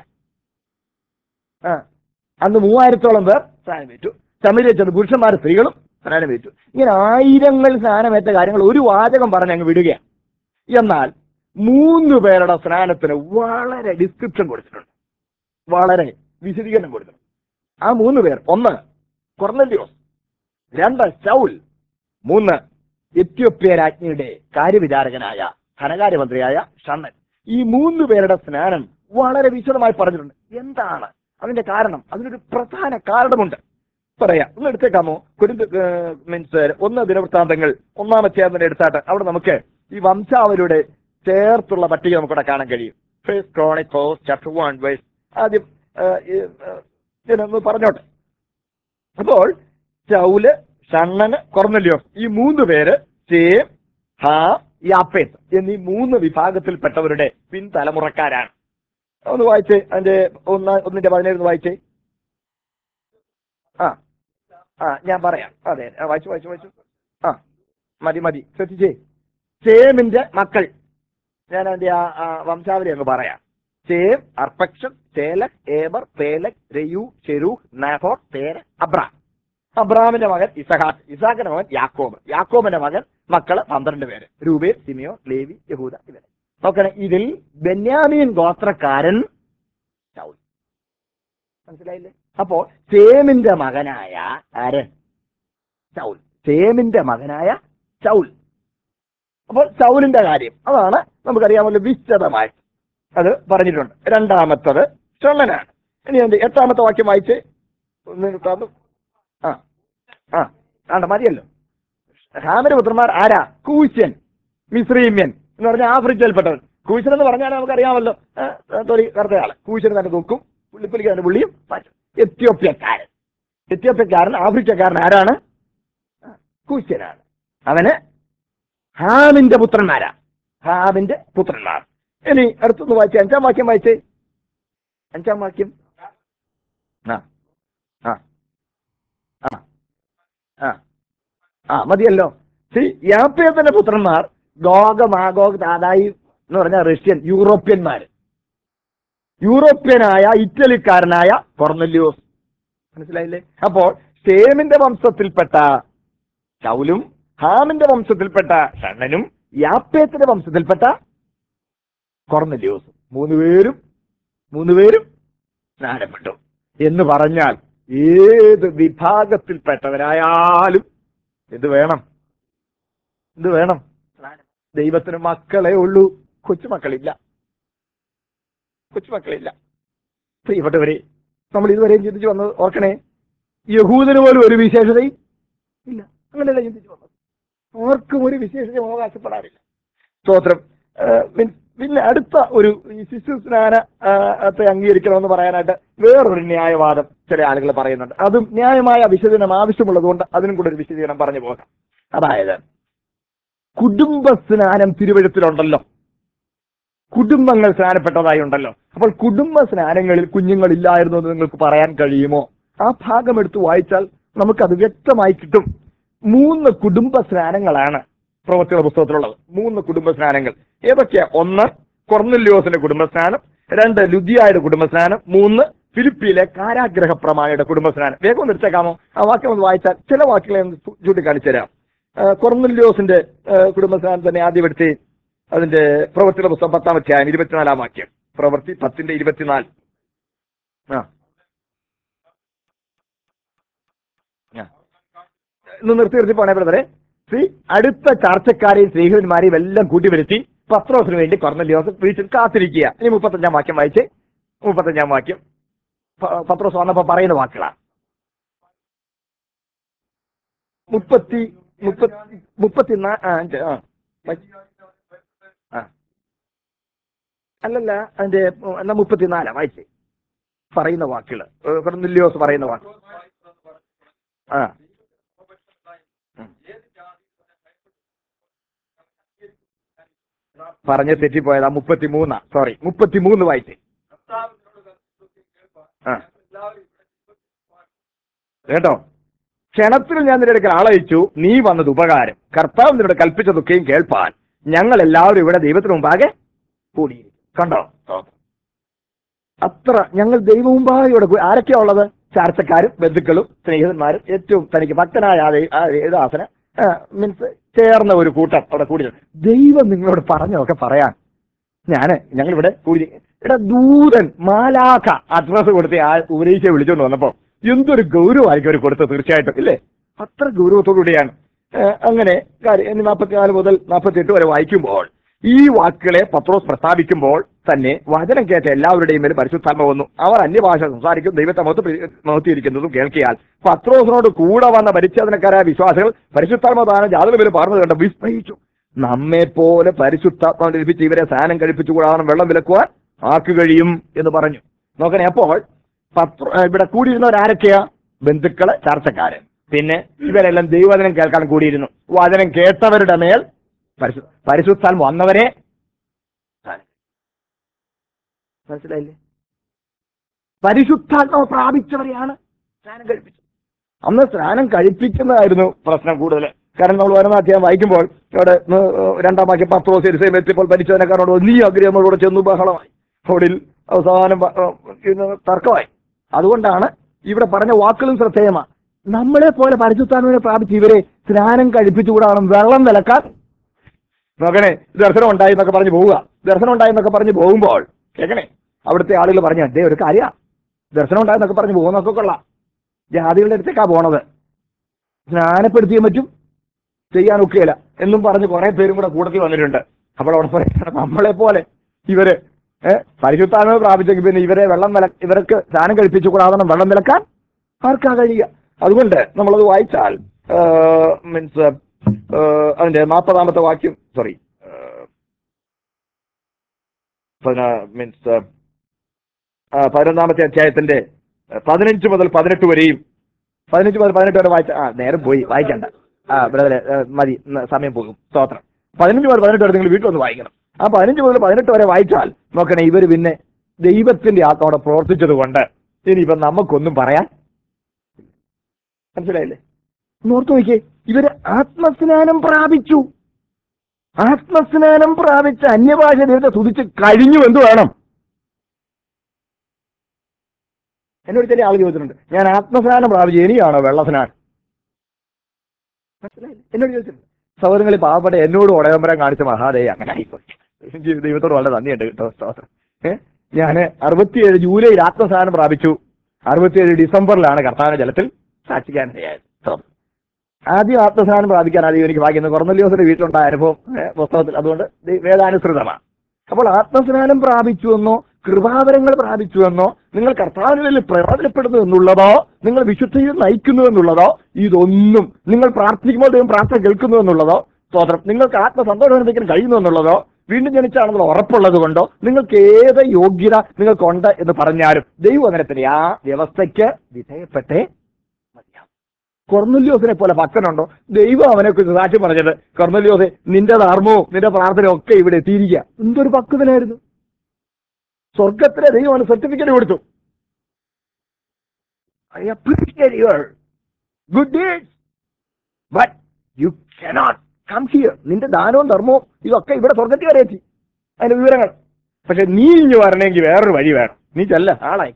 Speaker 1: ആ അന്ന് മൂവായിരത്തോളം പേർ സ്നാനമേറ്റു തമിഴിൽ ചെന്ന് പുരുഷന്മാരും സ്ത്രീകളും സ്നാനമേറ്റു ഇങ്ങനെ ആയിരങ്ങൾ സ്നാനമേറ്റ കാര്യങ്ങൾ ഒരു വാചകം പറഞ്ഞ് അങ്ങ് വിടുകയാണ് എന്നാൽ മൂന്ന് പേരുടെ സ്നാനത്തിന് വളരെ ഡിസ്ക്രിപ്ഷൻ കൊടുത്തിട്ടുണ്ട് വളരെ വിശദീകരണം കൊടുത്തിട്ടുണ്ട് ആ മൂന്ന് പേർ ഒന്ന് കൊർന്നല്യോസ് രണ്ട് ശൗൽ മൂന്ന് എത്യോപ്യ രാജ്ഞിയുടെ കാര്യവിചാരകനായ ധനകാര്യമന്ത്രിയായ ഷണ്ണൻ ഈ മൂന്ന് പേരുടെ സ്നാനം വളരെ വിശദമായി പറഞ്ഞിട്ടുണ്ട് എന്താണ് അതിന്റെ കാരണം അതിനൊരു പ്രധാന കാരണമുണ്ട് പറയാം ഒന്ന് എടുത്തേക്കാമോ കുരുന്ത് മീൻസ് ഒന്ന് ദിനവൃത്താന്തങ്ങൾ ഒന്നാമത്തെ അതിന്റെ എടുത്താട്ട് അവിടെ നമുക്ക് ഈ വംശാവലിയുടെ ചേർത്തുള്ള പട്ടിക നമുക്കിവിടെ കാണാൻ കഴിയും first Chronicles chapter one verse ആദ്യം ഏഹ്, ഈ, ഏഹ്, ഇതിനൊന്ന് പറഞ്ഞോട്ടെ അപ്പോൾ ചൗല് ഷണ്ണന് കൊർന്നല്യോ ഈ മൂന്ന് പേര് സേം ഹാ യാപ്പേത്ത് എന്നീ മൂന്ന് വിഭാഗത്തിൽപ്പെട്ടവരുടെ പിൻതലമുറക്കാരാണ് ഒന്ന് വായിച്ചേ അതിന്റെ ഒന്ന് ഒന്നിന്റെ പതിനേഴ് ഒന്ന് വായിച്ചേ ആ ആ ഞാൻ പറയാം അതെ ആ, വായിച്ചു വായിച്ചു വായിച്ചു ആ മതി മതി ശ്രദ്ധിച്ചേ ചേമിന്റെ മക്കൾ ഞാൻ അതിന്റെ ആ ആ വംശാവലി അങ്ങ് പറയാം Shem Arphaxad Shelah Eber Peleg Reu Serug Nahor Terah Abram അബ്രാമിന്റെ മകൻ ഇസഹാക്ക് ഇസാഖിന്റെ മകൻ യാക്കോബ് യാക്കോബിന്റെ മകൻ മക്കള് പന്ത്രണ്ട് പേര് രൂപേൽ സിമിയോ ലേവി യഹൂദ ഇവര് നോക്കണേ ഇതിൽ ബെന്യാമീൻ ഗോത്രക്കാരൻ ശൗൽ മനസ്സിലായില്ലേ അപ്പോ ചേമിന്റെ മകനായ ആര് ശൗൽ ചേമിന്റെ മകനായ ശൗൽ അപ്പോൾ ശൗലിന്റെ കാര്യം അതാണ് നമുക്കറിയാമല്ലോ വിശദമായി അത് പറഞ്ഞിട്ടുണ്ട് രണ്ടാമത്തത് ഷൊള്ളനാണ് ഇനി എന്ത് എട്ടാമത്തെ വാക്യം വായിച്ച് ഒന്ന് തന്നു ആ ആ ആണ്ട മതിയല്ലോ ഹാമര പുത്രന്മാർ ആരാ കൂശ്യൻ മിശ്രീമ്യൻ എന്ന് പറഞ്ഞാൽ ആഫ്രിക്കയിൽപ്പെട്ടവൻ കൂശ്യൻ എന്ന് പറഞ്ഞാൽ നമുക്കറിയാമല്ലോ ആ, തൊലി കറുത്തയാള് കൂശ്യൻ തന്നെ തൂക്കും പുള്ളിപ്പുലിക്ക് തന്നെ പുള്ളിയും മാറ്റും എത്യോപ്യക്കാരൻ എത്യോപ്യക്കാരൻ ആഫ്രിക്കക്കാരൻ ആരാണ് ആ, കൂശ്യനാണ് അവന് ഹാമിന്റെ പുത്രന്മാരാ ഹാമിന്റെ പുത്രന്മാർ ഇനി അടുത്തൊന്ന് വായിച്ചേ അഞ്ചാം വാക്യം വായിച്ചേ അഞ്ചാം വാക്യം ആ ആ ആ ആ ആ മതിയല്ലോ ശരി യാപ്പേത്തിന്റെ പുത്രന്മാർ ഗോഗ മാഗോഗ് താതായി എന്ന് പറഞ്ഞ റഷ്യൻ യൂറോപ്യന്മാര് യൂറോപ്യനായ ഇറ്റലിക്കാരനായ കൊർന്നല്യോസ് മനസ്സിലായില്ലേ അപ്പോൾ സേമിന്റെ വംശത്തിൽപ്പെട്ട ശൗലും ഹാമിന്റെ വംശത്തിൽപ്പെട്ട ഷണ്ണനും യാപ്പേത്തിന്റെ വംശത്തിൽപ്പെട്ട കൊർന്നല്യോസും മൂന്നുപേരും മൂന്നുപേരും സ്നാനപ്പെട്ടു എന്ന് പറഞ്ഞാൽ ഏത് വിഭാഗത്തിൽപ്പെട്ടവരായാലും എന്ത് വേണം എന്ത് വേണം ദൈവത്തിന് മക്കളെ ഉള്ളൂ കൊച്ചുമക്കളില്ല കൊച്ചുമക്കളില്ല പ്രിയപ്പെട്ടവരെ നമ്മൾ ഇതുവരെയും ചിന്തിച്ചു വന്നത് ഓർക്കണേ യഹൂദന് പോലും ഒരു വിശേഷതയും ഇല്ല അങ്ങനെയല്ല ചിന്തിച്ചു വന്നത് ആർക്കും ഒരു വിശേഷതയും അവകാശപ്പെടാറില്ല സ്തോത്രം ആ, പിൻ- പിന്നെ അടുത്ത ഒരു ഈ ശിശു സ്നാനത്തെ അംഗീകരിക്കണമെന്ന് പറയാനായിട്ട് വേറൊരു ന്യായവാദം ചില ആളുകൾ പറയുന്നുണ്ട് അതും ന്യായമായ വിശദീകരണം ആവശ്യമുള്ളതുകൊണ്ട് അതിനും കൂടെ ഒരു വിശദീകരണം പറഞ്ഞു പോകാം അതായത് കുടുംബ സ്നാനം തിരുവഴുത്തിലുണ്ടല്ലോ കുടുംബങ്ങൾ സ്നാനപ്പെട്ടതായി ഉണ്ടല്ലോ അപ്പോൾ കുടുംബ സ്നാനങ്ങളിൽ കുഞ്ഞുങ്ങളില്ലായിരുന്നു എന്ന് നിങ്ങൾക്ക് പറയാൻ കഴിയുമോ ആ ഭാഗം എടുത്ത് വായിച്ചാൽ നമുക്കത് വ്യക്തമായി കിട്ടും മൂന്ന് കുടുംബ സ്നാനങ്ങളാണ് പ്രവൃത്തിയുടെ പുസ്തകത്തിലുള്ളത് മൂന്ന് കുടുംബ സ്നാനങ്ങൾ ഏതൊക്കെയാ ഒന്ന് കൊർന്നല്യോസിന്റെ കുടുംബസ്നാനം രണ്ട് ലുദിയായുടെ കുടുംബസ്നാനം മൂന്ന് ഫിലിപ്പിയിലെ കാരാഗ്രഹ പ്രമാണിയുടെ കുടുംബസ്നാനം വേഗം ഒന്ന് എടുത്തേക്കാമോ ആ വാക്യം ഒന്ന് വായിച്ചാൽ ചില വാക്കുകളെ ഒന്ന് ചൂ- ചൂണ്ടിക്കാണിച്ചു തരാം ആ, കൊർന്നല്യോസിന്റെ ആ, കുടുംബസ്നാനം തന്നെ ആദ്യം എടുത്ത് അതിന്റെ പ്രവൃത്തിയുടെ പുസ്തകം പത്താം അധ്യായം ഇരുപത്തിനാലാം വാക്യം പ്രവൃത്തി പത്തിന്റെ ഇരുപത്തിനാല് ആ ആ. ഒന്ന് നിർത്തി നിർത്തി പോണേ ബ്രദറെ ശ്രീ അടുത്ത ചർച്ചക്കാരെയും സ്നേഹിതന്മാരെയും എല്ലാം കൂട്ടി വരുത്തി പത്രോസിന് വേണ്ടി കൊർന്നല്യോസ് വീട്ടിൽ കാത്തിരിക്കുക ഇനി മുപ്പത്തഞ്ചാം വാക്യം വായിച്ച് മുപ്പത്തഞ്ചാം വാക്യം പ- പത്രോസ് വന്നപ്പോ പറയുന്ന വാക്കുകളാ മുപ്പത്തി മുപ്പത്തി മുപ്പത്തിനാ ആ അഞ്ച് ആ വായിച്ച്. ആ അല്ലല്ല അതിന്റെ ഉം, എന്നാ മുപ്പത്തിനാലാ വായിച്ചേ പറയുന്ന വാക്കുകൾ കൊർന്നല്യോസ് പറയുന്ന വാക്ക് ആ ഉം. പറഞ്ഞ് തെറ്റിപ്പോയതാ മുപ്പത്തിമൂന്നാ സോറി മുപ്പത്തിമൂന്ന് വായിച്ചേ ആ കേട്ടോ ക്ഷണത്തിൽ ഞാൻ നിന്റെ അടുക്കൽ ആളയച്ചു നീ വന്നത് ഉപകാരം കർത്താവ് നിന്നോട് കൽപ്പിച്ചതൊക്കെയും കേൾപ്പാൻ ഞങ്ങൾ എല്ലാവരും ഇവിടെ ദൈവത്തിന് മുമ്പാകെ കൂടിയിരിക്കും കണ്ടോ അത്ര ഞങ്ങൾ ദൈവമുമ്പാകെ ഇവിടെ കൂ- ആരൊക്കെയാ ഉള്ളത് ചാർച്ചക്കാരും ബന്ധുക്കളും സ്നേഹിതന്മാരും ഏറ്റവും തനിക്ക് ഭക്തനായ ആ ദൈ- ആ ദേവദാസന് മീൻസ് ചേർന്ന ഒരു കൂട്ടം അവിടെ കൂടി ദൈവം നിങ്ങളോട് പറഞ്ഞതൊക്കെ പറയാൻ ഞാന് ഞങ്ങൾ ഇവിടെ കൂടി ഇവിടെ ദൂതൻ മാലാഖ അഡ്രസ് കൊടുത്ത് ആ ഉപദേശിയെ വിളിച്ചോണ്ട് വന്നപ്പോ എന്തൊരു ഗൗരവമായിരിക്കും അവർ കൊടുത്തത് തീർച്ചയായിട്ടും ഇല്ലേ അത്ര ഗൗരവത്തോടുകൂടിയാണ് ഏഹ് അങ്ങനെ കാര്യം നാൽപ്പത്തിനാല് മുതൽ നാൽപ്പത്തി എട്ട് വരെ വായിക്കുമ്പോൾ ഈ വാക്കുകളെ പത്രോസ് പ്രസ്താവിക്കുമ്പോൾ തന്നെ വചനം കേട്ട എല്ലാവരുടെയും മേൽ പരിശുദ്ധാത്മ വന്നു അവർ അന്യഭാഷ സംസാരിക്കും ദൈവത്തെ മൊത്തം മഹത്തിയിരിക്കുന്നതും കേൾക്കിയാൽ പത്രോസിനോട് കൂടെ വന്ന പരിച്ഛേദനക്കാരായ വിശ്വാസികൾ പരിശുദ്ധാത്മ ദാനം ജാതക പേര് പറഞ്ഞു കണ്ട് വിസ്മയിച്ചു നമ്മെ പോലെ പരിശുദ്ധാത്മാവ് ലഭിച്ച് ഇവരെ സാധനം കഴിപ്പിച്ചുകൂടാതെ വെള്ളം വിലക്കുവാൻ ആർക്ക് കഴിയും എന്ന് പറഞ്ഞു നോക്കണേ അപ്പോൾ പത്ര ഇവിടെ കൂടിയിരുന്നവരാരൊക്കെയാ ബന്ധുക്കള് ചർച്ചക്കാര് പിന്നെ ഇവരെല്ലാം ദൈവവചനം കേൾക്കാൻ കൂടിയിരുന്നു വചനം കേട്ടവരുടെ മേൽ പരിശു പരിശുദ്ധാത്മ വന്നവരെ മനസ്സിലായില്ലേ പരിശുദ്ധാത്മാവ് പ്രാപിച്ചവരെയാണ് സ്നാനം കഴിപ്പിച്ചത് അന്ന് സ്നാനം കഴിപ്പിക്കുന്നതായിരുന്നു പ്രശ്നം കൂടുതൽ കാരണം നമ്മൾ വരുന്ന അധ്യായം വായിക്കുമ്പോൾ അവിടെ ന്ന് രണ്ടാം വാക്യം പത്രോ സിരിസയും എത്തിയപ്പോൾ ഭരിച്ചവനെക്കാരോട് നീ അഗ്രഹങ്ങളോട് ചെന്നു ബഹളമായി ഒടുവിൽ അവസാനം പ- ഏഹ് ഇത് തർക്കമായി അതുകൊണ്ടാണ് ഇവിടെ പറഞ്ഞ വാക്കുകളും ശ്രദ്ധേയമാണ് നമ്മളെ പോലെ പരിശുദ്ധാത്മാവിനെ പ്രാപിച്ച് ഇവരെ സ്നാനം കഴിപ്പിച്ചുകൂടാണ് വെള്ളം വിലക്കാൻ നോക്കണേ ദർശനം ഉണ്ടായി എന്നൊക്കെ പറഞ്ഞ് പോവുക ദർശനം ഉണ്ടായി എന്നൊക്കെ പറഞ്ഞ് പോകുമ്പോൾ കേൾക്കണേ അവിടുത്തെ ആളുകൾ പറഞ്ഞ ദേ ഒരു കാര്യ ദർശനം ഉണ്ടായി എന്നൊക്കെ പറഞ്ഞ് പോകുന്നൊക്കെ കൊള്ളാം ജാതികളുടെ അടുത്തേക്കാ പോണത് സ്നാനപ്പെടുത്തിയേ പറ്റും ചെയ്യാൻ ഒക്കെയില്ല എന്നും പറഞ്ഞ് കുറെ പേരും കൂടെ കൂട്ടത്തിൽ വന്നിട്ടുണ്ട് അപ്പോൾ അവിടെ പറയുന്നത് നമ്മളെ പോലെ ഇവര് ഏഹ് പരിശുദ്ധാത്മാവ് പ്രാപിച്ചെങ്കിൽ പിന്നെ ഇവരെ വെള്ളം വില ഇവർക്ക് സ്നാനം കഴിപ്പിച്ചു കൂടാതെ വെള്ളം വിലക്കാൻ ആർക്കാ കഴിയുക അതുകൊണ്ട് നമ്മളത് വായിച്ചാൽ മീൻസ് അതിന്റെ നാൽപ്പതാമത്തെ വാക്യം സോറി മീൻസ് പതിനൊന്നാമത്തെ അധ്യായത്തിന്റെ ഏഹ്, പതിനഞ്ച് മുതൽ പതിനെട്ട് വരെയും പതിനഞ്ച് മുതൽ പതിനെട്ട് വരെ വായിച്ച ആ നേരം പോയി വായിക്കണ്ട ആ ബ്രദറെ ഏഹ്, മതി ഇന്ന് സമയം പോകും സ്തോത്രം പതിനഞ്ച് മുതൽ പതിനെട്ട് വരെ നിങ്ങൾ വീട്ടിൽ ഒന്ന് വായിക്കണം ആ പതിനഞ്ച് മുതൽ പതിനെട്ട് വരെ വായിച്ചാൽ നോക്കണേ ഇവർ പിന്നെ ദൈവത്തിന്റെ ആത്മാവിടെ പ്രവർത്തിച്ചത് കൊണ്ട് ഇനിയിപ്പം നമുക്കൊന്നും പറയാൻ മനസ്സിലായില്ലേ ഒന്ന് ഓർത്ത് നോക്കിയേ ഇവര് ആത്മസ്നാനം പ്രാപിച്ചു ആത്മസ്നാനം പ്രാപിച്ച അന്യഭാഷ ദൈവത്തെ തുതിച്ച് കഴിഞ്ഞു എന്ത് വേണം എന്നോട് ചില ആൾ ചോദിച്ചിട്ടുണ്ട് ഞാൻ ആത്മസ്നാനം പ്രാപിച്ചു ഇനിയാണോ വെള്ളസ്നാനം മനസ്സിലായില്ലേ എന്നോട് ചോദിച്ചിട്ടുണ്ട് സൗകര്യങ്ങളിൽ പാവപ്പെട്ട എന്നോട് ഉടയമ്പരം കാണിച്ച മഹാദേവി അങ്ങനെ ആയിപ്പോയി എനിക്ക് ദൈവത്തോട് വളരെ നന്ദിയുണ്ട് കേട്ടോ സ്തോത്രം ഏഹ് ഞാൻ അറുപത്തിയേഴ് ജൂലൈയിൽ ആത്മസ്നാനം പ്രാപിച്ചു അറുപത്തിയേഴ് ഡിസംബറിലാണ് കർത്താന ജലത്തിൽ സാക്ഷിക്കാൻ ഇടയായത് സ്തോത്രം. ആദ്യം ആത്മസ്നാനം പ്രാപിക്കാൻ ആദ്യം എനിക്ക് ഭാഗ്യം കുറന്നല്യോസിന്റെ വീട്ടിലുണ്ടായ അനുഭവം ഏഹ്, പുസ്തകത്തിൽ അതുകൊണ്ട് ഇത് വേദാനുസൃതമാണ് അപ്പോൾ ആത്മസ്നാനം പ്രാപിച്ചുവെന്നോ കൃപാവരങ്ങൾ പ്രാപിച്ചുവെന്നോ നിങ്ങൾ കർത്താവിനുള്ളിൽ പ്രയോജനപ്പെടുന്നു എന്നുള്ളതോ നിങ്ങൾ വിശുദ്ധിയിൽ നയിക്കുന്നു എന്നുള്ളതോ ഇതൊന്നും നിങ്ങൾ പ്രാർത്ഥിക്കുമ്പോൾ ദൈവം പ്രാർത്ഥന കേൾക്കുന്നു എന്നുള്ളതോ സ്തോത്രം നിങ്ങൾക്ക് ആത്മസന്തോഷം അനുഭവിക്കാൻ കഴിയുന്നു എന്നുള്ളതോ വീണ്ടും ജനിച്ചാണെന്നുള്ള ഉറപ്പുള്ളത് കൊണ്ടോ നിങ്ങൾക്ക് ഏത് യോഗ്യത നിങ്ങൾക്കുണ്ട് എന്ന് പറഞ്ഞാലും ദൈവം അങ്ങനെ തന്നെ ആ വ്യവസ്ഥയ്ക്ക് വിധേയപ്പെട്ടേ മതിയാവും കൊർന്നല്യോസിനെ പോലെ ഭക്തനുണ്ടോ ദൈവം അവനെ കുറിച്ച് സാക്ഷ്യം പറഞ്ഞത് കൊർന്നല്യോസെ നിന്റെ ധർമ്മവും നിന്റെ പ്രാർത്ഥനയും ഒക്കെ ഇവിടെ എത്തിയിരിക്കുക എന്തൊരു ഭക്തനായിരുന്നു സ്വർഗത്തിലെ ദൈവം അവന് സർട്ടിഫിക്കറ്റ് കൊടുത്തു I appreciate your good deeds but you cannot come here നിന്റെ ദാനവും ധർമ്മവും ഇതൊക്കെ ഇവിടെ സ്വർഗത്തിൽ വരെ എത്തി അതിന്റെ വിവരങ്ങൾ പക്ഷെ നീ ഇഞ്ഞ് വരണമെങ്കിൽ വേറൊരു വഴി വേണം നീ ചെല്ല ആളായി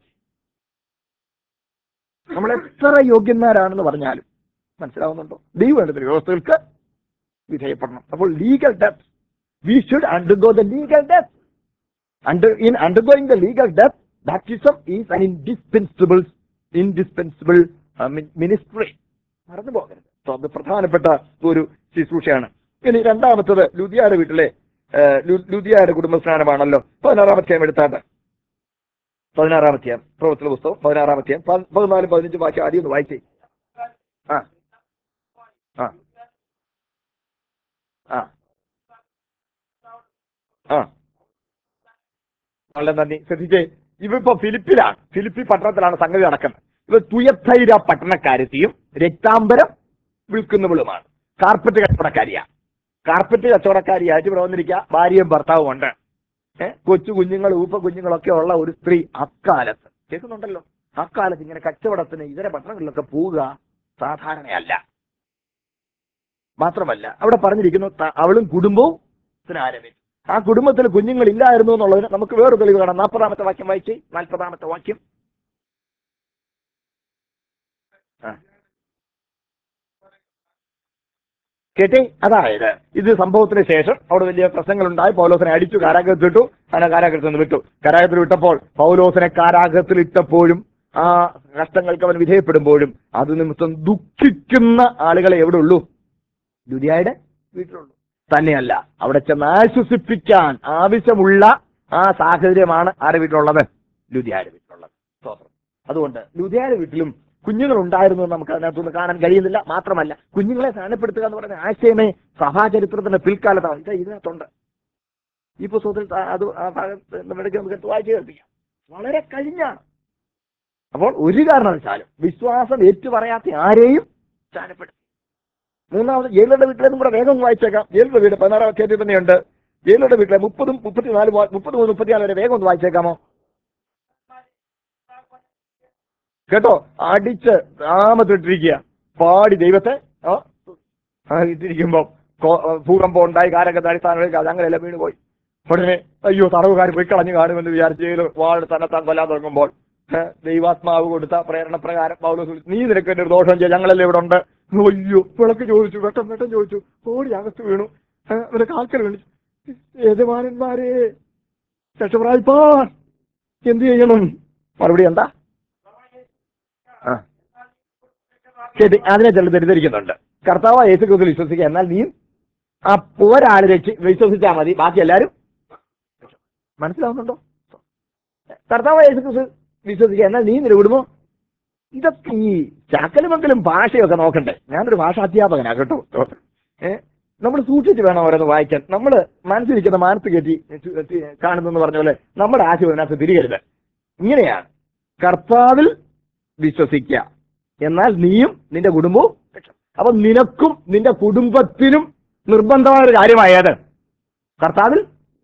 Speaker 1: നമ്മൾ എത്ര യോഗ്യന്മാരാണെന്ന് പറഞ്ഞാലും മനസ്സിലാവുന്നുണ്ടോ ദൈവത്തിന്റെ വ്യവസ്ഥകൾക്ക് വിധേയപ്പെടണം അപ്പോൾ legal death we should undergo the legal death under in undergoing the legal death baptism is an indispensable indispensable uh, min- ministry മറന്നു പോകരുത് So, അത് പ്രധാനപ്പെട്ട ഒരു ശുശ്രൂഷയാണ് ഇനി രണ്ടാമത്തത് ലുധിയാര വീട്ടിലെ ഏഹ്, ലു- ലുധിയാര കുടുംബസ്നാനമാണല്ലോ പതിനാറാമത്തെയും എടുത്താട്ട് പതിനാറാമത്തെയും പ്രവർത്തന പുസ്തകം പതിനാറാമത്തെയും പതിനാല് പതിനഞ്ച് വാക്യം ആദ്യം ഒന്ന് വായിച്ചേ ആ ആ ആ ആ വളരെ നന്ദി ശ്രദ്ധിച്ചേ ഇവിപ്പോ ഫിലിപ്പിലാണ് ഫിലിപ്പി പട്ടണത്തിലാണ് സംഗതി നടക്കുന്നത് ഇവ തുയത്തൈര പട്ടണക്കാരത്തിയും രക്താംബരം വിൽക്കുന്നവളുമാണ് കാർപ്പറ്റ് കച്ചവടക്കാരിയാ കാർപ്പറ്റ് കച്ചവടക്കാരിയായിട്ട് ഇവിടെ വന്നിരിക്കുക ഭാര്യയും ഭർത്താവും ഉണ്ട് ഏഹ് കൊച്ചു കുഞ്ഞുങ്ങൾ ഊപ്പ കുഞ്ഞുങ്ങളൊക്കെ ഉള്ള ഒരു സ്ത്രീ അക്കാലത്ത് കേൾക്കുന്നുണ്ടല്ലോ അക്കാലത്ത് ഇങ്ങനെ കച്ചവടത്തിന് ഇതര പട്ടണങ്ങളിലൊക്കെ പോവുക സാധാരണയല്ല മാത്രമല്ല അവിടെ പറഞ്ഞിരിക്കുന്നു ത- അവളും കുടുംബവും സ്നാനമേറ്റു ആ കുടുംബത്തിൽ കുഞ്ഞുങ്ങളില്ലായിരുന്നു എന്നുള്ളതിന് നമുക്ക് വേറെ തെളിവ് കാണാം നാൽപ്പതാമത്തെ വാക്യം വായിച്ചേ നാൽപ്പതാമത്തെ വാക്യം ആ. കേട്ടേ അതായത് ഇത് സംഭവത്തിന് ശേഷം അവിടെ വലിയ പ്രശ്നങ്ങളുണ്ടായി പൗലോസിനെ അടിച്ചു കാരാഗ്രഹത്തിലിട്ടു അങ്ങനെ കാരാഗ്രഹത്തിൽ നിന്ന് വിട്ടു കാരാഗ്രഹത്തിൽ വിട്ടപ്പോൾ പൗലോസിനെ കാരാഗ്രഹത്തിൽ ഇട്ടപ്പോഴും ആ കഷ്ടങ്ങൾക്ക് അവൻ വിധേയപ്പെടുമ്പോഴും അത് നിമിത്തം ദുഃഖിക്കുന്ന ആളുകളെ എവിടെ ഉള്ളൂ ലുദിയായുടെ വീട്ടിലുള്ളൂ തന്നെയല്ല അവിടെ ചെന്ന് ആശ്വസിപ്പിക്കാൻ ആവശ്യമുള്ള ആ സാഹചര്യമാണ് ആരുടെ വീട്ടിലുള്ളത് ലുധിയാരുടെ വീട്ടിലുള്ളത് സ്തോത്രം അതുകൊണ്ട് ലുധിയാരുടെ വീട്ടിലും കുഞ്ഞുങ്ങൾ ഉണ്ടായിരുന്നു എന്ന് നമുക്ക് അതിനകത്തുനിന്ന് കാണാൻ കഴിയുന്നില്ല മാത്രമല്ല കുഞ്ഞുങ്ങളെ സ്ഥാനപ്പെടുത്തുക എന്ന് പറയുന്ന ആശയമേ സഭാചരിത്രത്തിന്റെ പിൽക്കാലത്താണ് ഇത് ഇതിനകത്തുണ്ട് ഈ പുസ്തകത്തിൽ ത- അത് ആ ഭാഗത്ത് നമ്മുടെ നമുക്ക് എടുത്ത് വായിച്ചു കേൾപ്പിക്കാം വളരെ കഴിഞ്ഞാണ് അപ്പോൾ ഒരു കാരണവശാലും വിശ്വാസം ഏറ്റുപറയാത്ത ആരെയും സ്ഥാനപ്പെടുത്തി മൂന്നാമത് ജയിലറുടെ വീട്ടിലേതും കൂടെ വേഗം ഒന്ന് വായിച്ചേക്കാം ജയിലറുടെ വീട് പതിനാറാം അധ്യായത്തിൽ തന്നെയുണ്ട് ജയിലറുടെ വീട്ടിലെ മുപ്പതും മുപ്പത്തിനാല് മുപ്പത് മുതൽ മുപ്പത്തിനാല് വരെ വേഗം ഒന്ന് വായിച്ചേക്കാമോ കേട്ടോ അടിച്ച് താമത്തിട്ടിരിക്കുക പാടി ദൈവത്തെ ആ ആ ഇട്ടിരിക്കുമ്പോ ഭൂകമ്പം ഉണ്ടായി കാരൊക്കെ അടിസ്ഥാനങ്ങളിൽ അങ്ങനെയെല്ലാം വീണ് പോയി ഉടനെ അയ്യോ തടവുകാർ പോയി കളഞ്ഞു കാണുമെന്ന് വിചാരിച്ച് ചെയ്ത് വാൾ തന്നെത്താൻ കൊല്ലാൻ തുടങ്ങുമ്പോൾ ഏ, ദൈവാത്മാവ് കൊടുത്ത പ്രേരണ പ്രകാരം പൗലോസ് വിളിച്ചു, നീ നിനക്ക് എന്റെ ഒരു ദോഷം ചെയ്യാം ഞങ്ങളല്ലേ ഇവിടെ ഉണ്ട് അയ്യോ വിളക്ക് ചോദിച്ചു വെട്ടം വെട്ടം ചോദിച്ചു ഓടി അകത്ത് വീണു ഏ, അവന്റെ കാൽക്കൽ വീണു യജമാനന്മാരെ രക്ഷപ്രായിപ്പാൻ എന്ത് ചെയ്യണം മറുപടി എന്താ ആ ശരി അതിനെ ചിലർ തെറ്റിദ്ധരിക്കുന്നുണ്ട് കർത്താവ് യേശു ക്രിസ്തു വിശ്വസിക്കുക എന്നാൽ നീ ആ ഒരാൾ രക്ഷി വിശ്വസിച്ചാൽ മതി ബാക്കി എല്ലാവരും മനസ്സിലാവുന്നുണ്ടോ കർത്താവ് യേശു ക്രിസ്തു വിശ്വസിക്കുക എന്നാൽ നീ നിലവിടുമോ ഇതൊക്കെ ഈ ചാക്കലുമെങ്കിലും ഭാഷയൊക്കെ നോക്കണ്ടേ ഞാനൊരു ഭാഷാ അധ്യാപകനാ കേട്ടോ ഏ നമ്മൾ സൂക്ഷിച്ച് വേണം ഓരോന്ന് വായിക്കാൻ നമ്മൾ മനസ്സിലിരിക്കുന്ന മാനത്ത് കയറ്റി കാണുന്നെന്ന് പറഞ്ഞ പോലെ നമ്മുടെ ആശയം ഇതിനകത്ത് തിരികരുത് ഇങ്ങനെയാണ് കർത്താവിൽ വിശ്വസിക്കുക എന്നാൽ നീയും നിന്റെ കുടുംബവും രക്ഷ- അപ്പൊ നിനക്കും നിന്റെ കുടുംബത്തിനും നിർബന്ധമായ ഒരു കാര്യമായത് കർത്താവിൽ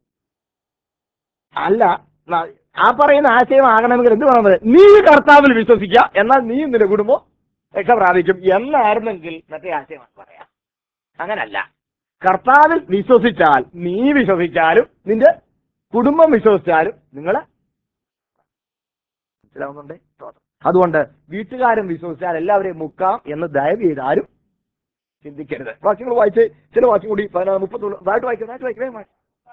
Speaker 1: അല്ല ന- ആ പറയുന്ന ആശയം ആകണമെങ്കിൽ എന്ത് വേണം പറയാം? നീ കർത്താവിൽ വിശ്വസിക്കുക എന്നാൽ നീ നിന്റെ കുടുംബം രക്ഷ പ്രാപിക്കും എന്നായിരുന്നെങ്കിൽ മറ്റേ ആശയമാണ് പറയാം അങ്ങനല്ല കർത്താവിൽ വിശ്വസിച്ചാൽ നീ വിശ്വസിച്ചാലും നിന്റെ കുടുംബം വിശ്വസിച്ചാലും നിങ്ങള് മനസ്സിലാവുന്നുണ്ടേ അതുകൊണ്ട് വീട്ടുകാരൻ വിശ്വസിച്ചാൽ എല്ലാവരെയും മുക്കാം എന്ന് ദയവ് ചെയ്താലും ചിന്തിക്കരുത് വാക്യങ്ങൾ വായിച്ച് ചില വാക്യം കൂടി പതിനാറ് മുപ്പത്തി താഴ്ട്ട് വായിക്കാം താഴ്ട്ട് വായിക്കാം വേഗം വായിക്ക്.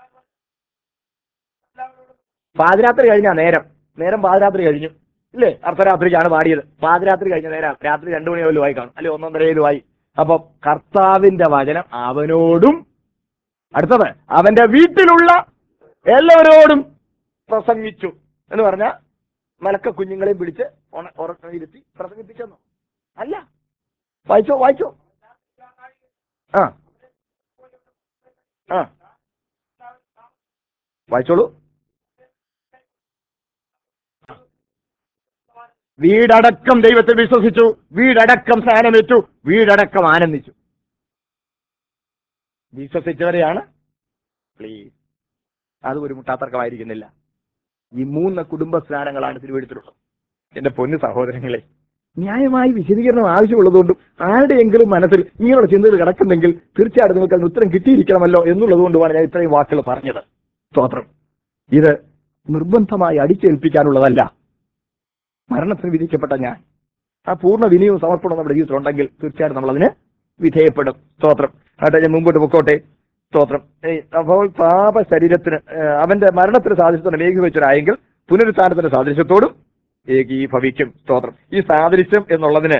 Speaker 1: പാതിരാത്രി കഴിഞ്ഞാ നേരം നേരം പാതിരാത്രി കഴിഞ്ഞു ഇല്ലേ അർദ്ധരാത്രിക്കാണ് പാടിയത് പാതിരാത്രി കഴിഞ്ഞ നേരം രാത്രി രണ്ടു മണിയോലും ആയി കാണും അല്ലെ ഒന്നൊന്നരയിലും ആയി അപ്പൊ കർത്താവിന്റെ വചനം അവനോടും അടുത്തത് അവന്റെ വീട്ടിലുള്ള എല്ലാവരോടും പ്രസംഗിച്ചു എന്ന് പറഞ്ഞ മലക്ക കുഞ്ഞുങ്ങളെയും പിടിച്ച് ഉണ- ഉറക്കം ഇരുത്തി പ്രസംഗിപ്പിച്ചെന്നോ അല്ല വായിച്ചോ വായിച്ചോ ആ ആ വായിച്ചോളൂ വീടടക്കം ദൈവത്തിൽ വിശ്വസിച്ചു വീടടക്കം സ്നാനമേറ്റു വീടടക്കം ആനന്ദിച്ചു വിശ്വസിച്ചവരെയാണ് പ്ലീസ് അത് ഒരു മുട്ടാത്തർക്കമായിരിക്കുന്നില്ല ഈ മൂന്ന് കുടുംബ സ്നാനങ്ങളാണ് തിരുവെടുത്തിട്ടുള്ളത് എന്റെ പൊന്നു സഹോദരങ്ങളെ ന്യായമായി വിശദീകരണം ആവശ്യമുള്ളതുകൊണ്ടും ആരുടെയെങ്കിലും മനസ്സിൽ ഇങ്ങനെയുള്ള ചിന്തകൾ കിടക്കുന്നെങ്കിൽ തീർച്ചയായിട്ടും നിങ്ങൾക്ക് അതിന് ഉത്തരം കിട്ടിയിരിക്കണമല്ലോ എന്നുള്ളത് കൊണ്ടുമാണ് ഞാൻ ഇത്രയും വാക്കുകൾ പറഞ്ഞത് സ്തോത്രം ഇത് നിർബന്ധമായി അടിച്ചേൽപ്പിക്കാനുള്ളതല്ല മരണത്തിന് വിധിക്കപ്പെട്ട ഞാൻ ആ പൂർണ്ണ വിനയവും സമർപ്പണവും നമ്മുടെ ജീവിതത്തിൽ ഉണ്ടെങ്കിൽ തീർച്ചയായിട്ടും നമ്മൾ അതിന് വിധേയപ്പെടും സ്തോത്രം ആട്ടെ ഞാൻ മുമ്പോട്ട് പൊക്കോട്ടെ സ്തോത്രം ഏയ് അപ്പോൾ പാപ ശരീരത്തിന് ഏഹ്, അവന്റെ മരണത്തിന് സാദൃശ്യത്തോടെ ഏകീഭവിച്ചവരായെങ്കിൽ പുനരുത്ഥാനത്തിന്റെ സാദൃശ്യത്തോടും ഏകീഭവിക്കും സ്തോത്രം ഈ സാദൃശ്യം എന്നുള്ളതിന്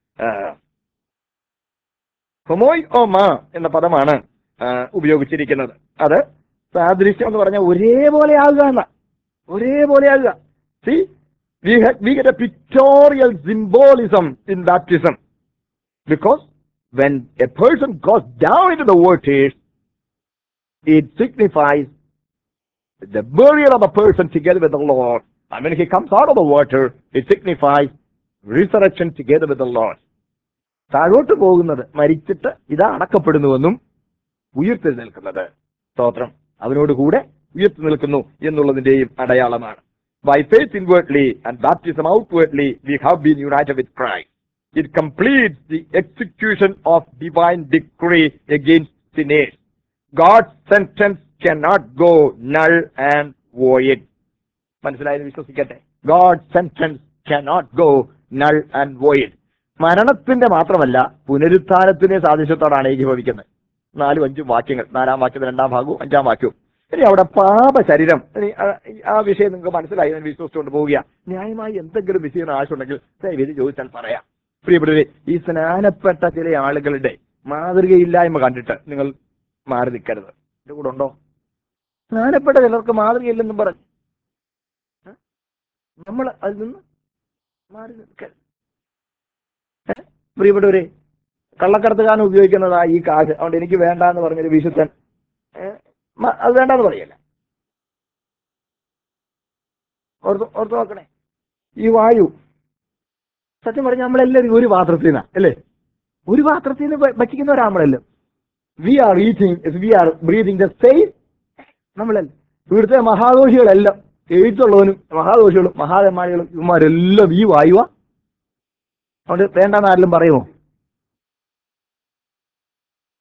Speaker 1: ഹൊമോയ് ഓ മാ എന്ന പദമാണ് ആ, ഉപയോഗിച്ചിരിക്കുന്നത് അത് സാദൃശ്യം എന്ന് പറഞ്ഞാൽ ഒരേപോലെ ആകുക എന്ന ഒരേപോലെ ആകുക see we, ha- we get a pictorial symbolism in baptism because when a person goes down into the waters, it signifies the burial of a person together with the Lord. And when he comes out of the water, it signifies resurrection together with the Lord. താഴോട്ട് പോകുന്നത് മരിച്ചിട്ട് ഇതാ അടക്കപ്പെടുന്നുവെന്നും ഉയർത്തെഴുന്നേൽക്കുന്നത് സ്തോത്രം അവനോട് കൂടെ ഉയർത്തി നിൽക്കുന്നു എന്നുള്ളതിന്റെയും അടയാളമാണ് By faith inwardly and baptism outwardly, we have been united with Christ. It completes the execution of divine decree against sinners. God's sentence cannot go null and void. മനസ്സിലായത് വിശ്വസിക്കട്ടെ God sentence cannot go null and void. മരണത്തിന്റെ മാത്രമല്ല പുനരുത്ഥാനത്തിന്റെ സാദൃശ്യത്തോടാണ് ഏകീഭവിക്കുന്നത് നാലും അഞ്ചും വാക്യങ്ങൾ നാലാം വാക്യത്തിൽ രണ്ടാം ഭാഗവും അഞ്ചാം വാക്യവും ഇനി അവിടെ പാപ ശരീരം ഇനി ആ- ആ വിഷയം നിങ്ങൾക്ക് മനസ്സിലായി എന്ന് വിശ്വസിച്ചുകൊണ്ട് പോവുക ന്യായമായി എന്തെങ്കിലും വിഷയം ആവശ്യമുണ്ടെങ്കിൽ ദയവേദി ചോദിച്ചാൽ പറയാം പ്രിയപ്പെട്ടവരെ ഈ സ്നാനപ്പെട്ട ചില ആളുകളുടെ മാതൃകയില്ലായ്മ കണ്ടിട്ട് നിങ്ങൾ മാറി നിൽക്കരുത് എന്റെ കൂടെ ഉണ്ടോ സ്നാനപ്പെട്ട ചിലർക്ക് മാതൃകയില്ലെന്നും പറഞ്ഞു നമ്മൾ അതിൽ നിന്ന് മാറി നിൽക്കരുത് ഏ? പ്രിയപ്പെട്ടവരെ കള്ളക്കടത്തുകാരൻ ഉപയോഗിക്കുന്നതാ ഈ കാശ് അതുകൊണ്ട് എനിക്ക് വേണ്ട എന്ന് പറഞ്ഞൊരു വിശുദ്ധൻ ഏ? മ- അത് വേണ്ടെന്ന് പറയല്ല ഓർത്ത് ഓർത്ത് നോക്കണേ ഈ വായു സത്യം പറഞ്ഞാൽ നമ്മളെല്ലാവരും ഒരു പാത്രത്തിൽ നിന്നാ അല്ലേ ഒരു പാത്രത്തിൽ നിന്ന് ഭ- ഭക്ഷിക്കുന്നവരാ നമ്മളെല്ലാം we are eating we are breathing the same നമ്മളല്ല ഇവിടുത്തെ മഹാദോഷികളെല്ലാം എഴുത്തുള്ളവനും മഹാദോഷികളും മഹാതന്മാരികളും ഇവന്മാരെല്ലാം ഈ വായുവാ അതുകൊണ്ട് വേണ്ടെന്ന് ആരെങ്കിലും പറയുമോ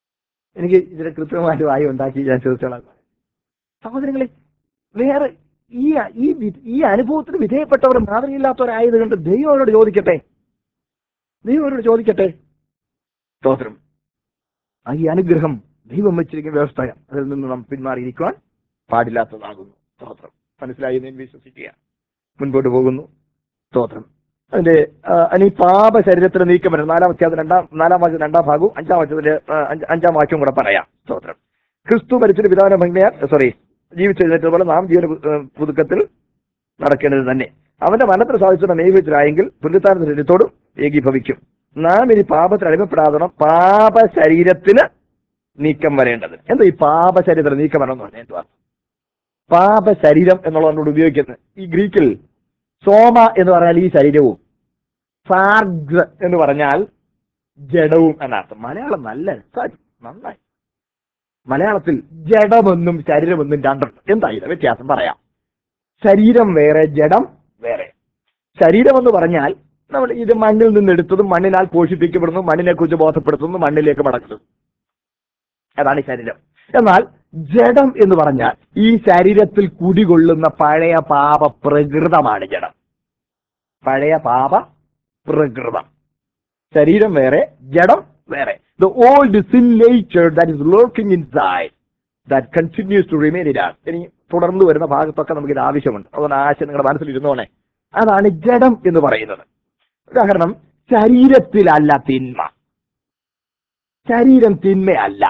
Speaker 1: എനിക്ക് ഇതിനെ കൃത്യമായിട്ട് വായി ഉണ്ടാക്കി ഞാൻ ചോദിച്ചോളാം സഹോദരങ്ങളെ വേറെ ഈ ഈ വി- ഈ അനുഭവത്തിന് വിധേയപ്പെട്ടവർ മാതൃകയില്ലാത്തവരായത് കൊണ്ട് ദൈവം അവരോട് ചോദിക്കട്ടെ ദൈവം അവരോട് ചോദിക്കട്ടെ സ്തോത്രം ആ ഈ അനുഗ്രഹം ദൈവം വെച്ചിരിക്കുന്ന വ്യവസ്ഥ അതിൽ നിന്ന് നാം പിന്മാറിയിരിക്കുവാൻ പാടില്ലാത്തതാകുന്നു സ്തോത്രം മനസ്സിലായി എന്ന് ഞാൻ വിശ്വസിക്കുക മുൻപോട്ട് പോകുന്നു സ്തോത്രം അതിന്റെ ആ, ഇനി പാപ ശരീരത്തിന് നീക്കം വരും നാലാം അധ്യായം രണ്ടാം നാലാം വാക്യം രണ്ടാം ഭാഗവും അഞ്ചാം വാക്യത്തിന്റെ ആ, അഞ്ച്- അഞ്ചാം വാക്യം കൂടെ പറയാം സ്തോത്രം ക്രിസ്തു മരിച്ചിട്ട് പിതാവിനെ ഭംഗിയാൽ സോറി ജീവിച്ചെഴുന്നേറ്റതുപോലെ നാം ജീവന പു- ഏ, പുതുക്കത്തിൽ നടക്കേണ്ടത് തന്നെ അവന്റെ മരണത്തിന് സാധിച്ചുള്ള മേഘത്തിലായെങ്കിൽ പുനരുത്ഥാന ശരീരത്തോടും ഏകീഭവിക്കും നാം ഇനി പാപത്തിന് അടിമപ്പെടാതെ പാപ ശരീരത്തിന് നീക്കം വരേണ്ടത് എന്താ ഈ പാപ ശരീരത്തിന് നീക്കം വരണം എന്ന് പറഞ്ഞാൽ എന്തുവാ പാപ ശരീരം എന്നുള്ളതുകൊണ്ട് ഉപയോഗിക്കുന്നത് ഈ ഗ്രീക്കിൽ സോമ എന്ന് പറഞ്ഞാൽ ഈ ശരീരവും സാർഗ് എന്ന് പറഞ്ഞാൽ ജഡവും എന്നർത്ഥം മലയാളം നല്ല രസായി. നന്നായി മലയാളത്തിൽ ജഡമെന്നും ശരീരമെന്നും രണ്ടുണ്ട് എന്താ ഇത് വ്യത്യാസം പറയാം ശരീരം വേറെ ജഡം വേറെ ശരീരം എന്ന് പറഞ്ഞാൽ നമ്മൾ ഇത് മണ്ണിൽ നിന്ന് എടുത്തതും മണ്ണിനാൽ പോഷിപ്പിക്കപ്പെടുന്നു മണ്ണിനെ കുറിച്ച് ബോധപ്പെടുത്തുന്നു മണ്ണിലേക്ക് മടക്കുന്നു അതാണ് ഈ ശരീരം എന്നാൽ ജഡം എന്ന് പറഞ്ഞാൽ ഈ ശരീരത്തിൽ കുടികൊള്ളുന്ന പഴയ പാപ പ്രകൃതമാണ് ജഡം പഴയ പാപ പ്രകൃതം ശരീരം വേറെ ജഡം വേറെ the old sin nature that is locking inside that continues to remain in us ഇനി തുടർന്ന് വരുന്ന ഭാഗത്തൊക്കെ നമുക്ക് ഇത് ആവശ്യമുണ്ട് അതുകൊണ്ട് ആശയം നിങ്ങളുടെ മനസ്സിൽ ഇരുന്നോണേ അതാണ് ജഡം എന്ന് പറയുന്നത് ഉദാഹരണം ശരീരത്തിലല്ല തിന്മ ശരീരം തിന്മയല്ല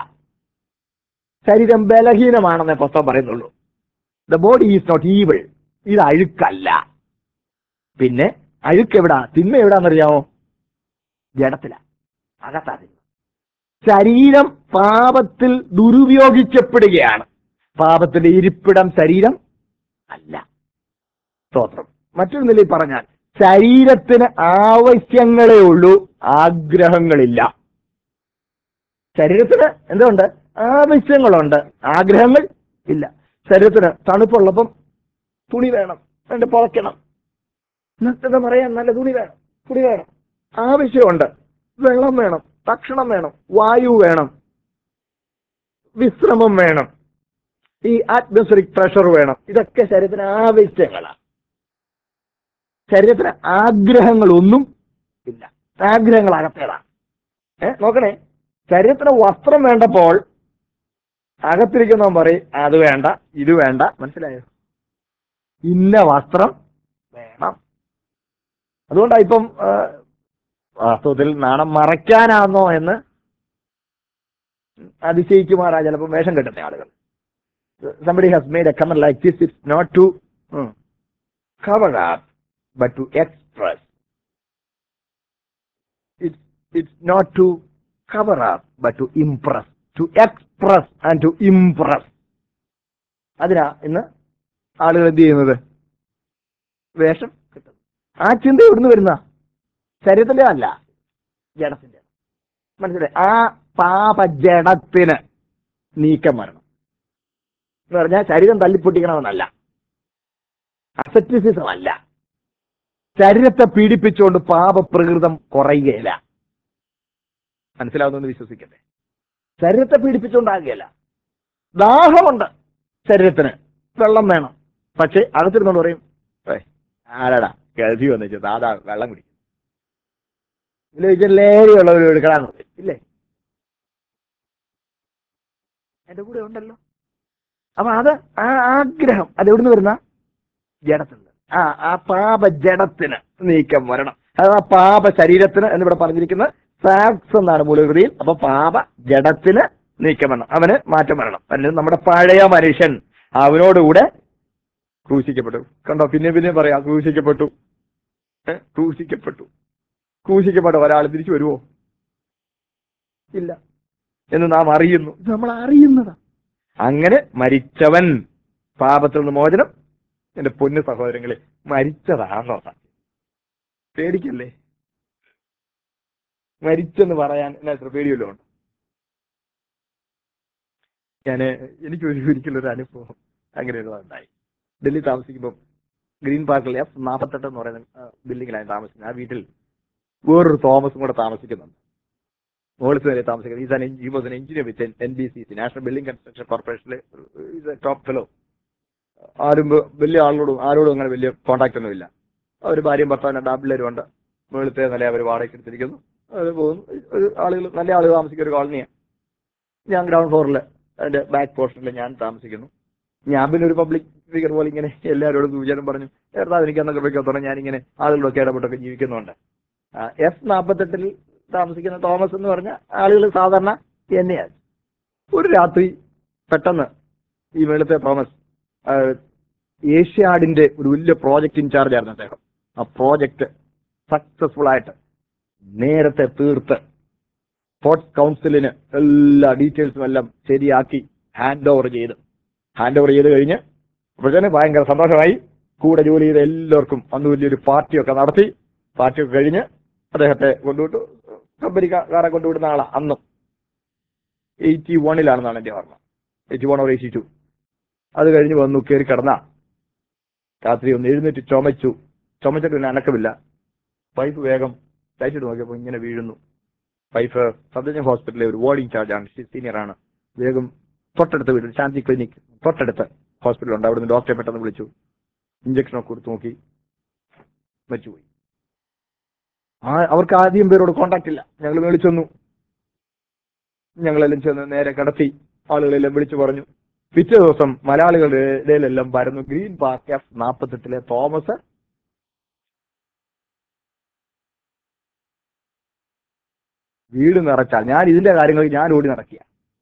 Speaker 1: ശരീരം ബലഹീനമാണെന്നേ പുസ്തകം പറയുന്നുള്ളൂ the body is not evil ഇത് അഴുക്കല്ല പിന്നെ അഴുക്ക് എവിടാ തിന്മ എവിടാന്നറിയാമോ ജഡത്തില അകത്താ തിന്മ ശരീരം പാപത്തിൽ ദുരുപയോഗിക്കപ്പെടുകയാണ് പാപത്തിന്റെ ഇരിപ്പിടം ശരീരം അല്ല സ്തോത്രം മറ്റൊരു നിലയിൽ പറഞ്ഞാൽ ശരീരത്തിന് ആവശ്യങ്ങളേ ഉള്ളൂ ആഗ്രഹങ്ങളില്ല ശരീരത്തിന് എന്തുണ്ട് ആവശ്യങ്ങളുണ്ട് ആഗ്രഹങ്ങൾ ഇല്ല ശരീരത്തിന് തണുപ്പുള്ളപ്പം തുണി വേണം രണ്ട് പുറയ്ക്കണം നഗ്നത പറയാൻ നല്ല തുണി വേണം തുണി വേണം ആവശ്യമുണ്ട് വെള്ളം വേണം ഭക്ഷണം വേണം വായു വേണം വിശ്രമം വേണം ഈ അറ്റ്മോസ്ഫറിക് പ്രഷർ വേണം ഇതൊക്കെ ശരീരത്തിന് ആവശ്യങ്ങളാണ് ശരീരത്തിന് ആഗ്രഹങ്ങളൊന്നും ഇല്ല ആഗ്രഹങ്ങൾ അകത്തേതാണ് ഏ നോക്കണേ ശരീരത്തിന് വസ്ത്രം വേണ്ടപ്പോൾ അകത്തിരിക്കുന്നവൻ പറയും അത് വേണ്ട ഇത് വേണ്ട മനസ്സിലായോ ഇന്ന വസ്ത്രം വേണം അതുകൊണ്ടാ ഇപ്പം ആ, വാസ്തവത്തിൽ നാണം മറയ്ക്കാനാണോ എന്ന് അതിശയിക്കുമാറാ ചിലപ്പോൾ വേഷം കെട്ടുന്ന ആളുകൾ somebody has made a comment like this it's not to hmm, cover up but to express it's it's not to cover up but to impress to express and to impress അതിനാ ഇന്ന് ആളുകൾ എന്ത് ചെയ്യുന്നത് വേഷം കിട്ടുന്നു ആ ചിന്ത എവിടുന്ന് വരുന്ന ശരീരത്തിന്റെ അല്ല ജഡത്തിന്റെ മനസ്സിലായി ആ പാപ ജഡത്തിന് നീക്കം വരണം എന്ന് പറഞ്ഞാൽ ശരീരം തല്ലിപ്പൊട്ടിക്കണമെന്നല്ല അസറ്റിസിസം അല്ല ശരീരത്തെ പീഡിപ്പിച്ചുകൊണ്ട് പാപപ്രകൃതം കുറയുകയില്ല മനസ്സിലാവുന്നെന്ന് വിശ്വസിക്കട്ടെ ശരീരത്തെ പീഡിപ്പിച്ചുകൊണ്ടാകുകയില്ല ദാഹമുണ്ട് ശരീരത്തിന് വെള്ളം വേണം പക്ഷെ അകത്തിരുന്നോണ്ട് പറയും "ഏയ്, ആരാടാ കരുതി വന്നു ദാദാ വെള്ളം കുടിക്കും ഇതിൽ ലേരിയുള്ളവർ എടുക്കണമെന്ന് പറയും ഇല്ലേ എന്റെ കൂടെ ഉണ്ടല്ലോ അപ്പൊ അത് ആ ആഗ്രഹം അത് എവിടുന്ന് വരുന്ന ജഡത്തിന് ആ ആ പാപ ജഡത്തിന് നീക്കം വരണം അത് ആ പാപ ശരീരത്തിന് എന്നിവിടെ പറഞ്ഞിരിക്കുന്നത് ഫാക്സ് എന്നാണ് മൂലകൃതിയിൽ അപ്പൊ പാപ ജഡത്തിന് നീക്കം വരണം അവന് മാറ്റം വരണം അല്ലെങ്കിൽ നമ്മുടെ പഴയ മനുഷ്യൻ അവനോടുകൂടെ ക്രൂശിക്കപ്പെട്ടു കണ്ടോ പിന്നെ പിന്നെ പറയാം ക്രൂശിക്കപ്പെട്ടു ഏ? ക്രൂശിക്കപ്പെട്ടു ക്രൂശിക്കപ്പെട്ട ഒരാൾ തിരിച്ചു വരുമോ ഇല്ല എന്ന് നാം അറിയുന്നു ഇത് നമ്മൾ അറിയുന്നതാ അങ്ങനെ മരിച്ചവൻ പാപത്തിൽ നിന്ന് മോചനം എന്റെ പൊന്നു സഹോദരങ്ങളെ മരിച്ചതാണോ സത്യം പേടിക്കല്ലേ മരിച്ചെന്ന് പറയാൻ എന്നെ എത്ര പേടിയല്ലോ ഉണ്ട് ഞാന് എനിക്ക് ഒരു ഒരിക്കലൊരു അനുഭവം അങ്ങനെ ഉണ്ടായി ഡൽഹി താമസിക്കുമ്പോൾ ഗ്രീൻ പാർക്കിൽ എഫ് നാൽപ്പത്തെട്ട് എന്ന് പറയുന്ന ബിൽഡിങ്ങിലാണ് താമസിക്കുന്നത് ആ വീട്ടിൽ വേറൊരു തോമസും കൂടെ താമസിക്കുന്നുണ്ട് മുകളിൽ വരെ താമസിക്കുന്നത് is he was an engineer with N B C C national building construction കോർപ്പറേഷനിൽ ഈസ് എ ടോപ്പ് ഫെലോ ആരും വ- വലിയ ആളോടും ആരോടും അങ്ങനെ വലിയ കോണ്ടാക്ട് ഒന്നുമില്ല അവർ ഭാര്യയും ഭർത്താവും രണ്ട് ആമ്പിള്ളേരും ഉണ്ട് മുകളിലത്തെ നില അവർ വാടകയ്ക്ക് എടുത്തിരിക്കുന്നു അവർ പോകുന്നു ഒരു ആളുകൾ നല്ല ആളുകൾ താമസിക്കുന്ന ഒരു കോളനിയാണ് ഞാൻ ഗ്രൗണ്ട് ഫ്ലോറിൽ അതിന്റെ ബാക്ക് പോർഷനിൽ ഞാൻ താമസിക്കുന്നു ഞാൻ പിന്നെ ഒരു പബ്ലിക് ഫിഗർ പോലെ ഇങ്ങനെ എല്ലാവരോടും സൂചനം പറഞ്ഞു ഏതാ എനിക്ക് എന്നൊക്കെ വെക്കത്തോടെ ഞാൻ ഇങ്ങനെ ആളുകളൊക്കെ ഇടപെട്ടൊക്കെ ജീവിക്കുന്നുണ്ട് എഫ് നാൽപ്പത്തെട്ടിൽ താമസിക്കുന്ന തോമസ് എന്ന് പറഞ്ഞ ആളുകൾ സാധാരണ എന്നെയാണ് ഒരു രാത്രി പെട്ടെന്ന് ഈ വെളുത്തെ തോമസ് ആ, ഏഷ്യാഡിന്റെ ഒരു വലിയ പ്രോജക്റ്റ് ഇൻചാർജ് ആയിരുന്നു അദ്ദേഹം ആ പ്രോജക്റ്റ് സക്സസ്ഫുൾ ആയിട്ട് നേരത്തെ തീർത്ത് സ്പോർട്സ് കൗൺസിലിന് എല്ലാ ഡീറ്റെയിൽസും എല്ലാം ശരിയാക്കി ഹാൻഡ് ഓവർ ചെയ്ത് ഹാൻഡ് ഓവർ ചെയ്ത് കഴിഞ്ഞ് അപ്പോഴത്തേന് ഭയങ്കര സന്തോഷമായി കൂടെ ജോലി ചെയ്ത എല്ലാവർക്കും അന്ന് വലിയൊരു പാർട്ടിയൊക്കെ നടത്തി പാർട്ടിയൊക്കെ കഴിഞ്ഞ് അദ്ദേഹത്തെ കൊണ്ടുവിട്ടു കമ്പനിക്കാരെ കൊണ്ടുവിടുന്ന ആളാ അന്നും എയ്റ്റി വണ്ണിലാണെന്നാണ് എന്റെ ഓർമ്മ eighty one or eighty two അത് കഴിഞ്ഞ് വന്നു കയറി കിടന്ന രാത്രി ഒന്ന് എഴുന്നേറ്റ് ചുമച്ചു ചുമച്ചിട്ട് പിന്നെ അനക്കമില്ല പൈപ്പ് വേഗം തയ്ച്ചിട്ട് നോക്കിയപ്പോൾ ഇങ്ങനെ വീഴുന്നു വൈഫ് സബ്ജക്ട് ഹോസ്പിറ്റലിലെ ഒരു വാർഡ് ഇൻചാർജാണ് സീനിയർ ആണ് വേഗം തൊട്ടടുത്ത് വീട് ശാന്തി ക്ലിനിക് തൊട്ടടുത്ത് ഹോസ്പിറ്റലുണ്ട് അവിടുന്ന് ഡോക്ടറെ പെട്ടെന്ന് വിളിച്ചു ഇഞ്ചക്ഷനൊക്കെ കൊടുത്ത് നോക്കി മരിച്ചുപോയി ആ അവർക്ക് ആദ്യം പേരോട് കോണ്ടാക്ട് ഇല്ല ഞങ്ങൾ വിളിച്ചു വന്നു ഞങ്ങളെല്ലാം ചെന്ന് നേരെ കടത്തി ആളുകളെല്ലാം വിളിച്ചു പറഞ്ഞു പിറ്റേ ദിവസം മലയാളികളുടെ ഇടയിലെല്ലാം വരുന്നു ഗ്രീൻ പാർക്ക് എഫ് നാൽപ്പത്തെട്ടിലെ തോമസ് വീട് നിറച്ചാൽ ഞാൻ ഇതിന്റെ കാര്യങ്ങൾ ഞാൻ ഓടി നടക്കുക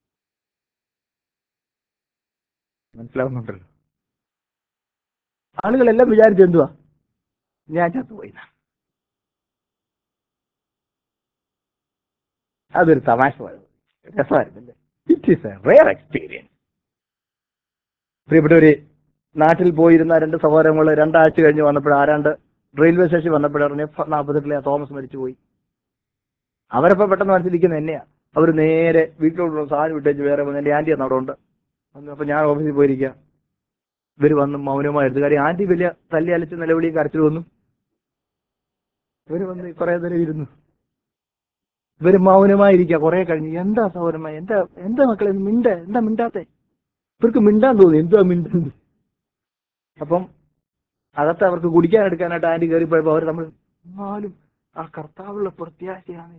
Speaker 1: മനസ്സിലാവുന്നുണ്ടല്ലോ ആളുകളെല്ലാം വിചാരിച്ചു എന്തുവാ ഞാൻ ചത്തുപോയി അതൊരു തമാശ പോലെ. രസമായിരുന്നല്ലേ it is a rare experience പ്രിയപ്പെട്ടവര് നാട്ടിൽ പോയിരുന്ന രണ്ട് സഹോദരങ്ങൾ രണ്ടാഴ്ച കഴിഞ്ഞ് വന്നപ്പോൾ ആരാണ്ട് റെയിൽവേ സ്റ്റേഷൻ വന്നപ്പോഴറിഞ്ഞ് നാൽപ്പത്തെട്ടിലെ ആ തോമസ് മരിച്ചുപോയി അവരപ്പോ പെട്ടെന്ന് മനസ്സിലിരിക്കുന്ന എന്നെയാ അവർ നേരെ വീട്ടിലോട്ട് സാധനം വിട്ടേച്ച് വേറെ വന്ന് എന്റെ ആന്റി അവിടെ ഉണ്ട് അന്ന് അപ്പൊ ഞാൻ ഓഫീസിൽ പോയിരിക്കുക ഇവര് വന്ന് മൗനമായിരുന്നു കാര്യം ആന്റി വലിയ തല്ലി അലച്ച് നിലവിളിയും കരച്ചിൽ വന്നു ഇവര് വന്ന് കുറെ നേരം ഇരുന്നു ഇവര് മൗനമായിരിക്കുക കുറെ കഴിഞ്ഞ് എന്താ സഹോദരന്മാർ എന്താ എന്താ മക്കളെ ഇത് മിണ്ട എന്താ മിണ്ടാത്തെ ഇവർക്ക് മിണ്ടാൻ തോന്നി എന്താ മിണ്ടുന്നത് അപ്പം അകത്ത് അവർക്ക് കുടിക്കാൻ എടുക്കാനായിട്ട് ആന്റി കയറിപ്പോയപ്പോ അവർ നമ്മൾ എന്നാലും ആ കർത്താവുള്ള പ്രത്യാശയാണ്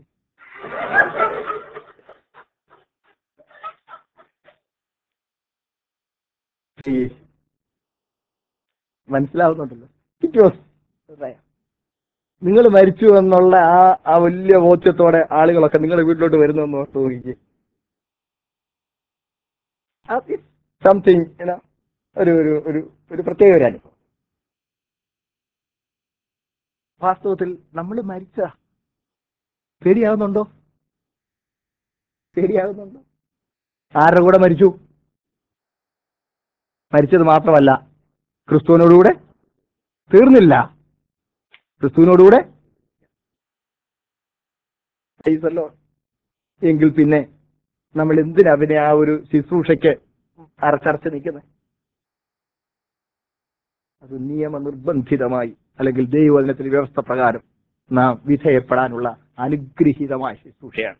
Speaker 1: ഈ മനസ്സിലാവുന്നുണ്ടല്ലോ ഇറ്റ് വാസ് നിങ്ങൾ മരിച്ചു എന്നുള്ള ആ ആ വലിയ ബോധ്യത്തോടെ ആളുകളൊക്കെ നിങ്ങളുടെ വീട്ടിലോട്ട് വരുന്നു എന്ന് ഓർത്ത് നോക്കിക്കേ സംതിങ് ഒരു ഒരു ഒരു ഒരു പ്രത്യേക ഒരു അനുഭവം വാസ്തവത്തിൽ നമ്മൾ മരിച്ച പേടിയാവുന്നുണ്ടോ പേടിയാവുന്നുണ്ടോ ആരുടെ കൂടെ മരിച്ചു മരിച്ചത് മാത്രമല്ല ക്രിസ്തുവിനോടുകൂടെ തീർന്നില്ല ക്രിസ്തുവിനോടുകൂടെ Praise the Lord. എങ്കിൽ പിന്നെ നമ്മൾ എന്തിനാ പിന്നെ ആ ഒരു ശുശ്രൂഷയ്ക്ക് അരച്ചരച്ച് നിൽക്കുന്നത് അത് നിയമനിർബന്ധിതമായി അല്ലെങ്കിൽ ദൈവവചനത്തിന്റെ വ്യവസ്ഥ പ്രകാരം നാം വിധേയപ്പെടാനുള്ള അനുഗ്രഹീതമായ ശുശ്രൂഷയാണ്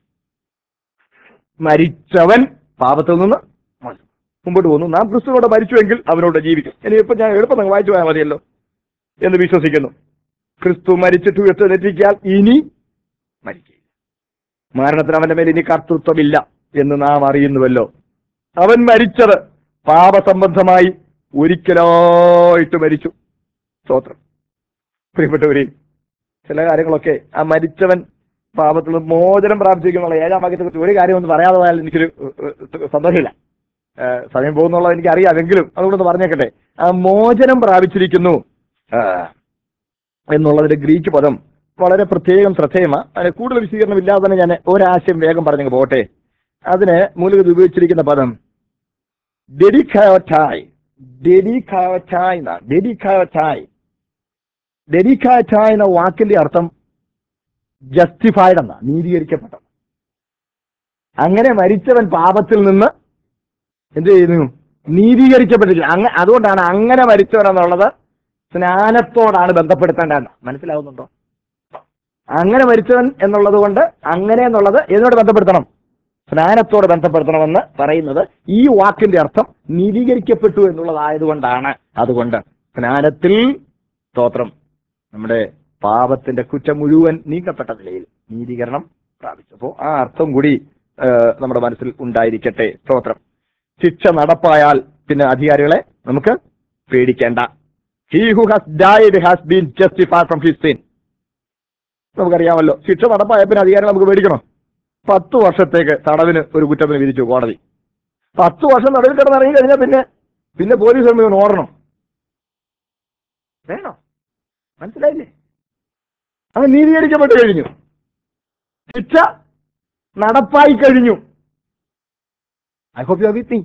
Speaker 1: മരിച്ചവൻ പാപത്തിൽ നിന്ന് മോചനം. മുമ്പോട്ട് പോകുന്നു നാം ക്രിസ്തുവോടെ മരിച്ചുവെങ്കിൽ അവനോട് ജീവിക്കും ഇനി ഇപ്പൊ ഞാൻ എളുപ്പം നിങ്ങൾ വായിച്ചു പോയാൽ മതിയല്ലോ എന്ന് വിശ്വസിക്കുന്നു ക്രിസ്തു മരിച്ചിട്ട് ഉയർത്തെറ്റിക്കാൽ ഇനി മരിക്കില്ല മരണത്തിന് അവന്റെ മേൽ ഇനി കർത്തൃത്വമില്ല എന്ന് നാം അറിയുന്നുവല്ലോ അവൻ മരിച്ചത് പാപസംബന്ധമായി ഒരിക്കലായിട്ട് മരിച്ചു സ്തോത്രം പ്രിയപ്പെട്ടവരെ ചില കാര്യങ്ങളൊക്കെ ആ മരിച്ചവൻ പാപത്തിൽ നിന്ന് മോചനം പ്രാപിച്ചിരിക്കുന്നുള്ള ഏഴാം വാക്യത്തെ കുറിച്ച് ഒരു കാര്യം ഒന്ന് പറയാതെ പോയാൽ എനിക്കൊരു ഏഹ്, ഏഹ്, സന്തോഷമില്ല ഏഹ്, സമയം പോകുന്നുള്ളത് എനിക്ക് അറിയാമെങ്കിലും അതുകൊണ്ടൊന്ന് പറഞ്ഞേക്കട്ടെ ആ മോചനം പ്രാപിച്ചിരിക്കുന്നു ആ, എന്നുള്ളതിന്റെ ഗ്രീക്ക് പദം വളരെ പ്രത്യേകം ശ്രദ്ധേയമാണ് അതിന് കൂടുതൽ വിശദീകരണം ഇല്ലാതെ തന്നെ ഞാൻ ഒരാശയം വേഗം പറഞ്ഞു പോട്ടെ അതിന് മൂലകത്ത് ഉപയോഗിച്ചിരിക്കുന്ന പദം ഡെഡിക്കായോറ്റായ് ഡെഡിക്കായോറ്റായ് എന്നാണ് ഡെഡിക്കായോറ്റായ് ഡെഡിക്കായോറ്റായ് എന്ന വാക്കിന്റെ അർത്ഥം ജസ്റ്റിഫൈഡ് എന്ന നീതീകരിക്കപ്പെട്ടത് അങ്ങനെ മരിച്ചവൻ പാപത്തിൽ നിന്ന് എന്ത് ചെയ്യുന്നു നീതീകരിക്കപ്പെട്ടില്ല അങ്ങ അതുകൊണ്ടാണ് അങ്ങനെ മരിച്ചവൻ എന്നുള്ളത് സ്നാനത്തോടാണ് ബന്ധപ്പെടുത്തേണ്ടതെന്ന് മനസ്സിലാവുന്നുണ്ടോ അങ്ങനെ മരിച്ചവൻ എന്നുള്ളത് കൊണ്ട് അങ്ങനെ എന്നുള്ളത് ഏതിനോട് ബന്ധപ്പെടുത്തണം സ്നാനത്തോട് ബന്ധപ്പെടുത്തണമെന്ന് പറയുന്നത് ഈ വാക്കിന്റെ അർത്ഥം നീതീകരിക്കപ്പെട്ടു എന്നുള്ളതായതുകൊണ്ടാണ് അതുകൊണ്ട് സ്നാനത്തിൽ സ്തോത്രം നമ്മുടെ പാപത്തിന്റെ കുറ്റം മുഴുവൻ നീക്കപ്പെട്ട നിലയിൽ നീതീകരണം പ്രാപിച്ചു അപ്പോൾ ആ അർത്ഥം കൂടി ആ, നമ്മുടെ മനസ്സിൽ ഉണ്ടായിരിക്കട്ടെ സ്തോത്രം ശിക്ഷ നടപ്പായാൽ പിന്നെ അധികാരികളെ നമുക്ക് പേടിക്കേണ്ട he who has died has been justified from his sin നമുക്കറിയാമല്ലോ ശിക്ഷ നടപ്പായ പിന്നെ അധികാരം നമുക്ക് പേടിക്കണം പത്ത് വർഷത്തേക്ക് തടവിന് ഒരു കുറ്റത്തിന് വിധിച്ചു കോടതി പത്ത് വർഷം തടവിൽ കിടന്നിറങ്ങി കഴിഞ്ഞാൽ പിന്നെ പിന്നെ പോലീസ് മുഴുവൻ ഓടണം വേണോ മനസ്സിലായില്ലേ അത് നീതീകരിക്കപ്പെട്ട് കഴിഞ്ഞു ശിക്ഷ നടപ്പായി കഴിഞ്ഞു I hope you with me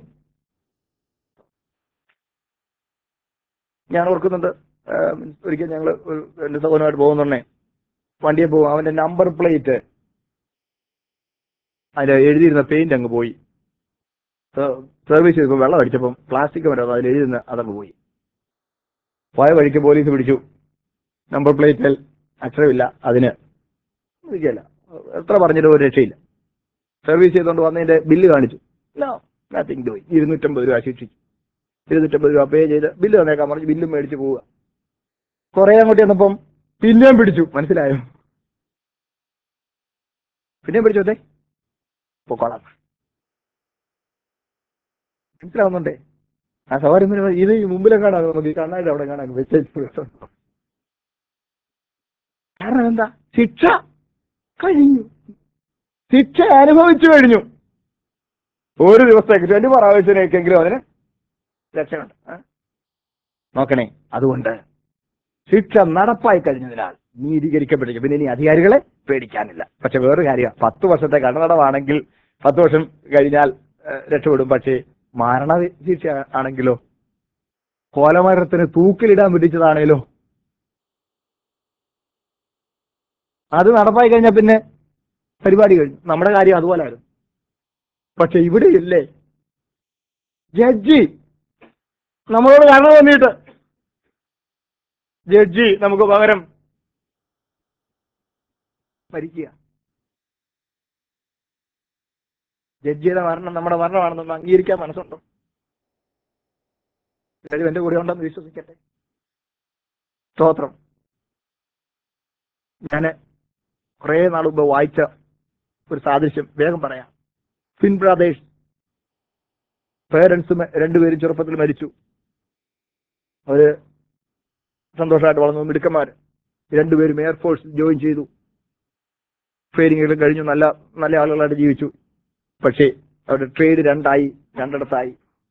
Speaker 1: ഞാൻ ഓർക്കുന്നുണ്ട് ആഹ് ഒരിക്കൽ ഞങ്ങൾ എന്റെ സഹോദരമായിട്ട് പോകുന്നുണ്ടേ വണ്ടിയെ പോകും അവന്റെ നമ്പർ പ്ലേറ്റ് അതിൽ എഴുതിയിരുന്ന പെയിന്റ് അങ്ങ് പോയി സർവീസ് ചെയ്തപ്പോൾ വെള്ളം അടിച്ചപ്പം പ്ലാസ്റ്റിക് വരാതെ അതിൽ എഴുതുന്ന അതങ്ങ് പോയി പോയ വഴിക്ക് പോലീസ് പിടിച്ചു നമ്പർ പ്ലേറ്റിൽ അക്ഷരമില്ല അതിന് ഇരിക്കുകയില്ല എത്ര പറഞ്ഞിട്ട് ഒരു രക്ഷയില്ല സർവീസ് ചെയ്തുകൊണ്ട് വന്നതിന്റെ ബില്ല് കാണിച്ചു നോ നത്തിങ് ഡൂയി ഇരുന്നൂറ്റമ്പത് രൂപ ശിക്ഷിച്ചു ഇരുന്നൂറ്റമ്പത് രൂപ പേ ചെയ്ത് ബില്ല് തന്നേക്കാൻ പറഞ്ഞു ബില്ലും മേടിച്ച് പോവുക കുറെ അങ്ങോട്ട് ചെന്നപ്പം പിന്നെയും പിടിച്ചു മനസ്സിലായോ പിന്നെയും പിടിച്ചു അതെ പൊക്കോളാം മനസ്സിലാവുന്നുണ്ടേ ആ സവാരി ഇത് ഈ മുമ്പിലും കാണാം നമുക്ക് ഈ കണ്ണാടി അവിടെ കാണാം വെച്ചു കാരണം എന്താ ശിക്ഷ കഴിഞ്ഞു ശിക്ഷ അനുഭവിച്ചു കഴിഞ്ഞു ഒരു ദിവസത്തേക്ക് ട്വന്റി ഫോർ അവേഴ്സിനേക്കെങ്കിലും അതിന് രക്ഷയുണ്ട് ആ? നോക്കണേ അതുകൊണ്ട് ശിക്ഷ നടപ്പായി കഴിഞ്ഞതിനാൽ നീതീകരിക്കപ്പെട്ടിരിക്കും പിന്നെ ഇനി അധികാരികളെ പേടിക്കാനില്ല പക്ഷെ വേറൊരു കാര്യം പത്ത് വർഷത്തെ കടനടവാണെങ്കിൽ പത്ത് വർഷം കഴിഞ്ഞാൽ ഏഹ്, രക്ഷപ്പെടും പക്ഷേ മരണ ശിക്ഷ ആണെങ്കിലോ കോലമരത്തിന് തൂക്കിലിടാൻ പിടിച്ചതാണേലോ അത് നടപ്പായി കഴിഞ്ഞാൽ പിന്നെ പരിപാടി കഴിഞ്ഞു നമ്മുടെ കാര്യം അതുപോലായിരുന്നു പക്ഷെ ഇവിടെ ഇല്ലേ ജഡ്ജി നമ്മളോട് കരുണ തോന്നിയിട്ട് ജഡ്ജി നമുക്ക് പകരം മരിക്കുക ജഡ്ജിയുടെ മരണം നമ്മുടെ മരണമാണെന്ന് അംഗീകരിക്കാൻ മനസ്സുണ്ടോ കാര്യം എന്റെ കൂടെ ഉണ്ടെന്ന് വിശ്വസിക്കട്ടെ സ്തോത്രം ഞാന് കുറെ നാൾ മുമ്പ് വായിച്ച ഒരു സാദൃശ്യം വേഗം പറയാം ഫിൻ ബ്രാദേഴ്സ് പേരൻസ് രണ്ടുപേരും ചെറുപ്പത്തിൽ മരിച്ചു അവര് സന്തോഷമായിട്ട് വളർന്നു മിടുക്കന്മാര് രണ്ടുപേരും എയർഫോഴ്സിൽ ജോയിൻ ചെയ്തു ട്രെയിനിങ്ങുകളും കഴിഞ്ഞു നല്ല നല്ല ആളുകളായിട്ട് ജീവിച്ചു പക്ഷേ അവരുടെ ട്രേഡ് രണ്ടായി രണ്ടിടത്തായി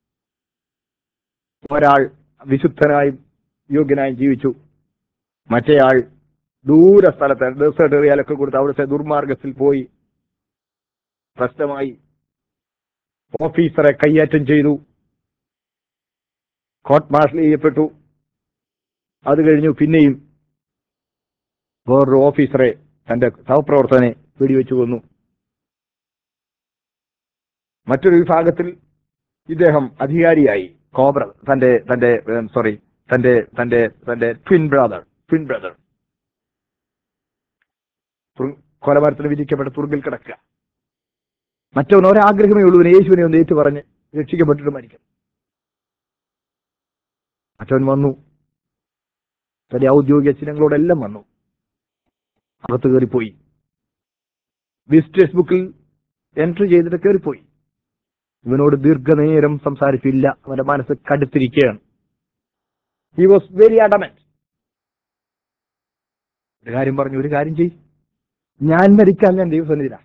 Speaker 1: ഒരാൾ വിശുദ്ധനായും യോഗ്യനായും ജീവിച്ചു മറ്റേയാൾ ദൂര സ്ഥലത്ത് ഡെസേർട്ട് ഏരിയയിലൊക്കെ കൊടുത്ത് അവിടുത്തെ ദുർമാർഗത്തിൽ പോയി പ്രശ്നമായി ഓഫീസറെ കയ്യേറ്റം ചെയ്തു കോർട്ട് മാർഷൽ ചെയ്യപ്പെട്ടു അത് കഴിഞ്ഞു പിന്നെയും വേറൊരു ഓഫീസറെ തന്റെ സഹപ്രവർത്തകനെ വെടിവെച്ചു കൊന്നു മറ്റൊരു വിഭാഗത്തിൽ ഇദ്ദേഹം അധികാരിയായി കോബ്ര തന്റെ തന്റെ സോറി തന്റെ തന്റെ തന്റെ ട്വിൻ ബ്രദർ ട്വിൻ ബ്രദർ കൊലമരത്തിന് വിധിക്കപ്പെട്ട തുറുങ്കിൽ കിടക്കുക മറ്റവൻ ഒരാഗ്രഹമേ ഉള്ളൂ ഇവന് യേശുവിനെ ഒന്ന് ഏറ്റു പറഞ്ഞ് രക്ഷിക്കപ്പെട്ടിട്ട് മരിക്കും മറ്റവൻ വന്നു തന്റെ ഔദ്യോഗിക ചിഹ്നങ്ങളോടെല്ലാം വന്നു അകത്ത് കയറിപ്പോയി വിസിറ്റേഴ്സ് ബുക്കിൽ എൻട്രി ചെയ്തിട്ട് കയറിപ്പോയി ഇവനോട് ദീർഘനേരം സംസാരിച്ചില്ല അവന്റെ മനസ്സ് കടുത്തിരിക്കുകയാണ് ഹി വാസ് വെരി അഡമന്റ് ഒരു കാര്യം പറഞ്ഞു ഒരു കാര്യം ചെയ് ഞാൻ മരിക്കാൻ ഞാൻ ദൈവസന്നിധിയിലാണ്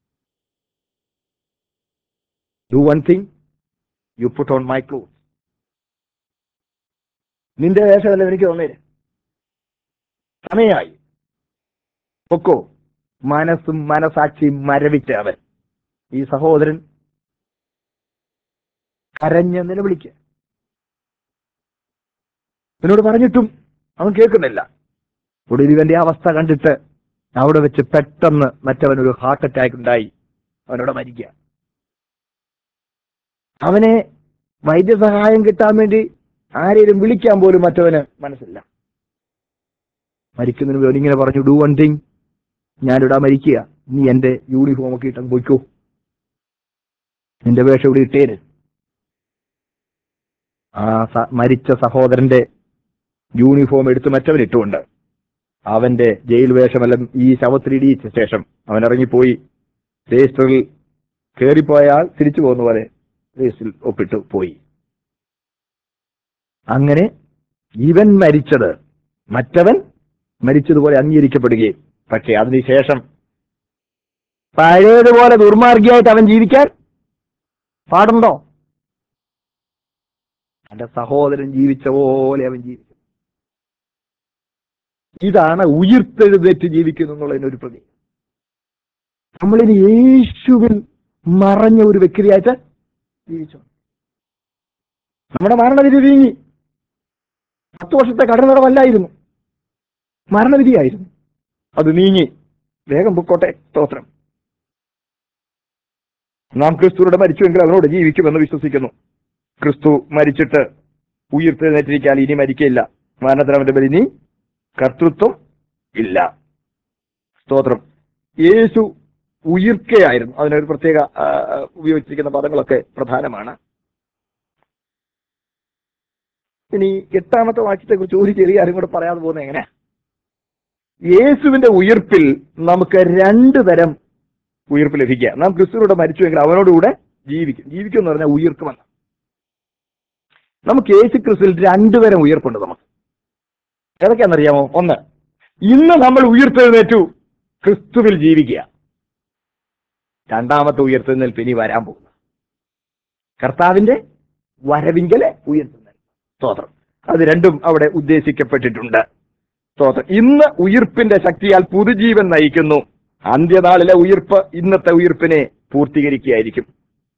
Speaker 1: do one thing you put on my cloth നിന്റെ വേഷമല്ല എനിക്ക് തോന്നേര് സമയായി പൊക്കോ മനസ്സും മനസാക്ഷിയും മരവിച്ച അവൻ ഈ സഹോദരൻ കരഞ്ഞ് നിലവിളിക്കുക എന്നോട് പറഞ്ഞിട്ടും അവൻ കേൾക്കുന്നില്ല ഒടുവിൽ ഇവന്റെ അവസ്ഥ കണ്ടിട്ട് അവിടെ വെച്ച് പെട്ടെന്ന് മറ്റവൻ ഒരു ഹാർട്ട് അറ്റാക്ക് ഉണ്ടായി അവനോട് മരിക്കുക അവനെ വൈദ്യസഹായം കിട്ടാൻ വേണ്ടി ആരെയും വിളിക്കാൻ പോലും മറ്റവന് മനസ്സില്ല മരിക്കുന്നതിന് വേണ്ടി ഇങ്ങനെ പറഞ്ഞു ഡു വൺ തിങ് ഞാനിവിടെ മരിക്കുക നീ എന്റെ യൂണിഫോം ഒക്കെ ഇട്ടങ്ങ് പോയിക്കോ നിന്റെ വേഷം ഇവിടെ ഇട്ടേര് ആ സ- മരിച്ച സഹോദരന്റെ യൂണിഫോം എടുത്ത് മറ്റവൻ ഇട്ടുകൊണ്ട് അവന്റെ ജയിൽ വേഷമെല്ലാം ഈ ശവത്തിലിടിയിച്ച ശേഷം അവൻ ഇറങ്ങിപ്പോയി രജിസ്റ്ററിൽ കയറിപ്പോയ ആൾ തിരിച്ചു പോകുന്ന പോലെ രജിസ്റ്ററിൽ ഒപ്പിട്ട് പോയി അങ്ങനെ ഇവൻ മരിച്ചത് മറ്റവൻ മരിച്ചതുപോലെ അംഗീകരിക്കപ്പെടുകയും പക്ഷേ അതിനുശേഷം പഴയതുപോലെ ദുർമാർഗിയായിട്ട് അവൻ ജീവിക്കാൻ പാടുണ്ടോ തന്റെ സഹോദരൻ ജീവിച്ച പോലെ അവൻ ജീവിച്ചു ഇതാണ് ഉയിർത്തെഴുന്നേറ്റ് ജീവിക്കുന്നു എന്നുള്ളതിന് ഒരു പ്രതി നമ്മളിനി യേശുവിൽ മറഞ്ഞ ഒരു വ്യക്തിയായിട്ട് ജീവിച്ചു നമ്മുടെ മരണവിധി നീങ്ങി പത്ത് വർഷത്തെ കടനടവല്ലായിരുന്നു മരണവിധിയായിരുന്നു അത് നീങ്ങി വേഗം പൊക്കോട്ടെ സ്തോത്രം നാം ക്രിസ്തുവിടെ മരിച്ചുവെങ്കിൽ അവനോട് ജീവിക്കുമെന്ന് വിശ്വസിക്കുന്നു ക്രിസ്തു മരിച്ചിട്ട് ഉയർത്തെഴുന്നേറ്റിരിക്കാൻ ഇനി മരിക്കില്ല മരണത്തിന് അവന്റെ ബലി ഇനി കർത്തൃത്വം ഇല്ല സ്തോത്രം യേശു ഉയിർക്കയായിരുന്നു അതിനൊരു പ്രത്യേക ആ, ഉപയോഗിച്ചിരിക്കുന്ന പദങ്ങളൊക്കെ പ്രധാനമാണ് ഇനി എട്ടാമത്തെ വാക്യത്തെ കുറിച്ച് ഒരു ചെറിയ കാര്യം കൂടെ പറയാതെ പോകുന്നത് എങ്ങനെ യേശുവിന്റെ ഉയിർപ്പിൽ നമുക്ക് രണ്ട് തരം ഉയിർപ്പ് ലഭിക്കുക നാം ക്രിസ്തുവിനോട് മരിച്ചുവെങ്കിൽ അവനോടുകൂടെ ജീവിക്കും ജീവിക്കും എന്ന് പറഞ്ഞാൽ ഉയിർക്കുമെന്ന് നമുക്ക് യേശു ക്രിസ്തുവിൽ രണ്ടു തരം ഉയർപ്പുണ്ട് നമുക്ക് ഏതൊക്കെയാണെന്നറിയാമോ ഒന്ന് ഇന്ന് നമ്മൾ ഉയർത്തെഴുന്നേറ്റു ക്രിസ്തുവിൽ ജീവിക്കുക രണ്ടാമത്തെ ഉയർത്തെഴുന്നേൽപ്പ് ഇനി വരാൻ പോകുന്നു കർത്താവിന്റെ വരവിങ്കലെ ഉയർത്തുന്നേൽപ്പ് സ്തോത്രം അത് രണ്ടും അവിടെ ഉദ്ദേശിക്കപ്പെട്ടിട്ടുണ്ട് സ്തോത്രം ഇന്ന് ഉയിർപ്പിന്റെ ശക്തിയാൽ പുതുജീവൻ നയിക്കുന്നു അന്ത്യനാളിലെ ഉയിർപ്പ് ഇന്നത്തെ ഉയിർപ്പിനെ പൂർത്തീകരിക്കുകയായിരിക്കും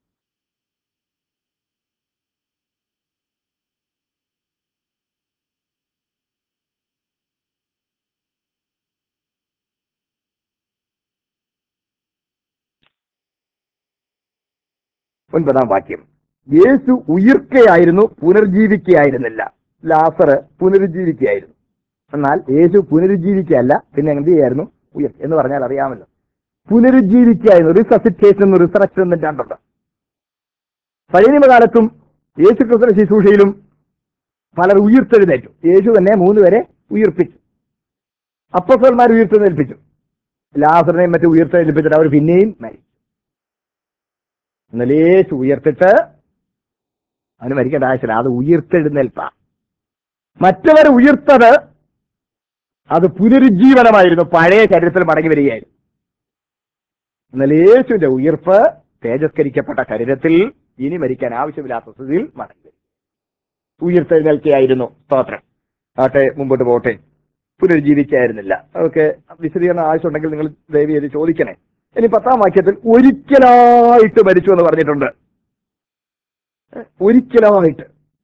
Speaker 1: ഒൻപതാം വാക്യം യേശു ഉയിർക്കയായിരുന്നു പുനർജീവിക്കുകയായിരുന്നില്ല ലാസറ് പുനരുജ്ജീവിക്കുകയായിരുന്നു എന്നാൽ യേശു പുനരുജ്ജീവിക്കുകയല്ല പിന്നെ എന്ത് ചെയ്യായിരുന്നു ഉയർ എന്ന് പറഞ്ഞാൽ അറിയാമല്ലോ പുനരുജ്ജീവിക്കുകയായിരുന്നു റിസസിറ്റേഷൻ എന്നും റിസറക്ഷൻ എന്നും രണ്ടുണ്ട് പഴയ നിയമകാലത്തും യേശു ക്രിസ്തു ശുശ്രൂഷയിലും പലർ ഉയർത്തെഴുന്നേറ്റു യേശു തന്നെ മൂന്ന് പേരെ ഉയർപ്പിച്ചു അപ്പസന്മാർ ഉയർത്തെഴുന്നേൽപ്പിച്ചു ലാസറിനെയും മറ്റും ഉയർത്തെഴുന്നേൽപ്പിച്ചിട്ട് അവർ പിന്നെയും മരിച്ചു എന്നാൽ യേശു ഉയർത്തിട്ട് അവന് മരിക്കേണ്ട ആവശ്യമില്ല അത് ഉയർത്തെഴുന്നേൽപ്പ മറ്റവർ ഉയർത്തത് അത് പുനരുജ്ജീവനമായിരുന്നു പഴയ ശരീരത്തിൽ മടങ്ങി വരികയായിരുന്നു എന്നാൽ യേശുവിന്റെ ഉയർപ്പ് തേജസ്കരിക്കപ്പെട്ട ശരീരത്തിൽ ഇനി മരിക്കാൻ ആവശ്യമില്ലാത്ത സ്ഥിതിയിൽ മടങ്ങി വരും ഉയർത്തെഴുന്നേൽക്കുകയായിരുന്നു സ്തോത്രം ആട്ടെ മുമ്പോട്ട് പോട്ടെ പുനരുജ്ജീവിക്കായിരുന്നില്ല അതൊക്കെ വിശദീകരണം ആവശ്യമുണ്ടെങ്കിൽ നിങ്ങൾ ദയവ് ചെയ്ത് ചോദിക്കണേ ഇനി പത്താം വാക്യത്തിൽ ഒരിക്കലായിട്ട് മരിച്ചു എന്ന് പറഞ്ഞിട്ടുണ്ട് ഏ, ഒരിക്കലായിട്ട്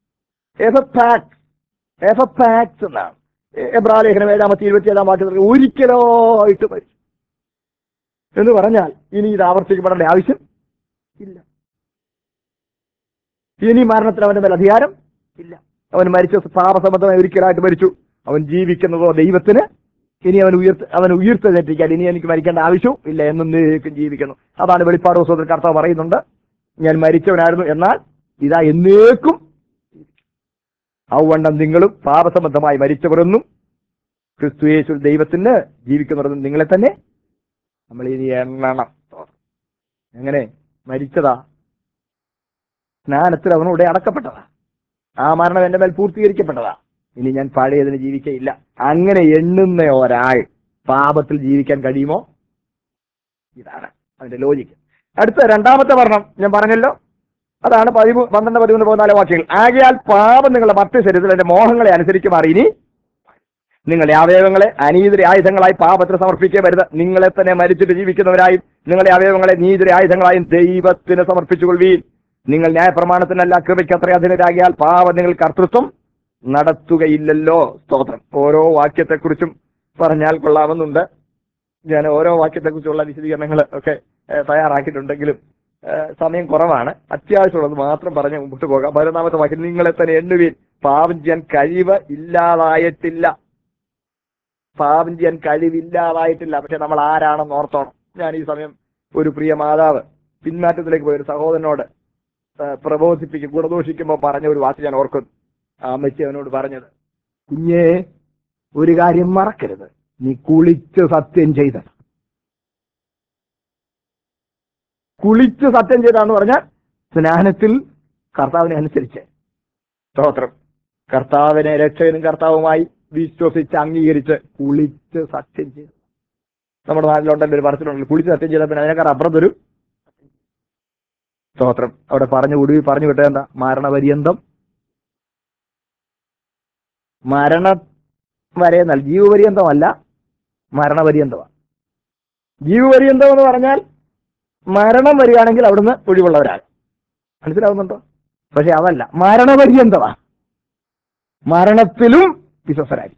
Speaker 1: എഫാക്സ് എന്നാണ് എ- എബ്രാലേഖനം ഏഴാമത്തെ ഇരുപത്തിയേഴാം വാക്യത്തിൽ ഒരിക്കലായിട്ട് മരിച്ചു എന്ന് പറഞ്ഞാൽ ഇനി ഇത് ആവർത്തിക്കപ്പെടേണ്ട ആവശ്യം ഇല്ല ഇനി മരണത്തിന് അവന്റെ മേൽ അധികാരം ഇല്ല അവൻ മരിച്ച പാപസംബന്ധമായി ഒരിക്കലായിട്ട് മരിച്ചു അവൻ ജീവിക്കുന്നതോ ദൈവത്തിന് ഇനി അവൻ ഉയർത്ത് അവൻ ഉയർത്തെഴുന്നേറ്റിരിക്കാൻ ഇനി എനിക്ക് മരിക്കേണ്ട ആവശ്യവും ഇല്ല എന്നേക്കും ജീവിക്കുന്നു അതാണ് വെളിപ്പാട് പുസ്തകത്തിൽ കർത്താവ് പറയുന്നുണ്ട് ഞാൻ മരിച്ചവനായിരുന്നു എന്നാൽ ഇതാ എന്നേക്കും ഔവണ്ണം നിങ്ങളും പാപസംബന്ധമായി മരിച്ചവരെന്നും ക്രിസ്തു യേശു ദൈവത്തിന് ജീവിക്കുന്നവരെന്നും നിങ്ങളെ തന്നെ നമ്മൾ ഇനി എണ്ണണം എങ്ങനെ മരിച്ചതാ സ്നാനത്തിൽ അവനോടെ അടക്കപ്പെട്ടതാ ആ മരണം എന്റെ മേൽ പൂർത്തീകരിക്കപ്പെട്ടതാ ഇനി ഞാൻ പഴയതിന് ജീവിക്കയില്ല അങ്ങനെ എണ്ണുന്ന ഒരാൾ പാപത്തിൽ ജീവിക്കാൻ കഴിയുമോ ഇതാണ് അതിന്റെ ലോജിക്ക് അടുത്ത രണ്ടാമത്തെ വർണ്ണം ഞാൻ പറഞ്ഞല്ലോ അതാണ് പതിമൂ പന്ത്രണ്ട് പതിമൂന്ന് പതിനാല് വാക്യങ്ങൾ ആകയാൽ പാപം നിങ്ങളുടെ മറ്റു ശരീരത്തിൽ എന്റെ മോഹങ്ങളെ അനുസരിക്കുമാറി ഇനി നിങ്ങളുടെ അവയവങ്ങളെ അനീതിരെ ആയുധങ്ങളായി പാപത്തിന് സമർപ്പിക്കരുത് നിങ്ങളെ തന്നെ മരിച്ചിട്ട് ജീവിക്കുന്നവരായും നിങ്ങളുടെ അവയവങ്ങളെ നീതിരെ ആയുധങ്ങളായും ദൈവത്തിന് സമർപ്പിച്ചുകൊള്ളുവീൻ നിങ്ങൾ ന്യായപ്രമാണത്തിനല്ല കൃപയ്ക്ക് അത്ര അധീനരാകിയാൽ പാപം നിങ്ങൾ കർത്തൃത്വം നടത്തുകയില്ലല്ലോ സ്തോത്രം ഓരോ വാക്യത്തെക്കുറിച്ചും പറഞ്ഞാൽ കൊള്ളാമെന്നുണ്ട് ഞാൻ ഓരോ വാക്യത്തെക്കുറിച്ചുള്ള വിശദീകരണങ്ങൾ ഒക്കെ ഏഹ്, തയ്യാറാക്കിയിട്ടുണ്ടെങ്കിലും ഏഹ്, സമയം കുറവാണ് അത്യാവശ്യമുള്ളത് മാത്രം പറഞ്ഞ് മുമ്പോട്ട് പോകാം പതിനൊന്നാമത്തെ വാക്യം നിങ്ങളെ തന്നെ എണ്ണുവീൻ പാപം ചെയ്യാൻ കഴിവ് ഇല്ലാതായിട്ടില്ല പാപം ചെയ്യാൻ കഴിവില്ലാതായിട്ടില്ല പക്ഷെ നമ്മൾ ആരാണെന്ന് ഓർത്തോണം ഞാൻ ഈ സമയം ഒരു പ്രിയ മാതാവ് പിന്മാറ്റത്തിലേക്ക് പോയ ഒരു സഹോദരനോട് ആ, പ്രബോധിപ്പിക്കും ഗുണദോഷിക്കുമ്പോൾ പറഞ്ഞ ഒരു വാക്ക് ഞാൻ ഓർക്കുന്നു ആ അമ്മച്ചി അവനോട് പറഞ്ഞത് കുഞ്ഞേ ഒരു കാര്യം മറക്കരുത് നീ കുളിച്ച് സത്യം ചെയ്ത കുളിച്ച് സത്യം ചെയ്താന്ന് പറഞ്ഞാൽ സ്നാനത്തിൽ കർത്താവിനെ അനുസരിച്ച് സ്തോത്രം കർത്താവിനെ രക്ഷകനും കർത്താവുമായി വിശ്വസിച്ച് അംഗീകരിച്ച് കുളിച്ച് സത്യം ചെയ്തു നമ്മുടെ നാട്ടിലുണ്ടല്ലോ ഒരു പറച്ചിലുണ്ടല്ലോ കുളിച്ച് സത്യം ചെയ്താൽ പിന്നെ അതിനേക്കാൾ അപ്പുറം തരും സ്തോത്രം അവിടെ പറഞ്ഞു ഒടുവിൽ പറഞ്ഞു വിട്ടത് എന്താ മരണപര്യന്തം മരണം വരെ എന്നാൽ ജീവപര്യന്തമല്ല മരണപര്യന്തമാണ് ജീവപര്യന്തം എന്ന് പറഞ്ഞാൽ മരണം വരികയാണെങ്കിൽ അവിടുന്ന് ഒഴിവുള്ളവരാണ് മനസ്സിലാവുന്നുണ്ടോ പക്ഷെ അതല്ല മരണപര്യന്തമാ മരണത്തിലും വിശ്വസരായിരിക്കണം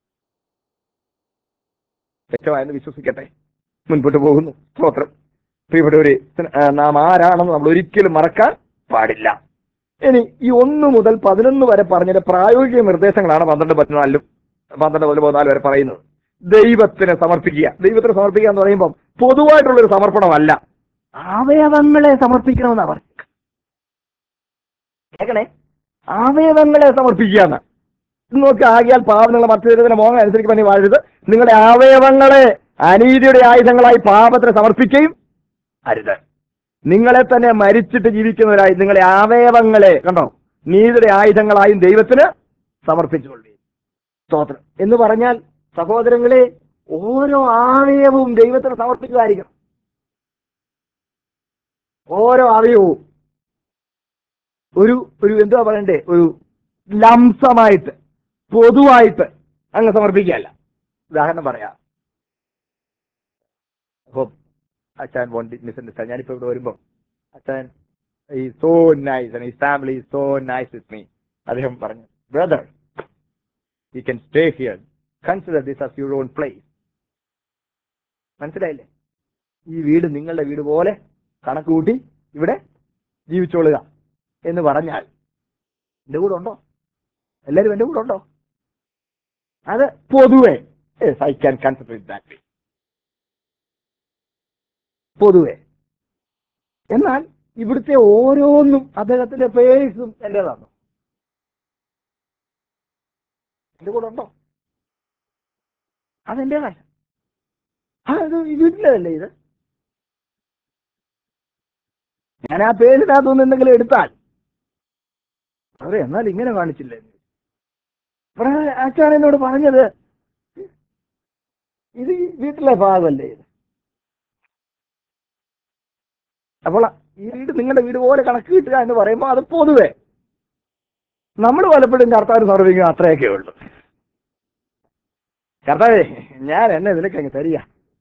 Speaker 1: വ്യക്തമായെന്ന് വിശ്വസിക്കട്ടെ മുൻപോട്ട് പോകുന്നു സ്തോത്രം പ്രിയപ്പെട്ടവരെ ആ, നാം ആരാണെന്ന് നമ്മൾ ഒരിക്കലും മറക്കാൻ പാടില്ല ഇനി ഈ ഒന്ന് മുതൽ പതിനൊന്ന് വരെ പറഞ്ഞതിന്റെ പ്രായോഗിക നിർദ്ദേശങ്ങളാണ് പന്ത്രണ്ട് പതിനാലിലും പന്ത്രണ്ട് മുതൽ പതിനാല് വരെ പറയുന്നത് ദൈവത്തിന് സമർപ്പിക്കുക ദൈവത്തിന് സമർപ്പിക്കുക എന്ന് പറയുമ്പോൾ പൊതുവായിട്ടുള്ളൊരു സമർപ്പണമല്ല അവയവങ്ങളെ സമർപ്പിക്കണമെന്നാ പറഞ്ഞത് കേൾക്കണേ അവയവങ്ങളെ സമർപ്പിക്കുക എന്ന് നോക്കി ആകിയാൽ പാപങ്ങളുടെ മറ്റൊരു മോഹം അനുസരിച്ച് പണി വാഴരുത് നിങ്ങളുടെ അവയവങ്ങളെ അനീതിയുടെ ആയുധങ്ങളായി പാപത്തിന് സമർപ്പിക്കുകയും അരുത് നിങ്ങളെ തന്നെ മരിച്ചിട്ട് ജീവിക്കുന്നവരായി നിങ്ങളെ അവയവങ്ങളെ കണ്ടോ നീതിയുടെ ആയുധങ്ങളായും ദൈവത്തിന് സമർപ്പിച്ചുകൊള്ളി സ്തോത്രം എന്ന് പറഞ്ഞാൽ സഹോദരങ്ങളെ ഓരോ അവയവവും ദൈവത്തിന് സമർപ്പിച്ചതായിരിക്കണം ഓരോ അവയവവും ഒരു ഒരു എന്തുവാ പറയണ്ടേ ഒരു ലംസമായിട്ട് പൊതുവായിട്ട് അങ്ങ് സമർപ്പിക്കുകയല്ല ഉദാഹരണം പറയാം അപ്പൊ അച്ഛൻ വോണ്ട് മിസ്അണ്ടർസ്റ്റാൻഡ് ഞാനിപ്പോ ഇവിടെ വരുമ്പോ അച്ഛൻ ഈ സോ നൈസ് ഈ family so nice with me അദ്ദേഹം പറഞ്ഞു brother you can stay here consider this as your own place മനസ്സിലായില്ലേ ഈ വീട് നിങ്ങളുടെ വീട് പോലെ കണക്ക് കൂട്ടി ഇവിടെ ജീവിച്ചോളുക എന്ന് പറഞ്ഞാൽ എന്റെ കൂടെ ഉണ്ടോ എല്ലാവരും എന്റെ കൂടെ ഉണ്ടോ അത് പൊതുവെ I can consider it that way പൊതുവെ എന്നാൽ ഇവിടുത്തെ ഓരോന്നും അദ്ദേഹത്തിന്റെ പേഴ്സും എന്റേതാണ് എന്റെ കൂടെ ഉണ്ടോ അതെന്റേതല്ല ആ ഇത് വീട്ടിലതല്ലേ ഇത് ഞാൻ ആ പേരിനകത്തുനിന്ന് എന്തെങ്കിലും എടുത്താൽ അതെ എന്നാൽ ഇങ്ങനെ കാണിച്ചില്ലേ ഇവിടെ അച്ഛൻ എന്നോട് പറഞ്ഞത് ഇത് ഈ വീട്ടിലെ ഭാഗമല്ലേ ഇത് അപ്പോൾ ഈ വീട് നിങ്ങളുടെ വീട് പോലെ കണക്ക് കിട്ടുക എന്ന് പറയുമ്പോൾ അത് പൊതുവെ നമ്മൾ പലപ്പോഴും കർത്താവ് സമർപ്പിക്കുക അത്രയൊക്കെ ഉള്ളൂ കർത്താവേ ഞാൻ എന്നെ നിനക്ക് അങ്ങ് തരിക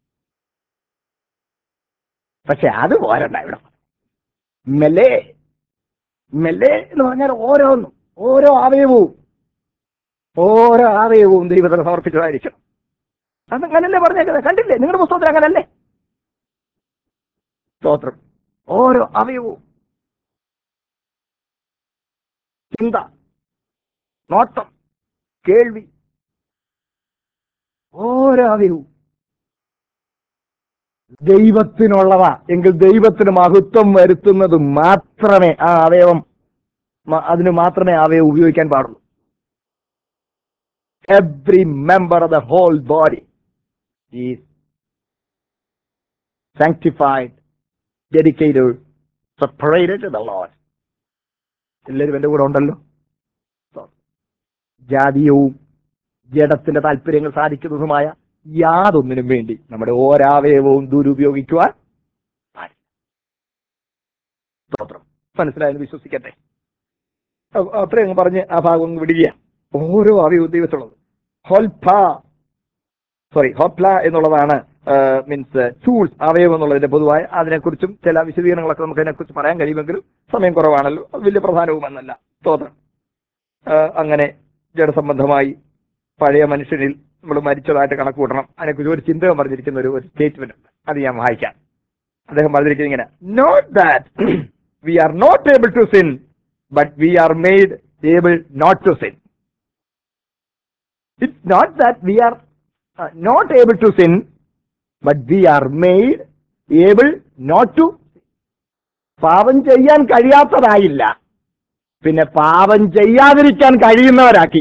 Speaker 1: പക്ഷെ അത് പോരണ്ട ഇവിടെ മെല്ലെ മെല്ലെ എന്ന് പറഞ്ഞാൽ ഓരോന്നും ഓരോ അവയവവും ഓരോ അവയവവും ദൈവത്തിന് സമർപ്പിച്ചതായിരിക്കണം അതങ്ങനല്ലേ പറഞ്ഞേക്കുന്നത് കണ്ടില്ലേ നിങ്ങളുടെ പുസ്തകത്തിൽ അങ്ങനല്ലേ സ്തോത്രം ഓരോ അവയവവും ചിന്ത നോട്ടം കേൾവി ഓരോ അവയവവും ദൈവത്തിനുള്ളതാ എങ്കിൽ ദൈവത്തിന് മഹത്വം വരുത്തുന്നത് മാത്രമേ ആ അവയവം മ- അതിന് മാത്രമേ ആ അവയവം ഉപയോഗിക്കാൻ പാടുള്ളൂ every member of the whole body is sanctified, dedicated, separated to the Lord. എല്ലാവരും എന്റെ കൂടെ ഉണ്ടല്ലോ ജാതീയവും ജഡത്തിന്റെ താല്പര്യങ്ങൾ സാധിക്കുന്നതുമായ യാതൊന്നിനും വേണ്ടി നമ്മുടെ ഓരാവയവവും ദുരുപയോഗിക്കുവാൻ പാടില്ല സ്തോത്രം മനസ്സിലായെന്ന് വിശ്വസിക്കട്ടെ അ- അത്രയും പറഞ്ഞ് ആ ഭാഗം ഒന്ന് വിടുക ഓരോ അവയവവും ദൈവത്തിലുള്ളത് ഹോൽഫ സോറി ഹോപ്ല എന്നുള്ളതാണ് മീൻസ് ടൂൾസ് അവയവം എന്നുള്ളതിന്റെ പൊതുവായ അതിനെക്കുറിച്ചും ചില വിശദീകരണങ്ങളൊക്കെ നമുക്ക് അതിനെക്കുറിച്ച് പറയാൻ കഴിയുമെങ്കിലും സമയം കുറവാണല്ലോ അത് വലിയ പ്രധാനവുമെന്നല്ല സ്തോത്രം ആ, അങ്ങനെ ജഡസംബന്ധമായി പഴയ മനുഷ്യനിൽ നമ്മൾ മരിച്ചതായിട്ട് കണക്ക് കൂട്ടണം അതിനെക്കുറിച്ച് ഒരു ചിന്തകം പറഞ്ഞിരിക്കുന്ന ഒരു ഒരു സ്റ്റേറ്റ്മെന്റ് ഉണ്ട് അത് ഞാൻ വായിക്കാം അദ്ദേഹം പറഞ്ഞിരിക്കുന്നത് ഇങ്ങനെ not that we are not able to sin but we are made able not to sin it's not that we are not able to sin but we are made able not to പാപം ചെയ്യാൻ കഴിയാത്തതായില്ല പിന്നെ പാപം ചെയ്യാതിരിക്കാൻ കഴിയുന്നവരാക്കി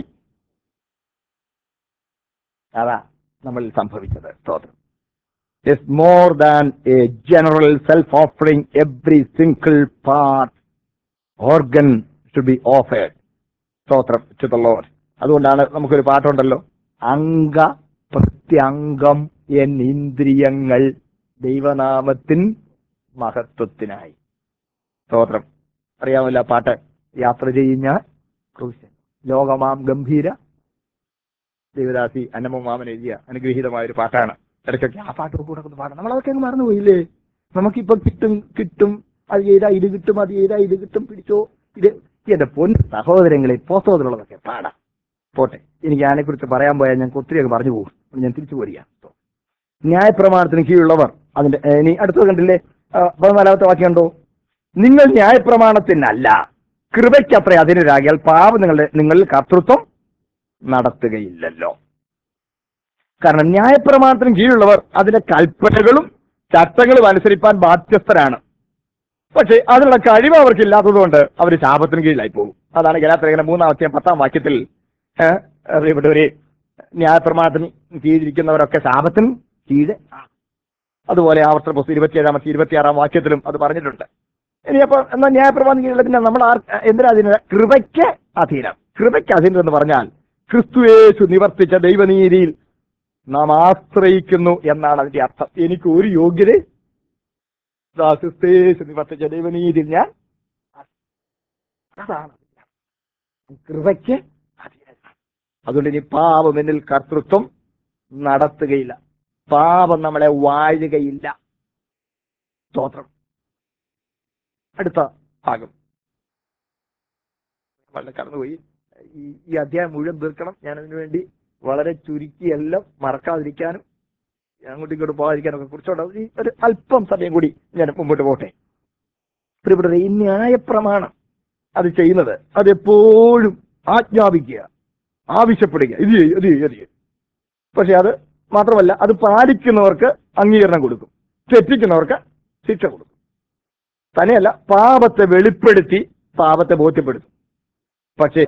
Speaker 1: അതാ നമ്മൾ സംഭവിച്ചത് സ്തോത്രം is more than a general self offering every single part organ should be offered സ്തോത്രം ടു ദ ലോഡ് അതുകൊണ്ടാണ് നമുക്കൊരു പാട്ടുണ്ടല്ലോ അംഗ പ്രത്യംഗം എൻ ഇന്ദ്രിയങ്ങൾ ദൈവനാമത്തിൻ മഹത്വത്തിനായി സ്തോത്രം അറിയാമല്ലോ ആ പാട്ട് യാത്ര ചെയ്യുന്ന ക്രൂശൻ ലോകമാം ഗംഭീര ദേവദാസി അന്നമ്മ മാമൻ എഴുതിയ അനുഗ്രഹീതമായ ഒരു പാട്ടാണ് ഇടയ്ക്കൊക്കെ ആ പാട്ട് കൂടെ ഒന്ന് പാടാം നമ്മളതൊക്കെ അങ്ങ് മറന്നുപോയില്ലേ നമുക്കിപ്പം കിട്ടും കിട്ടും അത് ചെയ്താ ഇത് കിട്ടും അത് ചെയ്താ ഇത് കിട്ടും പിടിച്ചോ ഇത് എന്റെ പൊൻ സഹോദരങ്ങളെ പോസ്തോതിലുള്ളതൊക്കെ പാടാം പോട്ടെ എനിക്ക് അതിനെക്കുറിച്ച് പറയാൻ പോയാൽ ഞാൻ ഒത്തിരിയൊക്കെ പറഞ്ഞു പോകും അപ്പോൾ ഞാൻ തിരിച്ചു പോരുക ന്യായപ്രമാണത്തിന് കീഴുള്ളവർ അതിന്റെ ഏ, ഇനി അടുത്തത് കണ്ടില്ലേ ആ, പതിനാലാമത്തെ വാക്യം കണ്ടോ നിങ്ങൾ ന്യായപ്രമാണത്തിനല്ല കൃപയ്ക്കത്ര അതിനൊരാകിയാൽ പാപം നിങ്ങളുടെ നിങ്ങളിൽ കർത്തൃത്വം നടത്തുകയില്ലല്ലോ കാരണം ന്യായപ്രമാണത്തിന് കീഴുള്ളവർ അതിന്റെ കൽപ്പനകളും ചട്ടങ്ങളും അനുസരിപ്പാൻ ബാധ്യസ്ഥരാണ് പക്ഷേ അതിനുള്ള കഴിവ് അവർക്കില്ലാത്തതുകൊണ്ട് അവർ ശാപത്തിന് കീഴിലായി പോകും അതാണ് ഗലാത്രകന മൂന്നാമത്തെ പത്താം വാക്യത്തിൽ ഏഹ്, അറിയപ്പെട്ടവരെ ന്യായപ്രമാണത്തിന് കീഴിരിക്കുന്നവരൊക്കെ ശാപത്തിന് കീഴ് ആണ്. അതുപോലെ ആവർത്തന പുസ്തകം ഇരുപത്തിയേഴാമത്തെ ഇരുപത്തിയാറാം വാക്യത്തിലും അത് പറഞ്ഞിട്ടുണ്ട് ഇനി അപ്പൊ എന്നാ ന്യായപ്രമാണം കീഴിലുള്ള പിന്നെ നമ്മൾ ആർ എന്തിനാ അധീന കൃപയ്ക്ക് അധീനം കൃപയ്ക്ക് അധീനം എന്ന് പറഞ്ഞാൽ ക്രിസ്തുയേശു നിവർത്തിച്ച ദൈവനീതിയിൽ നാം ആശ്രയിക്കുന്നു എന്നാണ് അതിന്റെ അർത്ഥം എനിക്ക് ഒരു യോഗ്യത ദാ ക്രിസ്തുയേശു നിവർത്തിച്ച ദൈവനീതിയിൽ ഞാൻ അതാണ് കൃപയ്ക്ക് അധീനമാണ് അതുകൊണ്ട് ഇനി പാപം എന്നിൽ കർത്തൃത്വം നടത്തുകയില്ല പാപം നമ്മളെ വാഴുകയില്ല സ്തോത്രം അടുത്ത ഭാഗം വളരെ കടന്നുപോയി ഈ ഈ അധ്യായം മുഴുവൻ തീർക്കണം ഞാൻ അതിനു വേണ്ടി വളരെ ചുരുക്കി എല്ലാം മറക്കാതിരിക്കാനും അങ്ങോട്ടും ഇങ്ങോട്ടും പോകാതിരിക്കാനും ഒക്കെ കുറിച്ചോണ്ട് ഈ ഒരു അല്പം സമയം കൂടി ഞാൻ മുമ്പോട്ട് പോട്ടെ പ്രിയപ്പെട്ടവരെ ഈ ന്യായപ്രമാണം അത് ചെയ്യുന്നത് അതെപ്പോഴും ആജ്ഞാപിക്കുക ആവശ്യപ്പെടുക ഇത് ചെയ്യ്, ഇത് ചെയ്യ്, ഇത് ചെയ്യ്. പക്ഷെ അത് മാത്രമല്ല അത് പാലിക്കുന്നവർക്ക് അംഗീകരണം കൊടുക്കും തെറ്റിക്കുന്നവർക്ക് ശിക്ഷ കൊടുക്കും തന്നെയല്ല പാപത്തെ വെളിപ്പെടുത്തി പാപത്തെ ബോധ്യപ്പെടുത്തും പക്ഷേ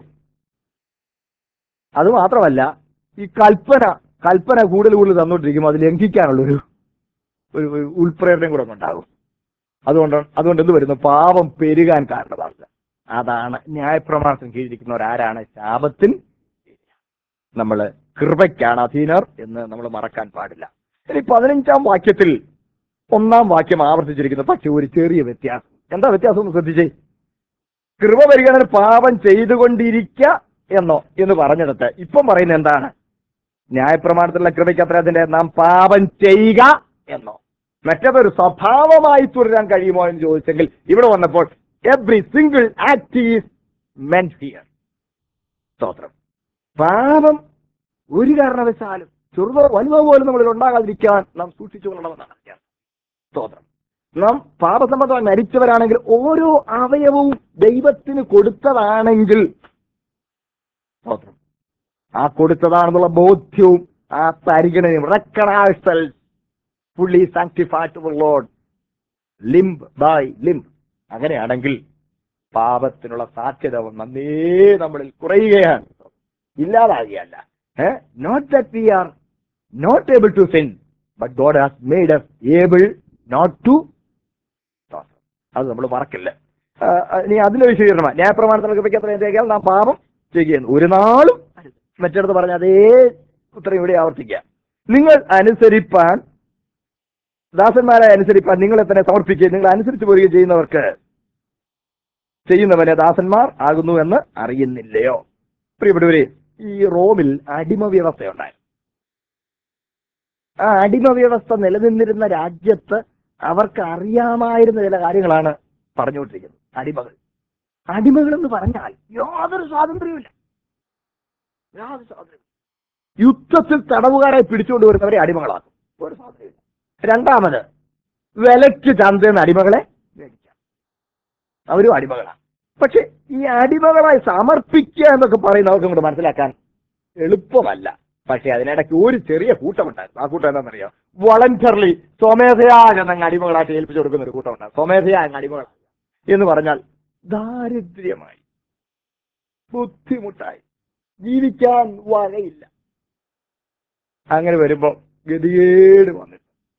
Speaker 1: അത് മാത്രമല്ല ഈ കൽപ്പന കൽപ്പന കൂടുതൽ കൂടുതൽ തന്നുകൊണ്ടിരിക്കുമ്പോൾ അത് ലംഘിക്കാനുള്ളൊരു ഒരു ഒരു ഉൾപ്രേരണയും കൂടെ ഉണ്ടാകും അതുകൊണ്ട് അതുകൊണ്ട് എന്ത് വരുന്നു പാപം പെരുകാൻ കാരണമാകുക അതാണ് ന്യായപ്രമാണത്തിന് കീഴിരിക്കുന്നവരാരാണ് ശാപത്തിൽ നമ്മൾ കൃപയ്ക്കാണ് അധീനർ എന്ന് നമ്മൾ മറക്കാൻ പാടില്ല ഇനി പതിനഞ്ചാം വാക്യത്തിൽ ഒന്നാം വാക്യം ആവർത്തിച്ചിരിക്കുന്നു പക്ഷെ ഒരു ചെറിയ വ്യത്യാസം എന്താ വ്യത്യാസം ഒന്ന് ശ്രദ്ധിച്ചേ കൃപ പരിഗണന പാപം ചെയ്തുകൊണ്ടിരിക്ക എന്നോ എന്ന് പറഞ്ഞിടത്ത് ഇപ്പം പറയുന്നത് എന്താണ് ന്യായപ്രമാണത്തിലുള്ള കൃപയ്ക്ക് അത്ര അതിന്റെ നാം പാപം ചെയ്യുക എന്നോ മറ്റതൊരു സ്വഭാവമായി തുടരാൻ കഴിയുമോ എന്ന് ചോദിച്ചെങ്കിൽ ഇവിടെ വന്നപ്പോൾ every single act is men here സ്തോത്രം പാപം ഒരു കാരണവശാലും ചെറുതോ വലുതോ പോലും നമ്മളിൽ ഉണ്ടാകാതിരിക്കാൻ നാം സൂക്ഷിച്ചു കൊള്ളണമെന്നാണ് ഞാൻ സ്തോത്രം നാം പാപസംബന്ധമായി മരിച്ചവരാണെങ്കിൽ ഓരോ അവയവവും ദൈവത്തിന് കൊടുത്തതാണെങ്കിൽ സ്തോത്രം ആ കൊടുത്തതാണെന്നുള്ള ബോധ്യവും ആ പരിഗണനയും recognisal fully sanctified to Lord limb by limb അങ്ങനെയാണെങ്കിൽ പാപത്തിനുള്ള സാധ്യത നന്നേ നമ്മളിൽ കുറയുകയാണ് ഇല്ലാതാകുകയല്ല not that we are not able to sin but God has made us able not to അത് നമ്മൾ മറക്കില്ല ആ, ആ, ഇനി അതിന്റെ വിശദീകരണമാണ് ന്യായപ്രമാണത്തിനൊക്കെ വെക്കാത്ത എന്തൊക്കെയാൽ നാം പാപം ചെയ്യുന്നു ഒരു നാളും അരുത്. മറ്റിടത്ത് പറഞ്ഞ അതേ ഉത്തരം ഇവിടെ ആവർത്തിക്കുക നിങ്ങൾ അനുസരിപ്പാൻ ദാസന്മാരെ അനുസരിപ്പാൻ നിങ്ങളെ തന്നെ സമർപ്പിക്കുകയും നിങ്ങൾ അനുസരിച്ച് പോരുകയും ചെയ്യുന്നവർക്ക് ചെയ്യുന്നവനെ ദാസന്മാർ ആകുന്നു എന്ന് അറിയുന്നില്ലയോ പ്രിയപ്പെട്ടവരെ ഈ റോമിൽ അടിമ വ്യവസ്ഥയുണ്ടായി ആ അടിമ വ്യവസ്ഥ നിലനിന്നിരുന്ന രാജ്യത്ത് അവർക്ക് അറിയാമായിരുന്ന ചില കാര്യങ്ങളാണ് പറഞ്ഞുകൊണ്ടിരിക്കുന്നത് അടിമകൾ അടിമകൾ എന്ന് പറഞ്ഞാൽ യാതൊരു സ്വാതന്ത്ര്യവുമില്ല യാതൊരു സ്വാതന്ത്ര്യം യുദ്ധത്തിൽ തടവുകാരെ പിടിച്ചുകൊണ്ട് വരുന്നവരെ അടിമകളാക്കും ഒരു സ്വാതന്ത്ര്യമില്ല രണ്ടാമത് വിലയ്ക്ക് ചന്തയെന്ന് അടിമകളെ മേടിക്കാം അവരും അടിമകളാണ് പക്ഷെ ഈ അടിമകളായി സമർപ്പിക്കുക എന്നൊക്കെ പറയുന്നവർക്ക് ഇങ്ങോട്ട് മനസ്സിലാക്കാൻ എളുപ്പമല്ല പക്ഷെ അതിനിടയ്ക്ക് ഒരു ചെറിയ കൂട്ടമുണ്ടായിരുന്നു ആ കൂട്ടം എന്താണെന്നറിയോ വളണ്ടർലി സ്വമേധയാ എന്നങ്ങ് അടിമകളായിട്ട് ഏൽപ്പിച്ചു കൊടുക്കുന്ന ഒരു കൂട്ടമുണ്ട് സ്വമേധയാ അങ്ങ് അടിമകളായി എന്ന് പറഞ്ഞാൽ ദാരിദ്ര്യമായി ബുദ്ധിമുട്ടായി ജീവിക്കാൻ വകയില്ല അങ്ങനെ വരുമ്പോ ഗതികേട് വന്നിട്ട്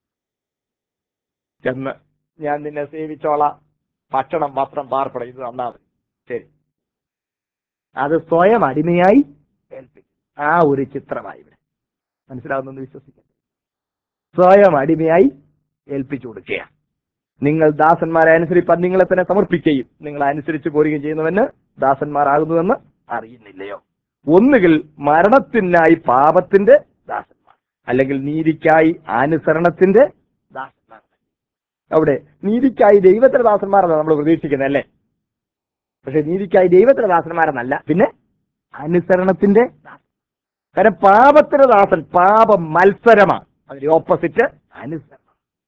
Speaker 1: ചെന്ന് ഞാൻ നിന്നെ സേവിച്ചോളാം ഭക്ഷണം വസ്ത്രം പാർപ്പടം ഇത് തന്നാ മതി ശരി അത് സ്വയം അടിമയായി ഏൽപ്പിക്കും ആ ഒരു ചിത്രമായി ഇവിടെ മനസ്സിലാവുന്നെന്ന് വിശ്വസിക്കുന്നു സ്വയം അടിമയായി ഏൽപ്പിച്ചു കൊടുക്കുക നിങ്ങൾ ദാസന്മാരെ അനുസരിപ്പാൻ നിങ്ങളെ തന്നെ സമർപ്പിക്കുകയും നിങ്ങൾ അനുസരിച്ച് പോരുകയും ചെയ്യുന്നവന് ദാസന്മാരാകുന്നുവെന്ന് അറിയുന്നില്ലയോ ഒന്നുകിൽ മരണത്തിനായി പാപത്തിന്റെ ദാസന്മാർ അല്ലെങ്കിൽ നീതിക്കായി അനുസരണത്തിന്റെ ദാസന്മാർ അവിടെ നീതിക്കായി ദൈവത്തിന്റെ ദാസന്മാരെന്നാണ് നമ്മൾ പ്രതീക്ഷിക്കുന്നത് അല്ലേ പക്ഷെ നീതിക്കായി ദൈവത്തിന്റെ ദാസന്മാരെന്നല്ല പിന്നെ അനുസരണത്തിന്റെ ദാസൻ കാരണം പാപത്തിന്റെ ദാസൻ പാപ മത്സരമാണ് അതിന്റെ ഓപ്പോസിറ്റ് അനുസരണം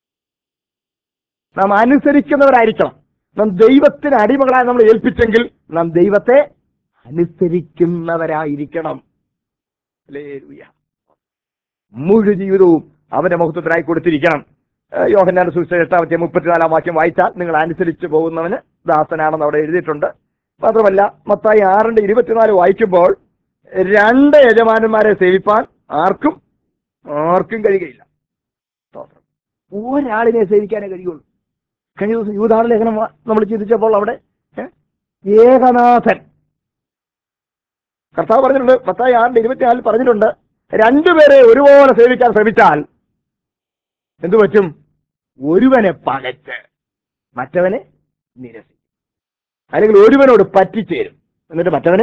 Speaker 1: നാം അനുസരിക്കുന്നവരായിരിക്കണം നാം ദൈവത്തിന് അടിമകളായി നമ്മൾ ഏൽപ്പിച്ചെങ്കിൽ നാം ദൈവത്തെ അനുസരിക്കുന്നവരായിരിക്കണം ഹല്ലേലൂയ. മുഴു ജീവിതവും അവന്റെ മഹത്വത്തിനായി കൊടുത്തിരിക്കണം ഏഹ് യോഹന്നാന്റെ സുവിശേഷം എട്ടാമത്തെ മുപ്പത്തിനാലാം വാക്യം വായിച്ചാൽ നിങ്ങൾ അനുസരിച്ച് പോകുന്നവന് ദാസനാണെന്ന് അവിടെ എഴുതിയിട്ടുണ്ട് മാത്രമല്ല മത്തായി ആറിന്റെ ഇരുപത്തിനാല് വായിക്കുമ്പോൾ രണ്ട് യജമാനന്മാരെ സേവിപ്പാൻ ആർക്കും ആർക്കും കഴിയുകയില്ല സ്തോത്രം. ഒരാളിനെ സേവിക്കാനേ കഴിയുള്ളൂ കഴിഞ്ഞ ദിവസം യൂതാണ ലേഖനം വാ- നമ്മൾ ചിന്തിച്ചപ്പോൾ അവിടെ ഏ, ഏകനാഥൻ കർത്താവ് പറഞ്ഞിട്ടുണ്ട് പത്തായി ആറിന്റെ ഇരുപത്തിനാലിൽ പറഞ്ഞിട്ടുണ്ട് രണ്ടുപേരെ ഒരുപോലെ സേവിക്കാൻ ശ്രമിച്ചാൽ എന്തു പറ്റും ഒരുവനെ പകച്ച് മറ്റവനെ നിരസിക്കും അല്ലെങ്കിൽ ഒരുവനോട് പറ്റിച്ചേരും എന്നിട്ട് മറ്റവനെ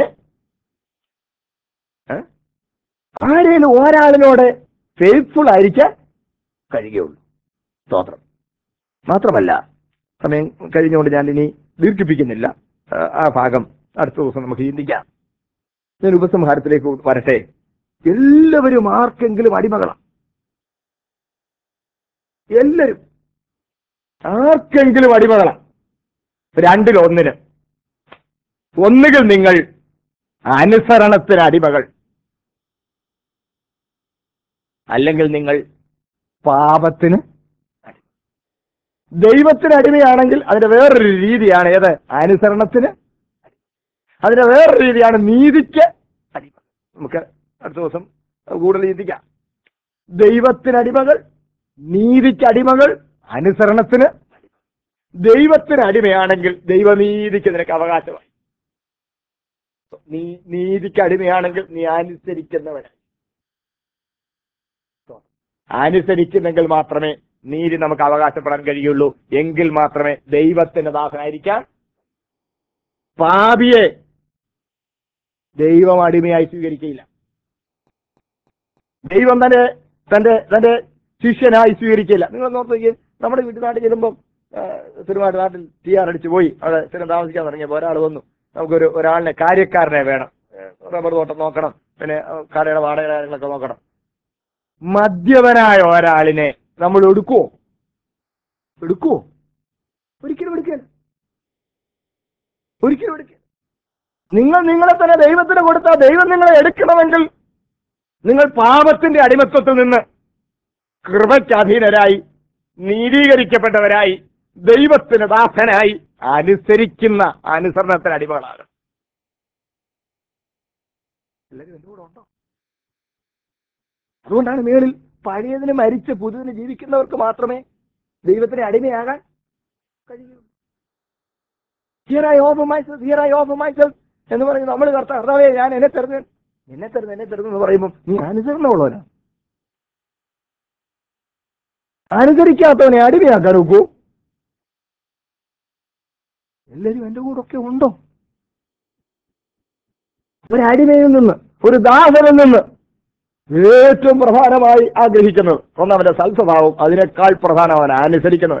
Speaker 1: ഏ? ആരേലും ഒരാളിനോട് ഫെയ്ത്ത്ഫുൾ ആയിരിക്കാൻ കഴിയുകയുള്ളൂ സ്തോത്രം മാത്രമല്ല സമയം കഴിഞ്ഞുകൊണ്ട് ഞാൻ ഇനി ദീർഘിപ്പിക്കുന്നില്ല ആ, ആ ഭാഗം അടുത്ത ദിവസം നമുക്ക് ചിന്തിക്കാം ഞാൻ ഉപസംഹാരത്തിലേക്ക് വരട്ടെ എല്ലാവരും ആർക്കെങ്കിലും അടിമകളാണ് എല്ലാവരും ആർക്കെങ്കിലും അടിമകളാണ് രണ്ടിൽ ഒന്നിന് ഒന്നുകിൽ നിങ്ങൾ അനുസരണത്തിന് അടിമകൾ അല്ലെങ്കിൽ നിങ്ങൾ പാപത്തിന് അടിമ. ദൈവത്തിന് അടിമയാണെങ്കിൽ അതിന്റെ വേറൊരു രീതിയാണ് ഏത് അനുസരണത്തിന് അടിമ. അതിന്റെ വേറൊരു രീതിയാണ് നീതിക്ക് അടിമ നമുക്ക് അടുത്ത ദിവസം കൂടുതൽ ചിന്തിക്കാം ദൈവത്തിന് അടിമകൾ നീതിക്ക് അടിമകൾ അനുസരണത്തിന് അടിമ. ദൈവത്തിന് അടിമയാണെങ്കിൽ ദൈവനീതിക്ക് നിനക്ക് അവകാശമായി നീ നീതിക്ക് അടിമയാണെങ്കിൽ നീ അനുസരിക്കുന്നവനായി അനുസരിക്കുന്നെങ്കിൽ മാത്രമേ നീതി നമുക്ക് അവകാശപ്പെടാൻ കഴിയുള്ളൂ എങ്കിൽ മാത്രമേ ദൈവത്തിന്റെ ദാസനായിരിക്കാൻ പാപിയെ ദൈവം അടിമയായി സ്വീകരിക്കുകയില്ല ദൈവം തന്റെ തന്റെ തന്റെ ശിഷ്യനായി സ്വീകരിക്കില്ല നിങ്ങൾ നോക്കി നമ്മുടെ വീട്ടുനാട്ടിൽ ചെല്ലുമ്പോൾ തിരുവാട് നാട്ടിൽ ടി ആർ അടിച്ചു പോയി അവിടെ സ്ഥിരം താമസിക്കാൻ തുടങ്ങിയപ്പോൾ ഒരാൾ വന്നു നമുക്കൊരു ഒരാളിനെ കാര്യക്കാരനെ വേണം ഏഹ് റബ്ബർ തോട്ടം നോക്കണം പിന്നെ ഏഹ് കടയുടെ വാടക കാര്യങ്ങളൊക്കെ നോക്കണം മദ്യപനായ ഒരാളിനെ നമ്മൾ എടുക്കുവോ എടുക്കുവോ ഒരിക്കലും എടുക്കില്ല ഒരിക്കലും എടുക്കില്ല നിങ്ങൾ നിങ്ങളെ തന്നെ ദൈവത്തിന് കൊടുത്താൽ ദൈവം നിങ്ങളെ എടുക്കണമെങ്കിൽ നിങ്ങൾ പാപത്തിന്റെ അടിമത്വത്തിൽ നിന്ന് കൃപയ്ക്ക് അധീനരായി നീതീകരിക്കപ്പെട്ടവരായി ദൈവത്തിന് ദാസനായി അനുസരിക്കുന്ന അനുസരണത്തിന് അടിമകളാകും എല്ലാവരും എന്റെ കൂടെ ഉണ്ടോ അതുകൊണ്ടാണ് മേളിൽ പഴയതിന് മരിച്ച് പുതിയതിന് ജീവിക്കുന്നവർക്ക് മാത്രമേ ദൈവത്തിന് അടിമയാകാൻ കഴിയൂ here I of myself here I of myself എന്ന് പറഞ്ഞ് നമ്മൾ കർത്താവ് കർത്താവേ ഞാൻ എന്നെ തരുന്നു എന്നെ തരുന്നു എന്നെ തരുന്നു എന്ന് പറയുമ്പോൾ നീ അനുസരണമുള്ളവനാ അനുസരിക്കാത്തവനെ അടിമയാക്കാൻ നോക്കൂ എല്ലാവരും എന്റെ കൂടെ ഒക്കെ ഉണ്ടോ ഒരു അടിമയിൽ നിന്ന് ഒരു ദാസനിൽ നിന്ന് ഏറ്റവും പ്രധാനമായി ആഗ്രഹിക്കുന്നത് ഒന്നവന്റെ സൽസ്വഭാവം അതിനേക്കാൾ പ്രധാനവൻ അനുസരിക്കുന്നവൻ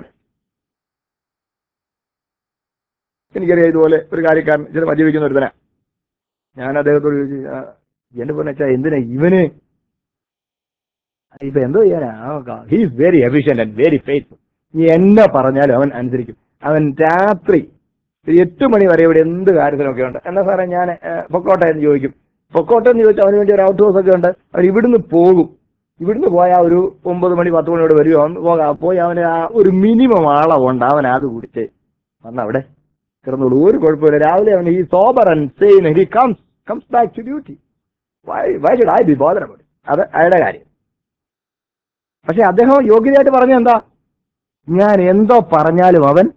Speaker 1: എനിക്കറിയാം ഇതുപോലെ ഒരു കാര്യക്കാരൻ ചില മദ്യപിക്കുന്ന ഒരുത്തന ഞാൻ അദ്ദേഹത്തോട് ചോദിച്ചു "ആ, എന്റെ പൊന്നച്ചാ എന്തിനാ ഇവന് ഇപ്പൊ എന്തോ ചെയ്യാനാ he's very efficient and very faithful നീ എന്നെ പറഞ്ഞാലും അവൻ അനുസരിക്കും അവൻ രാത്രി ഒരു എട്ട് മണി വരെ ഇവിടെ എന്ത് കാര്യത്തിനൊക്കെ ഉണ്ട് എന്നാ സാറേ ഞാൻ ഏ, പൊക്കോട്ടെ എന്ന് ചോദിക്കും പൊക്കോട്ടെ എന്ന് ചോദിച്ചാൽ അവന് വേണ്ടി ഒരു ഔട്ട് ഹൗസ് ഒക്കെ ഉണ്ട് അവൻ ഇവിടുന്ന് പോകും ഇവിടുന്ന് പോയാൽ ഒരു ഒമ്പത് മണി പത്ത് മണിയോട് വരുമോ അവൻ പോകാം പോയി അവന് ആ ഒരു മിനിമം ആളമുണ്ട് അവൻ അത് കുടിച്ച് വന്ന് അവിടെ കിടന്നോളൂ ഒരു കുഴപ്പമില്ല രാവിലെ അവൻ ഈ sober and sane he comes comes back to duty why why should I be ബോധനം അത് അയാളുടെ കാര്യം പക്ഷെ അദ്ദേഹം യോഗ്യതയായിട്ട് പറഞ്ഞ എന്താ ഞാൻ എന്തോ പറഞ്ഞാലും അവൻ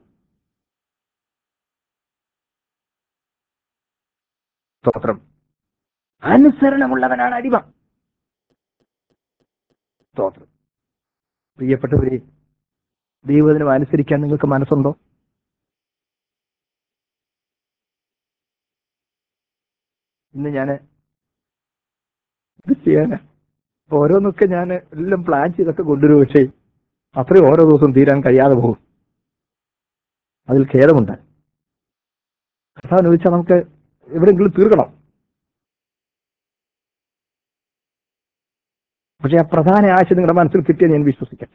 Speaker 1: സ്തോത്രം അനുസരണമുള്ളവനാണ് അടിമ സ്തോത്രം പ്രിയപ്പെട്ടവരെ ദൈവത്തിനും അനുസരിക്കാൻ നിങ്ങൾക്ക് മനസ്സുണ്ടോ ഇന്ന് ഞാൻ ഇത് ചെയ്യാന് ഓരോന്നൊക്കെ ഞാൻ എല്ലാം പ്ലാൻ ചെയ്തൊക്കെ കൊണ്ടുവരും പക്ഷേ അത്രയും ഓരോ ദിവസവും തീരാൻ കഴിയാതെ പോകും അതിൽ ഖേദമുണ്ട് കർത്താവിന് ചോദിച്ചാൽ നമുക്ക് എവിടെയെങ്കിലും തീർക്കണം പക്ഷെ ആ പ്രധാന ആശയം നിങ്ങളുടെ മനസ്സിൽ കിട്ടിയെന്ന് ഞാൻ വിശ്വസിക്കാം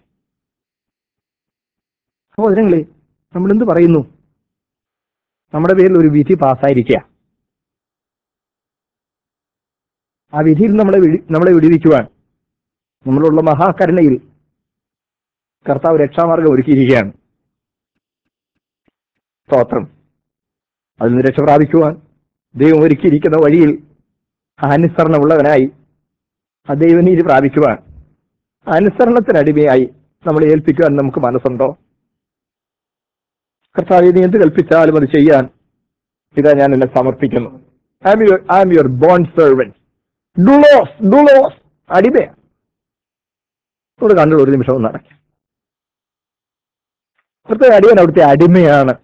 Speaker 1: സഹോദരങ്ങളെ നമ്മൾ എന്ത് പറയുന്നു നമ്മുടെ പേരിൽ ഒരു വിധി പാസ്സായിരിക്കുക ആ വിധിയിൽ നമ്മളെ വിടി- നമ്മളെ വിടിവിക്കുവാൻ നമ്മളുള്ള മഹാകരുണയിൽ കർത്താവ് രക്ഷാമാർഗം ഒരുക്കിയിരിക്കുകയാണ് സ്തോത്രം അതിൽ നിന്ന് രക്ഷ പ്രാപിക്കുവാൻ ദൈവം ഒരുക്കിയിരിക്കുന്ന വഴിയിൽ അനുസരണമുള്ളവനായി ആ ദൈവനീതി പ്രാപിക്കുവാൻ അനുസരണത്തിനടിമയായി നമ്മളെ ഏൽപ്പിക്കുവാൻ നമുക്ക് മനസ്സുണ്ടോ കർത്താവ് നീ എന്ത് കൽപ്പിച്ചാലും അത് ചെയ്യാൻ ഇതാ ഞാൻ എന്നെ സമർപ്പിക്കുന്നു I am your I am your bond servant ഡുളോസ് ഡുളോസ് അടിമയാ നമ്മുടെ കണ്ണുകൾ ഒരു നിമിഷം ഒന്ന് അടയ്ക്കാം പ്രത്യേക അടിയൻ അവിടുത്തെ അടിമയാണ്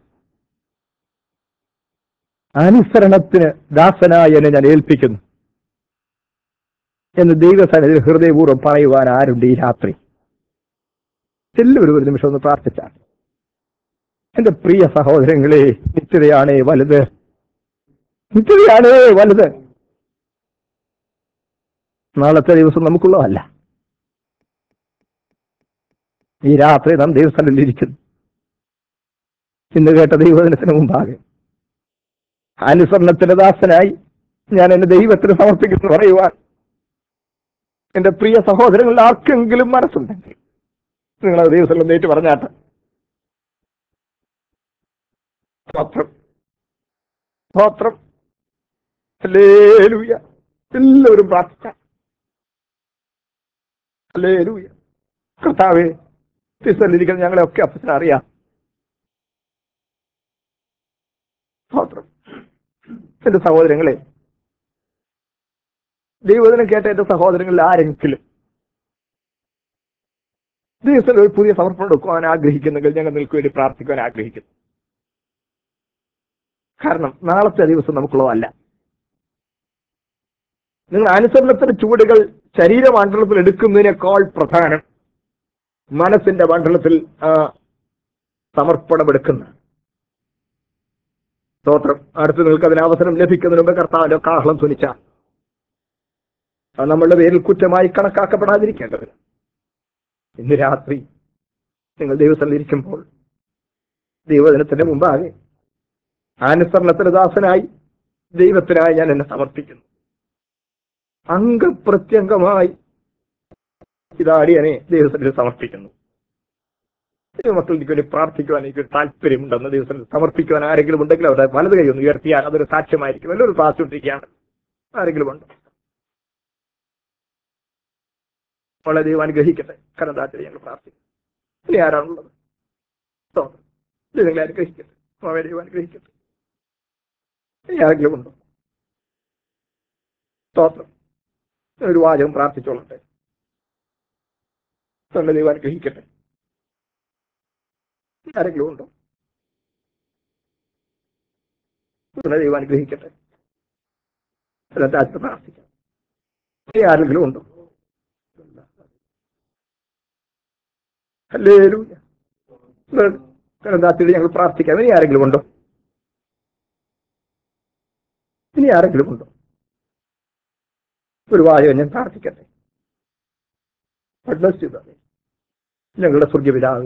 Speaker 1: അനുസരണത്തിന് ദാസനായി എന്നെ ഞാൻ ഏൽപ്പിക്കുന്നു എന്ന് ദൈവസന്നിധിയിൽ ഹൃദയപൂർവ്വം പറയുവാൻ ആരുണ്ട് ഈ രാത്രി എല്ലാവരും ഒരു നിമിഷം ഒന്ന് പ്രാർത്ഥിച്ചാൽ എന്റെ പ്രിയ സഹോദരങ്ങളെ നിത്യതയാണേ വലുത് നിത്യതയാണേ വലുത് നാളത്തെ ദിവസം നമുക്കുള്ളതല്ല ഈ രാത്രി നാം ദൈവസ്ഥലിരിക്കുന്നു ഇന്ന് കേട്ട ദൈവദിനത്തിന് മുമ്പാകെ അനുസരണത്തിന്റെ ദാസനായി ഞാൻ എന്റെ ദൈവത്തിന് സമർപ്പിക്കുന്നു പറയുവാൻ എന്റെ പ്രിയ സഹോദരങ്ങളിൽ ആർക്കെങ്കിലും മനസ്സുണ്ടെങ്കിൽ നിങ്ങൾ ദൈവസ്ഥലം നേരിട്ട് പറഞ്ഞാട്ടെ സ്തോത്രം സ്തോത്രം ഹല്ലേലൂയ എല്ലാവരും പ്രാർത്ഥിക്കാം ഹല്ലേലൂയ കർത്താവേ തിരിച്ചല്ലിരിക്കുന്ന ഞങ്ങളെ ഒക്കെ അപ്പച്ചനെ അറിയാം സ്തോത്രം എന്റെ സഹോദരങ്ങളെ ദൈവദിനം കേട്ട എന്റെ സഹോദരങ്ങളിൽ ആരെങ്കിലും ദൈവത്തിൽ ഒരു പുതിയ സമർപ്പണം എടുക്കുവാൻ ആഗ്രഹിക്കുന്നെങ്കിൽ ഞങ്ങൾ നിങ്ങൾക്ക് വേണ്ടി പ്രാർത്ഥിക്കുവാൻ ആഗ്രഹിക്കുന്നു കാരണം നാളത്തെ ദിവസം നമുക്കുള്ളതല്ല നിങ്ങൾ അനുസരണത്തിന്റെ ചുവടുകൾ ശരീരമണ്ഡലത്തിൽ എടുക്കുന്നതിനേക്കാൾ പ്രധാനം മനസ്സിന്റെ മണ്ഡലത്തിൽ ആ സമർപ്പണം എടുക്കുന്ന സ്തോത്രം അടുത്ത് നിങ്ങൾക്ക് അതിന് അവസരം ലഭിക്കുന്നതിന് മുമ്പ് കർത്താവിന്റെ കാഹളം ധ്വനിച്ച അത് നമ്മളുടെ പേരിൽ കുറ്റമായി കണക്കാക്കപ്പെടാതിരിക്കേണ്ടതിന് ഇന്ന് രാത്രി നിങ്ങൾ ദൈവസ്ഥലിൽ ഇരിക്കുമ്പോൾ ദൈവദിനത്തിന്റെ മുമ്പാകെ അനുസരണത്തിന് ദാസനായി ദൈവത്തിനായി ഞാൻ എന്നെ സമർപ്പിക്കുന്നു അംഗപ്രത്യംഗമായി ഇതാടിയനെ ദൈവത്തിന് സമർപ്പിക്കുന്നു ദൈവമക്കൾ എനിക്ക് വേണ്ടി പ്രാർത്ഥിക്കുവാൻ എനിക്ക് താല്പര്യമുണ്ടെന്ന് ദൈവത്തിന് സമർപ്പിക്കുവാൻ ആരെങ്കിലും ഉണ്ടെങ്കിൽ അവരുടെ വലത് കൈ ഒന്ന് ഉയർത്തിയാൽ അതൊരു സാക്ഷ്യമായിരിക്കും എല്ലാവരും പ്രാർത്ഥിച്ചിരിക്കുകയാണ് ആരെങ്കിലും ഉണ്ട് വളരെ ദൈവം അനുഗ്രഹിക്കട്ടെ കരതാത്തിൽ ഞങ്ങൾ പ്രാർത്ഥിക്കും ഇനി ആരാണുള്ളത് സ്തോത്രം. ദൈവം നിങ്ങളെ അനുഗ്രഹിക്കട്ടെ അവരെ ദൈവം അനുഗ്രഹിക്കട്ടെ ഇനി ആരെങ്കിലും ഉണ്ടോ സ്തോത്രം ഒരു വാചകം പ്രാർത്ഥിച്ചോളട്ടെ തന്നെ ദൈവം അനുഗ്രഹിക്കട്ടെ ആരെങ്കിലും ഉണ്ടോ തന്നെ ദൈവം അനുഗ്രഹിക്കട്ടെ എന്നിട്ട് ആദ്യത്തെ പ്രാർത്ഥിക്കാം ഇനി ആരെങ്കിലും ഉണ്ടോ ഹല്ലേലൂയ കരന്താത്തിൽ ഞങ്ങൾ പ്രാർത്ഥിക്കാം ഇനി ആരെങ്കിലും ഉണ്ടോ ഇനി ആരെങ്കിലും ഉണ്ടോ ഒരു വാചകം ഞാൻ പ്രാർത്ഥിക്കട്ടെ God bless you, brother. ഞങ്ങളുടെ സ്വർഗപിതാവ്